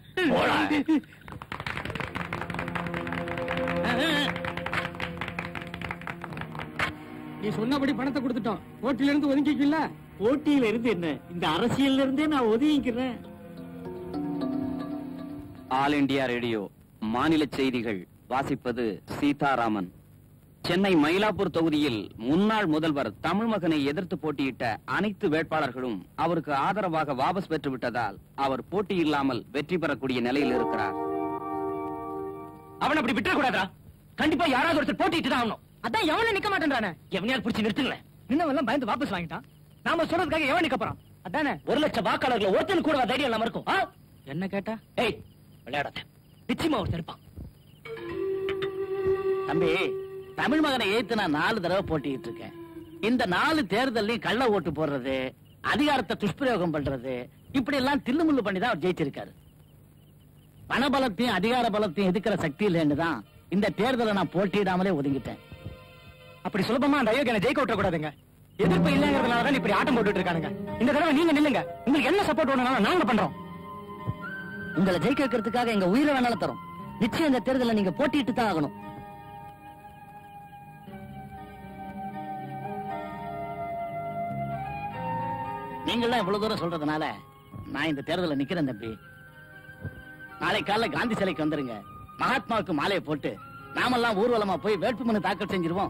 நீ சொன்னபடி பணத்தை கொடுத்துட்டோம் போட்டியில இருந்து ஒதுங்கிக்கல போட்டியில இருந்து என்ன இந்த அரசியல்ல இருந்தே நான் ஒதுங்கிக்கிறேன் ஆல் இண்டியா ரேடியோ மாநில செய்திகள் வாசிப்பது சீதாராமன் சென்னை மயிலாப்பூர் தொகுதியில் முன்னாள் முதல்வர் தமிழ் மகனை எதிர்த்து போட்டியிட்ட அனைத்து வேட்பாளர்களும் அவருக்கு ஆதரவாக வாபஸ் பெற்று விட்டதால் அவர் போட்டியில்லாமல் வெற்றி பெறக்கூடிய நிலையில் இருக்கிறார் அவன் அப்படி விட்டுற கூடாதா கண்டிப்பா யாராவது ஒருத்தர் போட்டிட்டு தான் ஆகணும் அதான் எவனும் நிக்க மாட்டேன்றானே எவனையார் பிடிச்சி நிறுத்துங்களேன் இன்னவெல்லாம் பயந்து வாபஸ் வாங்கிட்டான் நாம சொல்றதுக்காக எவன் நிக்க போறான் அதானே ஒரு லட்சம் வாக்காளர்கள் ஒருத்தன் கூட தைரியம் இல்லாம இருக்கும் ஆ? என்ன கேட்டா ஏய் விளையாடாத நிச்சயமா ஒருத்தர் இருப்பான் தம்பி தமிழ் மகனை ஏத்து நான் நாலு தடவை போட்டிட்டு இருக்கேன் இந்த நாலு தேர்தலையும் கள்ள ஓட்டு போடுறது அதிகாரத்தை துஷ்பிரயோகம் பண்றது இப்படி எல்லாம் தில்லுமுள்ளு பண்ணி தான் அவர் ஜெயிச்சிருக்காரு பணபலத்தையும் அதிகார பலத்தையும் எதுக்கிற சக்தி இல்லைன்னு தான் இந்த தேர்தலை நான் போட்டியிடாமலே ஒதுங்கிட்டேன் அப்படி சுலபமா அந்த அயோக்கியனை ஜெயிக்க விட்ட கூடாதுங்க எதிர்ப்பு இல்லங்கிறதுனால தான் இப்படி ஆட்டம் போட்டுட்டு இருக்கானுங்க இந்த தடவை நீங்க நில்லுங்க உங்களுக்கு என்ன சப்போர்ட் வேணும்னாலும் நாங்க பண்றோம் உங்களை ஜெயிக்க வைக்கிறதுக்காக எங்க உயிரை வேணாலும் தரோம் நிச்சயம் இந்த தேர்தலில் நீங்க போட்டிட்டு தான் ஆகணும் நீங்களாம் இவ்வளவு தூரம் சொல்றதுனால நான் இந்த தேர்தலில் நிக்கிறேன் தம்பி நாளை காலைல காந்தி சிலைக்கு வந்துருங்க மகாத்மாவுக்கு மாலையை போட்டு நாமெல்லாம் ஊர்வலமா போய் வேட்புமனு தாக்கல் செஞ்சிருவோம்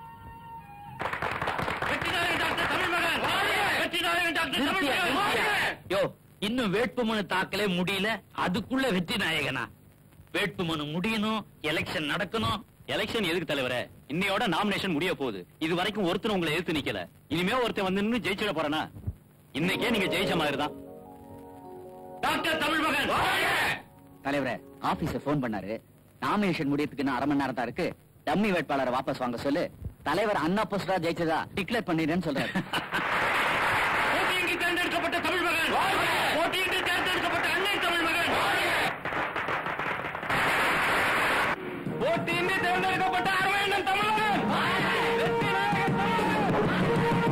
நிறுத்தியா, நிறுத்தியா. யோ இன்னும் வேட்புமனு தாக்கலே முடியல அதுக்குள்ள வெற்றி நாயகனா வேட்புமனு முடியணும் எலெக்ஷன் நடக்கணும் எலெக்ஷன் எதுக்கு தலைவரே இன்னையோட நாமினேஷன் முடிய போகுது இது வரைக்கும் ஒருத்தர் உங்களை எதிர்த்து நிக்கல இனிமே ஒருத்தன் வந்து நின்னு ஜெயிச்சிட போறானா இன்னைக்கே நீங்க ஜெயிச்ச மாதிரி தான் டாக்டர் தமிழ்மகன் தலைவரே ஆபீஸ போன் பண்ணாரு நாமினேஷன் முடியறதுக்கு இன்னும் அரை மணி நேரம் தான் இருக்கு டம்மி வேட்பாளரை வாபஸ் வாங்க சொல்லு தலைவர் அண்ணா போஸ்டரா ஜெயிச்சதா டிக்ளேர் பண்ணிடுறேன்னு சொல்றாரு போட்டியின்றி தேர்ந்தெடுக்கப்பட்ட தமிழ்மகன் போட்டியின்றி தேர்ந்தெடுக்கப்பட்ட அன்னை தமிழ்மகன் போட்டியின்றி தேர்ந்தெடுக்கப்பட்ட அரவேந்தன் தமிழ்மகன் வெற்றி நாயகன்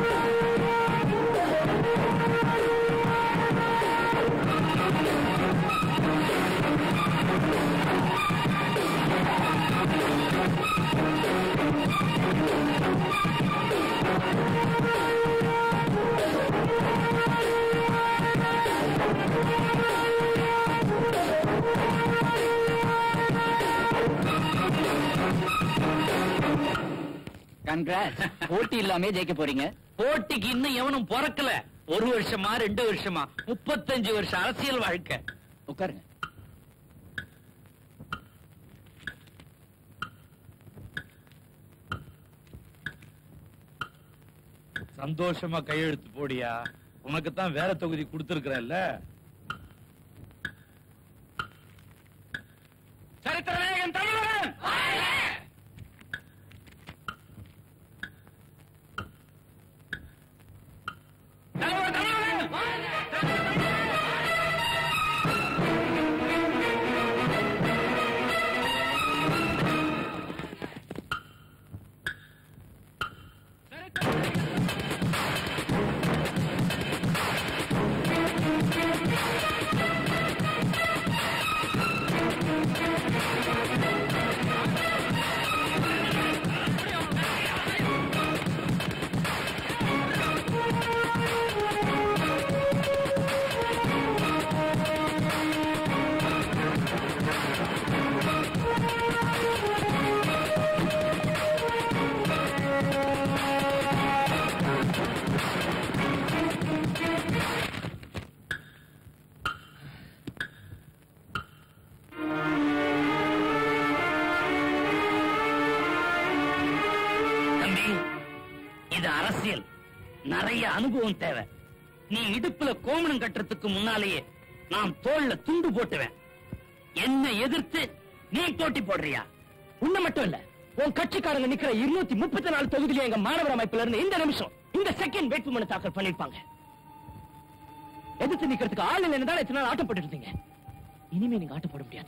கங்க்ராட்ஸ் போட்டி இல்லாமே ஜெயிக்க போறீங்க போட்டிக்கு இன்னும் எவனும் பிறக்கல ஒரு வருஷமா ரெண்டு வருஷமா முப்பத்தஞ்சு வருஷம் அரசியல் வாழ்க்கை உட்காருங்க சந்தோஷமா கையெழுத்து போடியா உனக்கு தான் வேற தொகுதி கொடுத்திருக்கிறேன்ல சரித்திர நாயகன் தமிழ்மகன் தலைவர் தமிழ்மகன் தம்பி இது அரசியல் நிறைய அனுபவம் தேவை நீ இடுப்புல கோமணம் கட்டுறதுக்கு முன்னாலேயே நான் தோல்ல துண்டு போட்டுவேன் என்ன எதிர்த்து நீ போட்டி போடுறியா உன்ன மட்டும் இல்ல உன் கட்சிக்காரங்க நிக்கிற இருநூத்தி முப்பத்தி நாலு தொகுதியில எங்க மாணவர் அமைப்புல இருந்து இந்த நிமிஷம் இந்த செகண்ட் வேட்புமனு தாக்கல் பண்ணிருப்பாங்க எதிர்த்து நிக்கிறதுக்கு ஆள் இல்லைன்னு தான் இத்தனை நாள் ஆட்டப்பட்டு இருந்தீங்க இனிமே நீங்க ஆட்டப்பட முடியாது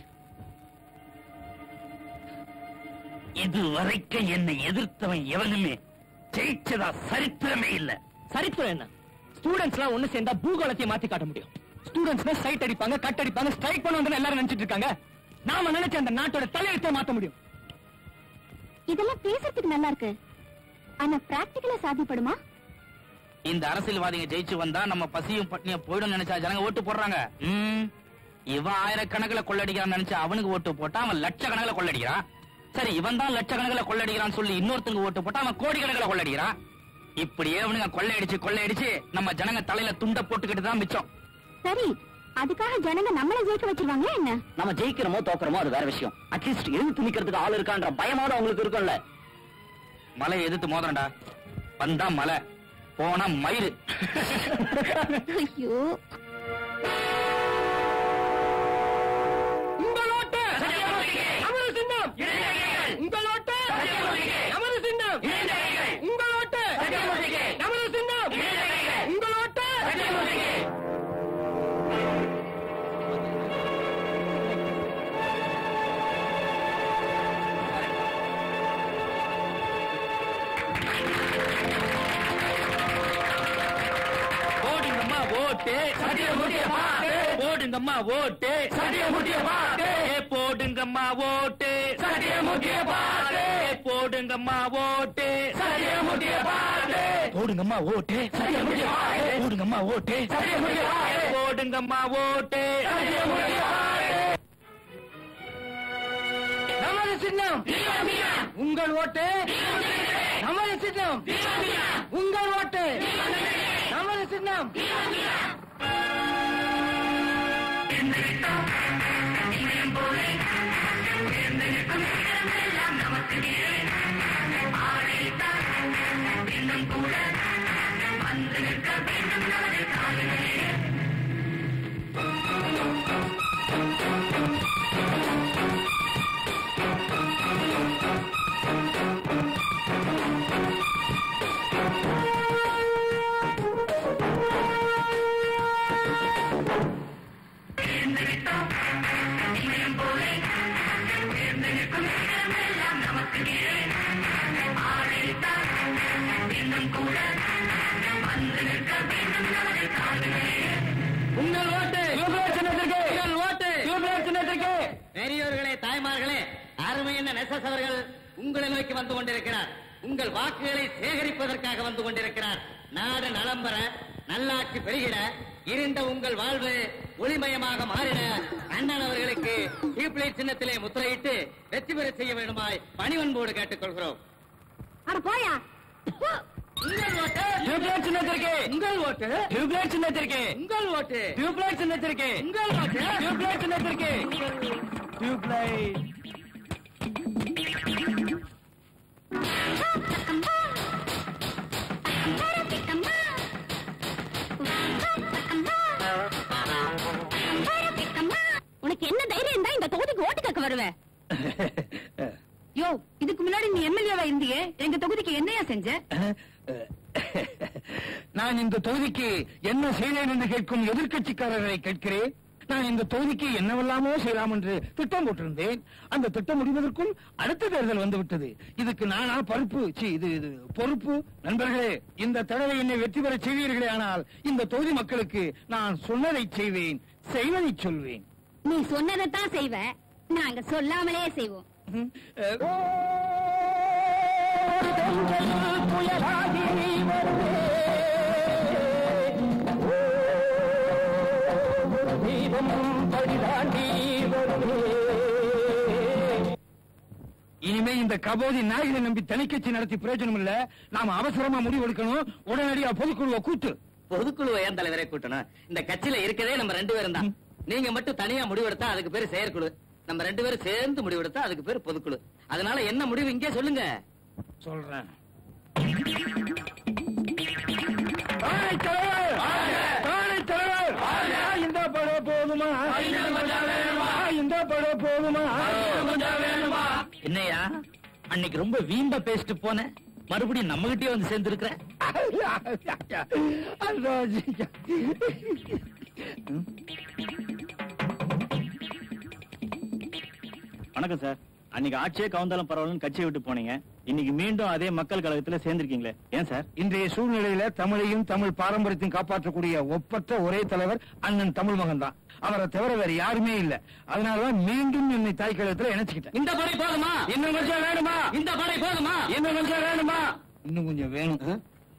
இது வரைக்கும் என்னை எதிர்த்தவன் எவனுமே ஜெயிச்சதா சரித்திரமே இல்ல சரித்திரம் என்ன ஸ்டூடெண்ட்ஸ் எல்லாம் ஒண்ணு சேர்ந்தா பூகோளத்தை மாத்தி காட்ட முடியும் ஸ்டூடெண்ட்ஸ் சைட் அடிப்பாங்க கட் அடிப்பாங்க ஸ்ட்ரைக் பண்ணுவாங்கன்னு எல்லாரும் நினைச்சிட்டு இருக்காங்க நாம நினைச்ச அந்த நாட்டோட தலையெழுத்தை மாத்த முடியும் இதெல்லாம் பேசுறதுக்கு நல்லா இருக்கு ஆனா பிராக்டிகலா சாத்தியப்படுமா இந்த அரசியல்வாதிங்க ஜெயிச்சு வந்தா நம்ம பசியும் பட்னியும் போயிடும் நினைச்சா ஜனங்க ஓட்டு போடுறாங்க ம், இவன் ஆயிரக்கணக்கில் கொள்ளடிக்கிறான் நினைச்சா அவனுக்கு ஓட்டு போட்டா அவன் லட்சக்கணக்கில் கொள்ளடிக்கிறான் சரி இவன் தான் லட்சக்கணக்கில் கொள்ளடிக்கிறான்னு சொல்லி இன்னொருத்தங்க ஓட்டு போட்டா அவன் கோடிக்கணக்கில் கொள்ளடிக்கிறான் இப்படியே அவனுங்க கொள்ளையடிச்சு கொள்ளையடிச்சு நம்ம ஜனங்க தலையில துண்ட போட்டுக்கிட்டு தான் மிச்சம் சரி அதுக்காக ஜனங்க நம்மள ஜெயிக்க வச்சிருவாங்க என்ன நம்ம ஜெயிக்கிறோமோ தோக்குறோமோ அது வேற விஷயம் அட்லீஸ்ட் எழுத்து நிக்கிறதுக்கு ஆள் இருக்கான்ற பயமாவது அவங்களுக்கு இருக்கும்ல மலை எதிர்த்து மோதிரண்டா வந்தா மலை போனா மயிறு ஐயோ உங்களோட்ட நமது சின்னம் உங்களோட்ட நமது சின்னம் உங்களோட்ட நமது சின்னம் உங்களோட்ட போடுங்கம்மா ஓட்டு போடுங்கம்மா ஓட்டு ஏ, போடுங்கம்மா ஓட்டு ஏ, போடுங்கம்மா ஓட்டு போடுங்கம்மா ஓட்டு போடுங்கம்மா ஓட்டு போடுங்கம்மா ஓட்டு நமது சின்னம் உங்கள் ஓட்டு நமது சின்னம் உங்கள் ஓட்டு நமது சின்னம் உங்கள் ஓட்டு சின்னத்திற்கு உங்கள் ஓட்டு சின்னத்திற்கு பெரியோர்களே தாய்மார்களே அருமையான நெசஸ் அவர்கள் உங்களை நோக்கி வந்து கொண்டிருக்கிறார் உங்கள் வாக்குகளை சேகரிப்பதற்காக வந்து கொண்டிருக்கிறார் நாடு நலம் பெற நல்லாட்சி பெருகிட இருந்த உங்கள் வாழ்வு ஒளிமயமாக மாறிட அண்ணன் அவர்களுக்கு டியூப்லைட் சின்னத்திலே முத்திரையிட்டு வெற்றி பெற செய்ய வேண்டுமாய் பணிவன்போடு கேட்டுக்கொள்கிறோம் அட போயா உங்கள் ஓட்டு டியூப்லைட் சின்னத்திற்கு உங்கள் ஓட்டு டியூப்லைட் சின்னத்திற்கு உங்கள் ஓட்டு டியூப்லைட் சின்னத்திற்கு உங்கள் ஓட்டு டியூப்லைட் சின்னத்திற்கு டியூப்லைட் உனக்கு என்ன தைரியம் தான் இந்த தொகுதிக்கு ஓட்டு கேட்க வருவ யோ இதுக்கு முன்னாடி நீ எம்எல்ஏவா இருந்தியே எங்க தொகுதிக்கு என்னையா செஞ்ச நான் இந்த தொகுதிக்கு என்ன செய்தேன் என்று கேட்கும் எதிர்க்கட்சிக்காரர்களை கேட்கிறேன் நான் இந்த தொகுதிக்கு என்னவெல்லாமோ செய்யலாம் என்று திட்டம் போட்டிருந்தேன் அந்த திட்டம் முடிவதற்குள் அடுத்த தேர்தல் வந்துவிட்டது இதுக்கு நானா பருப்பு சீ, இது இது பொறுப்பு நண்பர்களே இந்த தடவை என்னை வெற்றி பெற செய்வீர்களே ஆனால் இந்த தொகுதி மக்களுக்கு நான் சொன்னதை செய்வேன் செய்வதை சொல்வேன் நீ சொன்னதைத்தான் செய்வ நாங்க சொல்லாமலே செய்வோம் இனிமே இந்த கபோதி நாய்களை நம்பி தனிக்கட்சி நடத்தி பிரயோஜனம் இல்ல நாம அவசரமா முடிவு எடுக்கணும் உடனடியா பொதுக்குழுவை கூட்டு பொதுக்குழு ஏன் தலைவரை கூட்டணும் இந்த கட்சியில இருக்கதே நம்ம ரெண்டு பேரும் தான் நீங்க மட்டும் தனியா முடிவெடுத்தா அதுக்கு பேரு செயற்குழு நம்ம ரெண்டு பேரும் சேர்ந்து முடிவெடுத்தா அதுக்கு பேரு பொதுக்குழு அதனால என்ன முடிவு இங்கே சொல்லுங்க சொல்றேன் தானை தலைவர்! தானை தலைவர்! இந்த படம் போதுமா இந்த படம் போதுமா என்னையா அன்னைக்கு ரொம்ப வீம்ப பேசிட்டு போன மறுபடியும் நம்ம கிட்டே வந்து சேர்ந்து இருக்கிற வணக்கம் சார் அன்னைக்கு ஆட்சியே கவுந்தாலும் பரவாயில்லன்னு கட்சியை விட்டு போனீங்க இன்னைக்கு மீண்டும் அதே மக்கள் கழகத்துல சேர்ந்திருக்கீங்களே ஏன் சார் இன்றைய சூழ்நிலையில தமிழையும் தமிழ் பாரம்பரியத்தையும் காப்பாற்றக்கூடிய ஒப்பற்ற ஒரே தலைவர் அண்ணன் தமிழ் மகன் தான் அவரை தவிர வேற யாருமே இல்ல அதனாலதான் மீண்டும் என்னை தாய் கழகத்துல இணைச்சுக்கிட்டேன் இந்த படை போதுமா இன்னும் கொஞ்சம் வேணுமா இந்த படை போதுமா இன்னும் கொஞ்சம் வேணுமா இன்னும் கொஞ்சம் வேணும்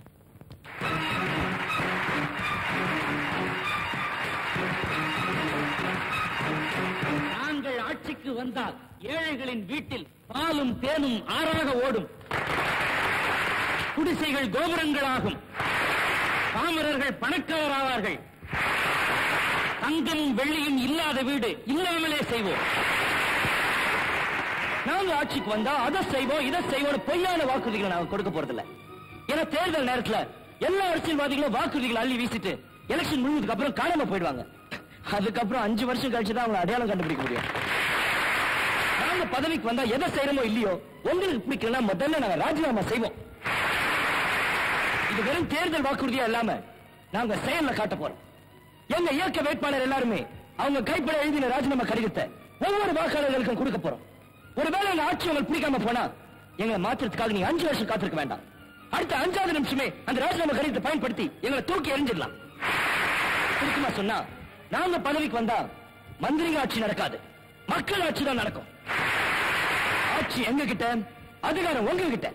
நாங்கள் ஆட்சிக்கு வந்தால் ஏழைகளின் வீட்டில் பாலும் தேனும் ஆறாக ஓடும் குடிசைகள் கோபுரங்களாகும் பாமரர்கள் பணக்காரராவார்கள் தங்கமும் வெள்ளியும் இல்லாத வீடு இல்லாமலே செய்வோம் நாங்க ஆட்சிக்கு வந்தா அதை செய்வோம் இதை செய்வோம் பொய்யான வாக்குறுதிகளை நாங்க கொடுக்க போறதில்ல ஏன்னா தேர்தல் நேரத்துல எல்லா அரசியல்வாதிகளும் வாக்குறுதிகளை அள்ளி வீசிட்டு எலெக்ஷன் முடிஞ்சதுக்கு அப்புறம் காணாம போயிடுவாங்க அதுக்கப்புறம் அஞ்சு வருஷம் கழிச்சு தான் அவங்களை அடையாளம் கண்டுபிடிக்க முடியும் நாங்க பதவிக்கு வந்தா எதை செய்யறோமோ இல்லையோ உங்களுக்கு பிடிக்கலன்னா முதல்ல நாங்க ராஜினாமா செய்வோம் இது வெறும் தேர்தல் வாக்குறுதியா இல்லாம நாங்க செயல்ல காட்ட போறோம் எங்க இயக்க வேட்பாளர் எல்லாருமே அவங்க கைப்பட எழுதின ராஜினாமா கடிதத்தை ஒவ்வொரு வாக்காளர்களுக்கும் கொடுக்க போறோம் ஒருவேளை எங்க ஆட்சி உங்களுக்கு பிடிக்காம போனா எங்களை மாத்திரத்துக்காக நீங்க அஞ்சு வருஷம் காத்திருக்க வேண்டாம் அடுத்த அஞ்சாவது நிமிஷமே அந்த ராஜினாமா கடிதத்தை பயன்படுத்தி எங்களை தூக்கி எறிஞ்சிடலாம் சுருக்கமா சொன்னா நாங்க பதவிக்கு வந்தா மந்திரிங்க ஆட்சி நடக்காது மக்கள் ஆட்சி தான் நடக்கும் ஆட்சி எங்க கிட்ட அதிகாரம் உங்க கிட்ட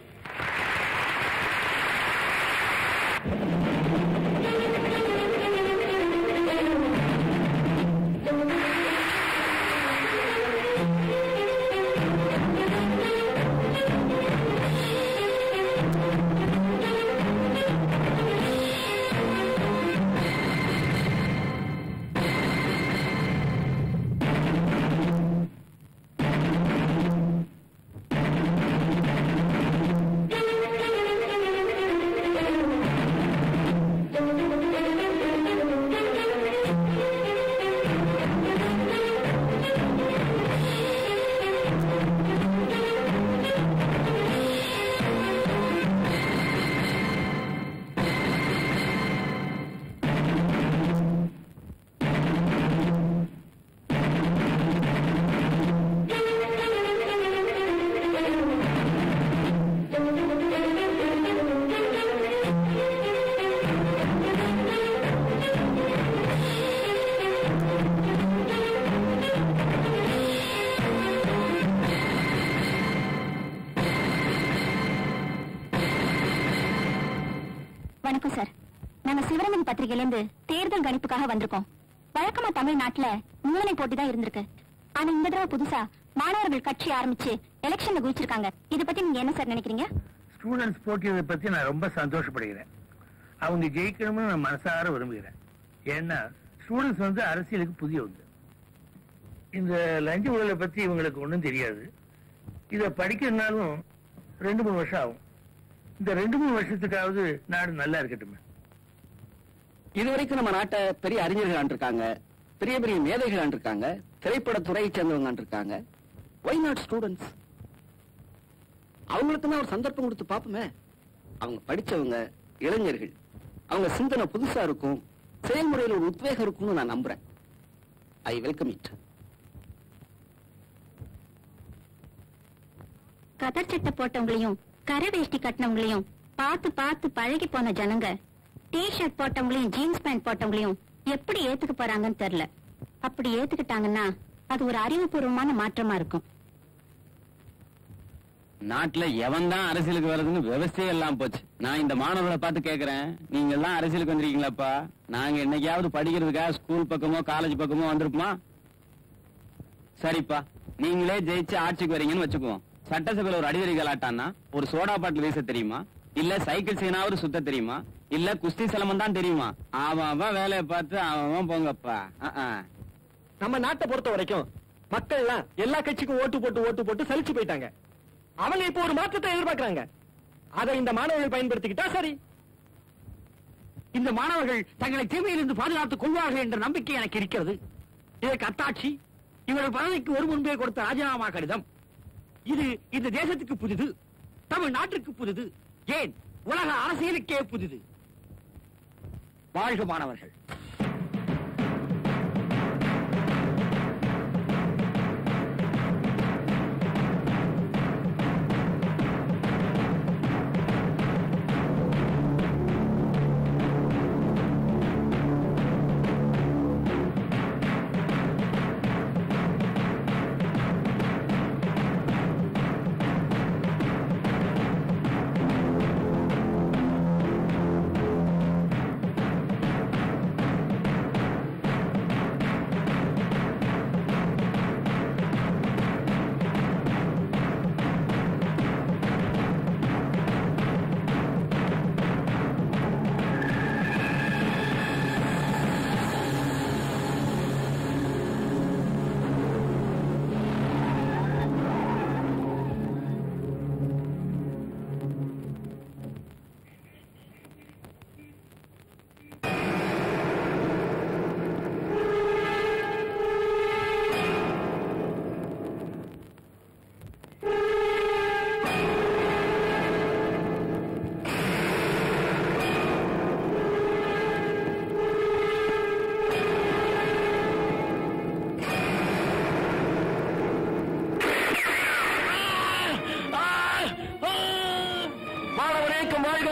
பத்திரிகையில இருந்து தேர்தல் கணிப்புக்காக வந்திருக்கோம் வழக்கமா தமிழ்நாட்டுல முன்னணி போட்டி தான் இருந்திருக்கு ஆனா இந்த தடவை புதுசா மாணவர்கள் கட்சி ஆரம்பிச்சு எலெக்ஷன்ல குதிச்சிருக்காங்க இத பத்தி நீங்க என்ன சார் நினைக்கிறீங்க ஸ்டூடெண்ட்ஸ் போட்டியதை பத்தி நான் ரொம்ப சந்தோஷப்படுகிறேன் அவங்க ஜெயிக்கணும்னு நான் மனசார விரும்புகிறேன் ஏன்னா ஸ்டூடெண்ட்ஸ் வந்து அரசியலுக்கு புதியவங்க இந்த லஞ்ச ஊழலை பத்தி இவங்களுக்கு ஒண்ணும் தெரியாது இத படிக்கிறதுனாலும் ரெண்டு மூணு வருஷம் ஆகும் இந்த ரெண்டு மூணு வருஷத்துக்காவது நாடு நல்லா இருக்கட்டுமே இதுவரைக்கும் நம்ம நாட்டை பெரிய அறிஞர்கள் இருக்காங்க பெரிய பெரிய மேதைகள் இருக்காங்க திரைப்படத்துறையை சேர்ந்தவங்க இருக்காங்க ஒய் நாட் ஸ்டூடெண்ட்ஸ் அவங்களுக்கு தான் ஒரு சந்தர்ப்பம் கொடுத்து பார்ப்போமே அவங்க படிச்சவங்க இளைஞர்கள் அவங்க சிந்தனை புதுசா இருக்கும் செயல்முறையில் ஒரு உத்வேகம் இருக்கும்னு நான் நம்புறேன் ஐ வெல்கம் இட் கதர் சட்டை போட்டவங்களையும் கரை வேஷ்டி கட்டினவங்களையும் பார்த்து பார்த்து பழகி போன ஜனங்க டி ஷர்ட் போட்டவங்களையும் ஜீன்ஸ் பேண்ட் போட்டவங்களையும் எப்படி ஏத்துக்க போறாங்கன்னு தெரியல அப்படி ஏத்துக்கிட்டாங்கன்னா அது ஒரு அறிவுபூர்வமான மாற்றமா இருக்கும் நாட்டுல எவன் தான் அரசியலுக்கு வர்றதுன்னு விவசாயம் எல்லாம் போச்சு நான் இந்த மாணவர்களை பார்த்து கேக்குறேன் நீங்க எல்லாம் அரசியலுக்கு வந்திருக்கீங்களாப்பா நாங்க என்னைக்காவது படிக்கிறதுக்காக ஸ்கூல் பக்கமோ காலேஜ் பக்கமோ வந்திருப்போமா சரிப்பா நீங்களே ஜெயிச்சு ஆட்சிக்கு வரீங்கன்னு வச்சுக்குவோம் சட்டசபையில ஒரு அடிதடி கலாட்டான்னா ஒரு சோடா பாட்டில் வீச தெரியுமா இல்ல சைக்கிள் சீனாவது சுத்த தெரியுமா இல்ல குஸ்தி சிலம்பம் தான் தெரியுமா அவன் அவன் வேலையை பார்த்து அவன் அவன் போங்கப்பா அஹ், அஹ். நம்ம நாட்டை பொறுத்த வரைக்கும் மக்கள் எல்லாம் எல்லா கட்சிக்கும் ஓட்டு போட்டு ஓட்டு போட்டு சலிச்சு போயிட்டாங்க அவங்க இப்போ ஒரு மாற்றத்தை எதிர்பார்க்கறாங்க அதை இந்த மாணவர்கள் பயன்படுத்திக்கிட்டா சரி இந்த மாணவர்கள் தங்களை தீமையிலிருந்து பாதுகாத்துக் கொள்வார்கள் என்ற நம்பிக்கை எனக்கு இருக்கிறது இதற்கு அத்தாட்சி இவர்கள் பதவிக்கு ஒரு முன்பே கொடுத்த ராஜினாமா கடிதம் இது இந்த தேசத்துக்கு புதிது தமிழ்நாட்டிற்கு புதிது ஏன் உலக அரசியலுக்கே புதிது வாழ்க மாணவர்கள் மாணவர் இயக்கம் வாழ்க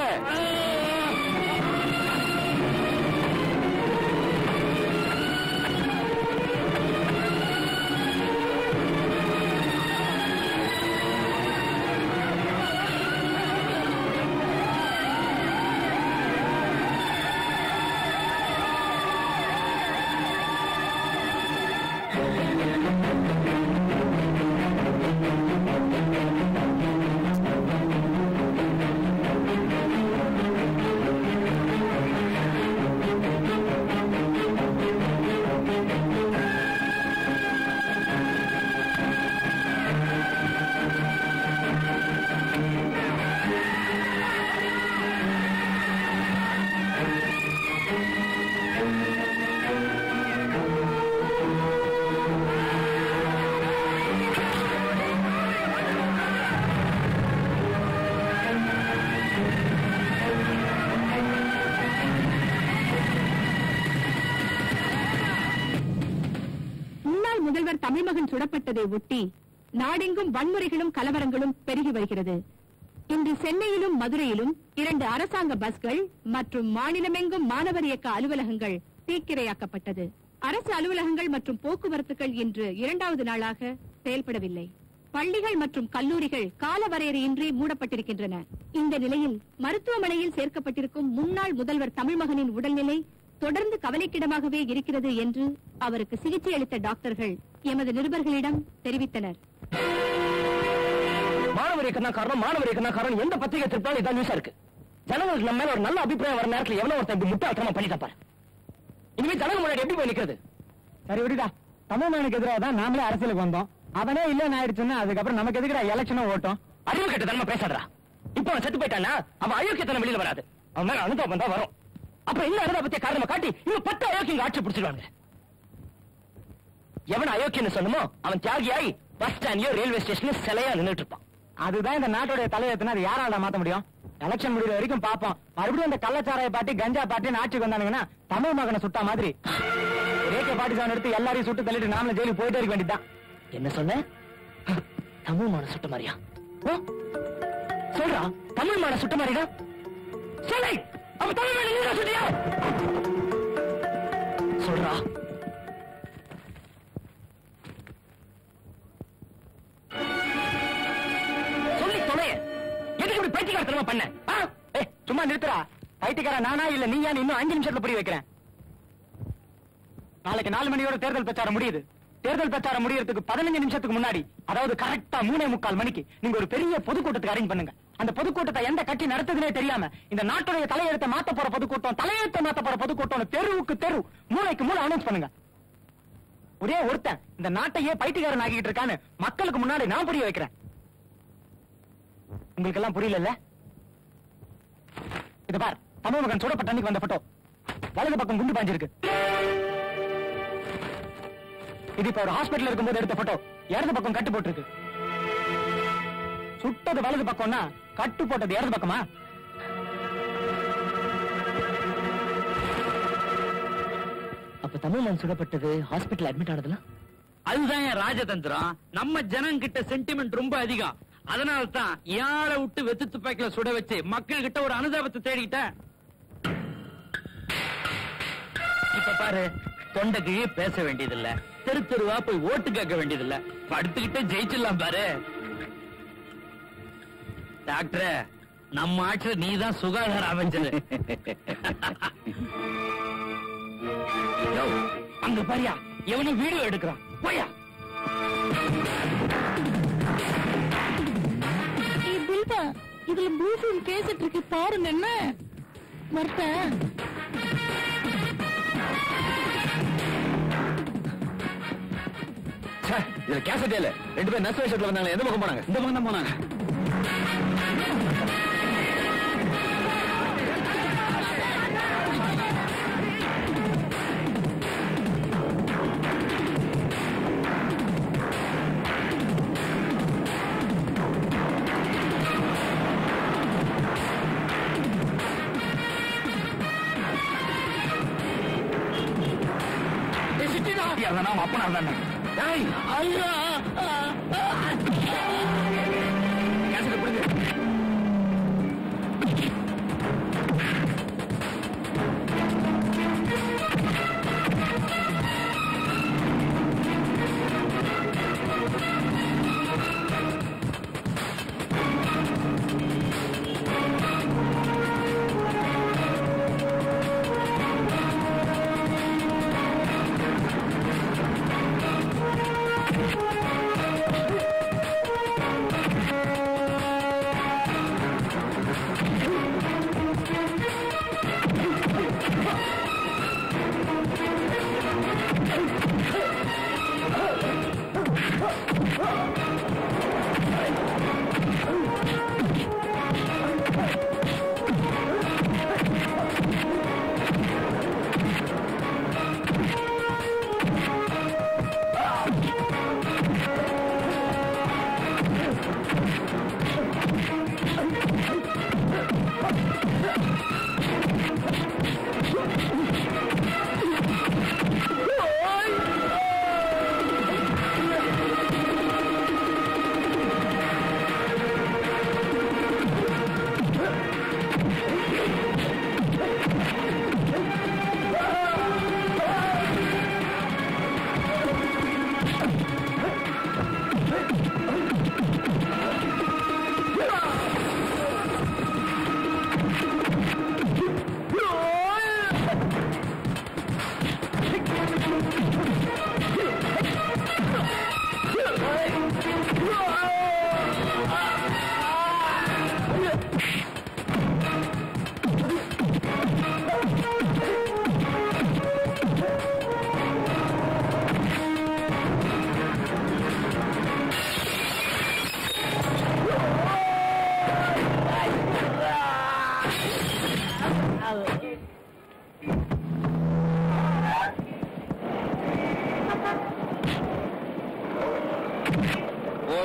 முன்னாள் முதல்வர் தமிழ்மகன் சுடப்பட்டதை ஒட்டி நாடெங்கும் வன்முறைகளும் கலவரங்களும் பெருகி வருகிறது இன்று சென்னையிலும் மதுரையிலும் இரண்டு அரசாங்க பஸ்கள் மற்றும் மாநிலமெங்கும் மாணவர் இயக்க அலுவலகங்கள் தீக்கிரையாக்கப்பட்டது அரசு அலுவலகங்கள் மற்றும் போக்குவரத்துகள் இன்று இரண்டாவது நாளாக செயல்படவில்லை பள்ளிகள் மற்றும் கல்லூரிகள் காலவரையறையின்றி மூடப்பட்டிருக்கின்றன இந்த நிலையில் மருத்துவமனையில் சேர்க்கப்பட்டிருக்கும் முன்னாள் முதல்வர் தமிழ்மகனின் உடல்நிலை தொடர்ந்து கவலைக்கிடமாகவே இருக்கிறது என்று அவருக்கு சிகிச்சை அளித்த டாக்டர்கள் எமது நிருபர்களிடம் தெரிவித்தனர் மாணவர் இயக்கம் தான் காரணம் மாணவர் இயக்கம் தான் காரணம் எந்த பத்திரிகை திருப்பாலும் இதான் நியூஸா இருக்கு ஜனங்களுக்கு நம்ம மேல ஒரு நல்ல அபிப்பிராயம் வர நேரத்துல எவ்வளவு ஒருத்தன் இப்படி முட்டாள்தனமா பண்ணிட்டா பாரு இனிமே ஜனங்க முன்னாடி எப்படி போய் நிக்கிறது சரி விடுடா தமிழ்மகனுக்கு எதிராக தான் நாமளே அரசியலுக்கு வந்தோம் அவனே இல்லன்னு ஆயிடுச்சுன்னா அதுக்கப்புறம் நமக்கு எதுக்குடா எலெக்ஷனும் ஓட்டும் அறிவு கட்ட தனமா பேசாதடா இப்போ அவன் செத்து போயிட்டானா அவன் அயோக்கியத்தனம் வெளியில வராது அவன் மேல அனுதாபம் தான் வரும் அப்புறம் இன்னும் அனுதாபத்தை காரணமா காட்டி இன்னும் பத்து அயோக்கியங்க ஆட்சி பிடிச்சிருவாங்க எவன் அயோக்கியன்னு சொன்னமோ அவன் தியாகியாய் பஸ் ஸ்டாண்ட்லயோ ரயில்வே ஸ்டேஷன்ல சிலையா நின்னுட்டு இருப்பான் அதுதான் இந்த நாட்டுடைய தலையெழுத்துனா அது யாரால மாத்த முடியும் எலெக்ஷன் முடிகிற வரைக்கும் பாப்போம் மறுபடியும் இந்த கள்ளச்சாராய பாட்டி கஞ்சா பாட்டி ஆட்சிக்கு வந்தானுங்கன்னா தமிழ் மகனை சுட்டா மாதிரி ஏகே பாட்டி சான் எடுத்து எல்லாரையும் சுட்டு தள்ளிட்டு நாமளும் ஜெயிலுக்கு போயிட்டே இருக்க வேண்டியதுதான் என்ன சொன்ன தமிழ் மான சுட்ட மாதிரியா ஓ, சொல்றா தமிழ் மான சுட்ட மாதிரிடா சொல்லு அவன் தமிழ் மான நீங்க சுட்டியா சொல்றா சொல்லி தொலைய எதுக்கு இப்படி பைத்தியக்காரத்தனமா பண்ண ஆ? ஏய், சும்மா நிறுத்துறா பைத்தியக்கார நானா இல்ல நீயா இன்னும் அஞ்சு நிமிஷத்துல புரிய வைக்கிறேன் நாளைக்கு நாலு மணியோட தேர்தல் பிரச்சாரம் முடியுது தேர்தல் பிரச்சாரம் முடியறதுக்கு பதினஞ்சு நிமிஷத்துக்கு முன்னாடி அதாவது கரெக்டா மூணே முக்கால் மணிக்கு நீங்க ஒரு பெரிய பொதுக்கூட்டத்துக்கு அரேஞ்ச் பண்ணுங்க அந்த பொதுக்கூட்டத்தை எந்த கட்சி நடத்துதுனே தெரியாம இந்த நாட்டுடைய தலையெழுத்தை மாத்த போற பொதுக்கூட்டம் தலையெழுத்தை மாத்த போற பொதுக்கூட்டம் தெருவுக்கு தெரு மூளைக்கு மூளை அனௌன்ஸ் பண்ணுங்க ஒரே ஒருத்தன் இந்த நாட்டையே பைத்தியக்காரன் ஆகிட்டு இருக்கான்னு மக்களுக்கு முன்னாடி நான் புரிய வைக்கிறேன் உங்களுக்கு எல்லாம் புரியல இது பார் தமிழ் மகன் சுடப்பட்ட அன்னைக்கு வந்த போட்டோ வலது பக்கம் குண்டு பாஞ்சிருக்கு இது இப்ப ஒரு ஹாஸ்பிடல் இருக்கும்போது எடுத்த போட்டோ இடது பக்கம் கட்டு போட்டிருக்கு சுட்டது வலது பக்கம்னா கட்டு போட்டது இடது பக்கமா அப்ப தமிழ்ல சுடப்பட்டது ஹாஸ்பிட்டல் அட்மிட் ஆனதுலாம் அதுதான் என் ராஜதந்திரம் நம்ம ஜனங்க கிட்ட சென்டிமெண்ட் ரொம்ப அதிகம் அதனால தான் யாரை விட்டு வெத்து துப்பாக்கில சுட வச்சு மக்கள் கிட்ட ஒரு அனுதாபத்தை தேடிக்கிட்டேன் இப்ப பாரு தொண்டை கிழிய பேச வேண்டியதில்ல தெரு தெருவா போய் ஓட்டு கேட்க வேண்டியதில்ல படுத்துக்கிட்டே ஜெயிச்சிடலாம் பாரு டாக்டர் நம்ம ஆட்சியில் நீ தான் சுகாதார அமைச்சர் யோ, அங்க பாரியா எவனும் வீடியோ எடுக்கிறான் போயா பில்பா இதுல ப்ளூடூத் பேசிட்டு இருக்கு பாருங்க என்ன மறுத்தேன் இதுல கேசட்டே இல்ல ரெண்டு பேரும் நர்ஸ் வேஷத்துல வந்தாங்க எந்த பக்கம் போனாங்க இந்த பக்கம் தான் போனாங்க நம்ம அப்பனா தானே ஐயா கேசட் பிடிங்க ஆ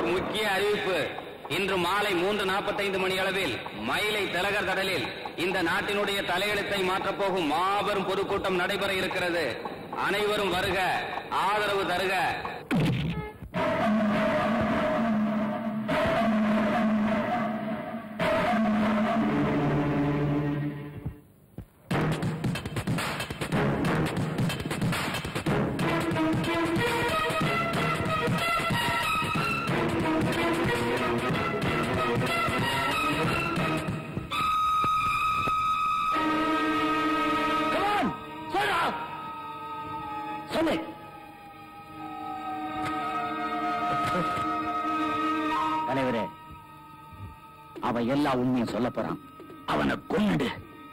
ஓர் முக்கிய அறிவிப்பு இன்று மாலை மூன்று நாற்பத்தைந்து மணி அளவில் மயிலை திலகர் கடலில் இந்த நாட்டினுடைய தலையெழுத்தை மாற்றப் போகும் மாபெரும் பொதுக்கூட்டம் நடைபெற இருக்கிறது அனைவரும் வருக ஆதரவு தருக சொல்லு தலைவரே அவன் எல்லா உண்மையும் சொல்ல போறான் அவனை கொண்டு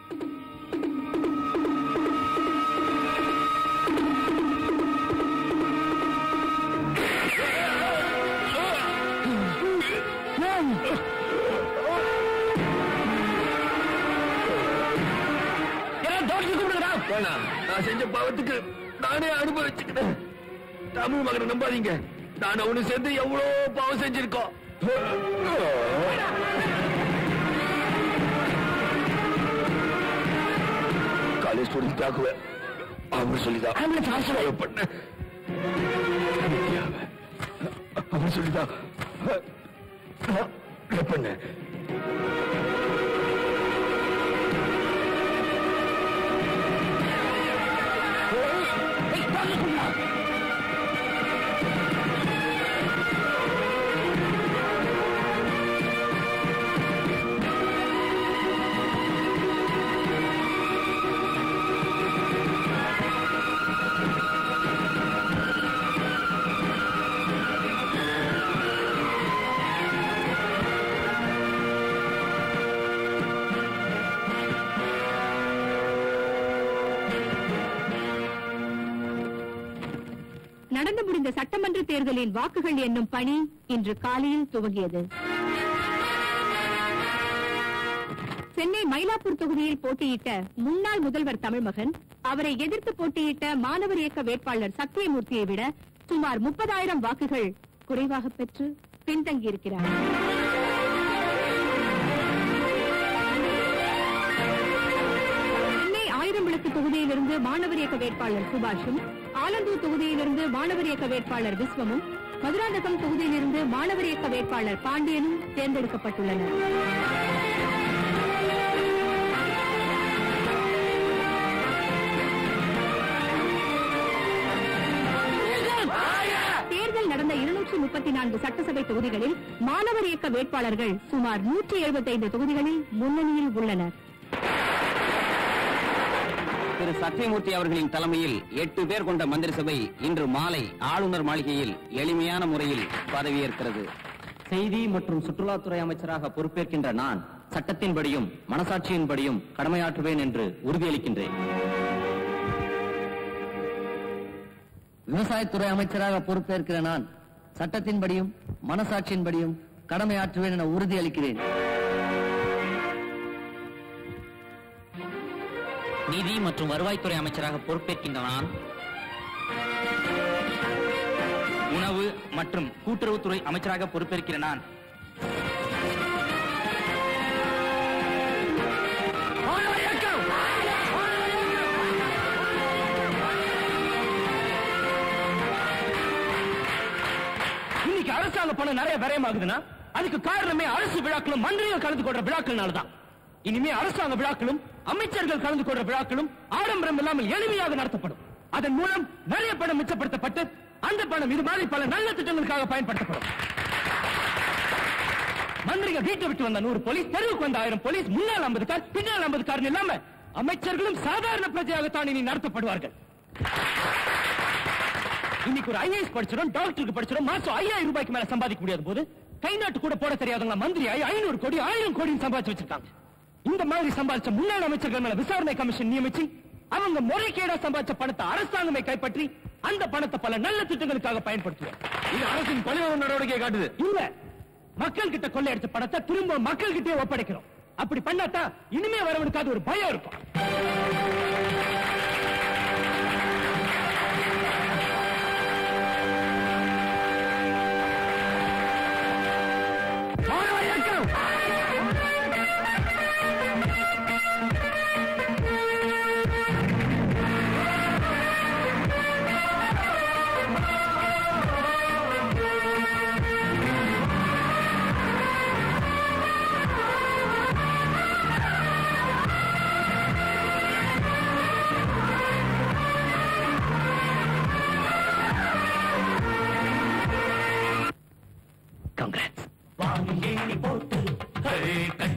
வேணாம் நான் செஞ்ச பாவத்துக்கு நானே அனுபவிச்சுக்கிட்டேன் தமிழ் மகனை நம்பாதீங்க நான் அவனு சேர்ந்து எவ்வளவு பாவம் செஞ்சிருக்கோம் காலேஜ் ஸ்டூடெண்ட் தாக்குவேன் அவர் சொல்லிதான் பண்ண அவர் சொல்லிதான் பண்ணேன் நடந்து முடிந்த சட்டமன்ற தேர்தலின் வாக்குகள் எண்ணும் பணி இன்று காலையில் துவங்கியது சென்னை மயிலாப்பூர் தொகுதியில் போட்டியிட்ட முன்னாள் முதல்வர் தமிழ்மகன் அவரை எதிர்த்து போட்டியிட்ட மாணவர் இயக்க வேட்பாளர் சத்தியமூர்த்தியை விட சுமார் முப்பதாயிரம் வாக்குகள் குறைவாக பெற்று பின்தங்கியிருக்கிறார் சென்னை ஆயிரம் விளக்கு தொகுதியிலிருந்து மாணவர் இயக்க வேட்பாளர் சுபாஷும் ஆலந்தூர் தொகுதியிலிருந்து மாணவர் இயக்க வேட்பாளர் விஸ்வமும் மதுராந்தகம் தொகுதியிலிருந்து மாணவர் இயக்க வேட்பாளர் பாண்டியனும் தேர்ந்தெடுக்கப்பட்டுள்ளனர் தேர்தல் நடந்த இருநூற்றி முப்பத்தி நான்கு சட்டசபை தொகுதிகளில் மாணவர் இயக்க வேட்பாளர்கள் சுமார் நூற்றி எழுபத்தைந்து தொகுதிகளில் முன்னணியில் உள்ளனர் திரு சத்தியமூர்த்தி அவர்களின் தலைமையில் எட்டு பேர் கொண்ட மந்திரி சபை இன்று மாலை ஆளுநர் மாளிகையில் எளிமையான முறையில் பதவியேற்கிறது செய்தி மற்றும் சுற்றுலாத்துறை அமைச்சராக பொறுப்பேற்கின்ற நான் சட்டத்தின்படியும் மனசாட்சியின்படியும் கடமையாற்றுவேன் என்று உறுதியளிக்கின்றேன் விவசாயத்துறை அமைச்சராக பொறுப்பேற்கிற நான் சட்டத்தின்படியும் மனசாட்சியின்படியும் கடமையாற்றுவேன் என உறுதியளிக்கிறேன் நிதி மற்றும் வருவாய்த்துறை அமைச்சராக பொறுப்பேற்கின்ற நான் உணவு மற்றும் கூட்டுறவுத்துறை அமைச்சராக பொறுப்பேற்கிற நான் இன்னைக்கு அரசாங்க பணம் நிறைய விரயமாகுதுன்னா அதுக்கு காரணமே அரசு விழாக்களும் மந்திரிகள் கலந்து கொள்ற விழாக்கள்னால தான் இனிமே அரசாங்க விழாக்களும் அமைச்சர்கள் கலந்து கொள்ற விழாக்களும் ஆடம்பரம் இல்லாமல் எளிமையாக நடத்தப்படும் அதன் மூலம் நிறைய பணம் மிச்சப்படுத்தப்பட்டு அந்த பணம் இது மாதிரி பல நல்ல திட்டங்களுக்காக பயன்படுத்தப்படும் மந்திரிகள் வீட்டை விட்டு வந்த நூறு போலீஸ் தெருவுக்கு வந்த ஆயிரம் போலீஸ் முன்னால் ஐம்பது கார் பின்னால் ஐம்பது கார் இல்லாம அமைச்சர்களும் சாதாரண பிரஜையாகத்தான் இனி நடத்தப்படுவார்கள் இன்னைக்கு ஒரு ஐஏஎஸ் படிச்சிடும் டாக்டருக்கு படிச்சிடும் மாசம் ஐயாயிரம் ரூபாய்க்கு மேல சம்பாதிக்க முடியாத போது கை நாட்டு கூட போட தெரியாதவங்க மந்திரி ஆகி ஐநூறு கோடி ஆயிரம் கோடி சம்பாதிச்சு வச்சிருக்காங்க இந்த மாதிரி சம்பாதிச்ச முன்னாள் அமைச்சர்கள் மேல விசாரணை கமிஷன் நியமிச்சு அவங்க முறைகேடா சம்பாதிச்ச பணத்தை அரசாங்கமே கைப்பற்றி அந்த பணத்தை பல நல்ல திட்டங்களுக்காக பயன்படுத்துவோம் இது அரசின் பழிவான நடவடிக்கை காட்டுது இல்ல மக்கள் கிட்ட கொள்ளையடிச்ச பணத்தை திரும்ப மக்கள் கிட்டே ஒப்படைக்கிறோம் அப்படி பண்ணாதான் இனிமே வரவனுக்கு அது ஒரு பயம் இருக்கும்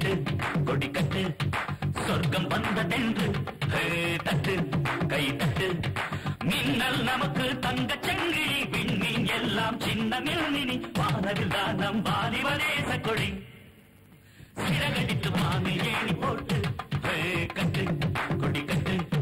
கட்டு கொடி கட்டு சொர்க்கம் வந்ததென்று ஹே, தட்டு கை தட்டு மின்னல் நமக்கு தங்க சங்கிலி விண்மீன் எல்லாம் சின்ன மில்மினி வானவில் தான் நம் வாலிபதேச கொடி சிறகடித்து மாமி ஏணி போட்டு ஹே, கட்டு கொடி கட்டு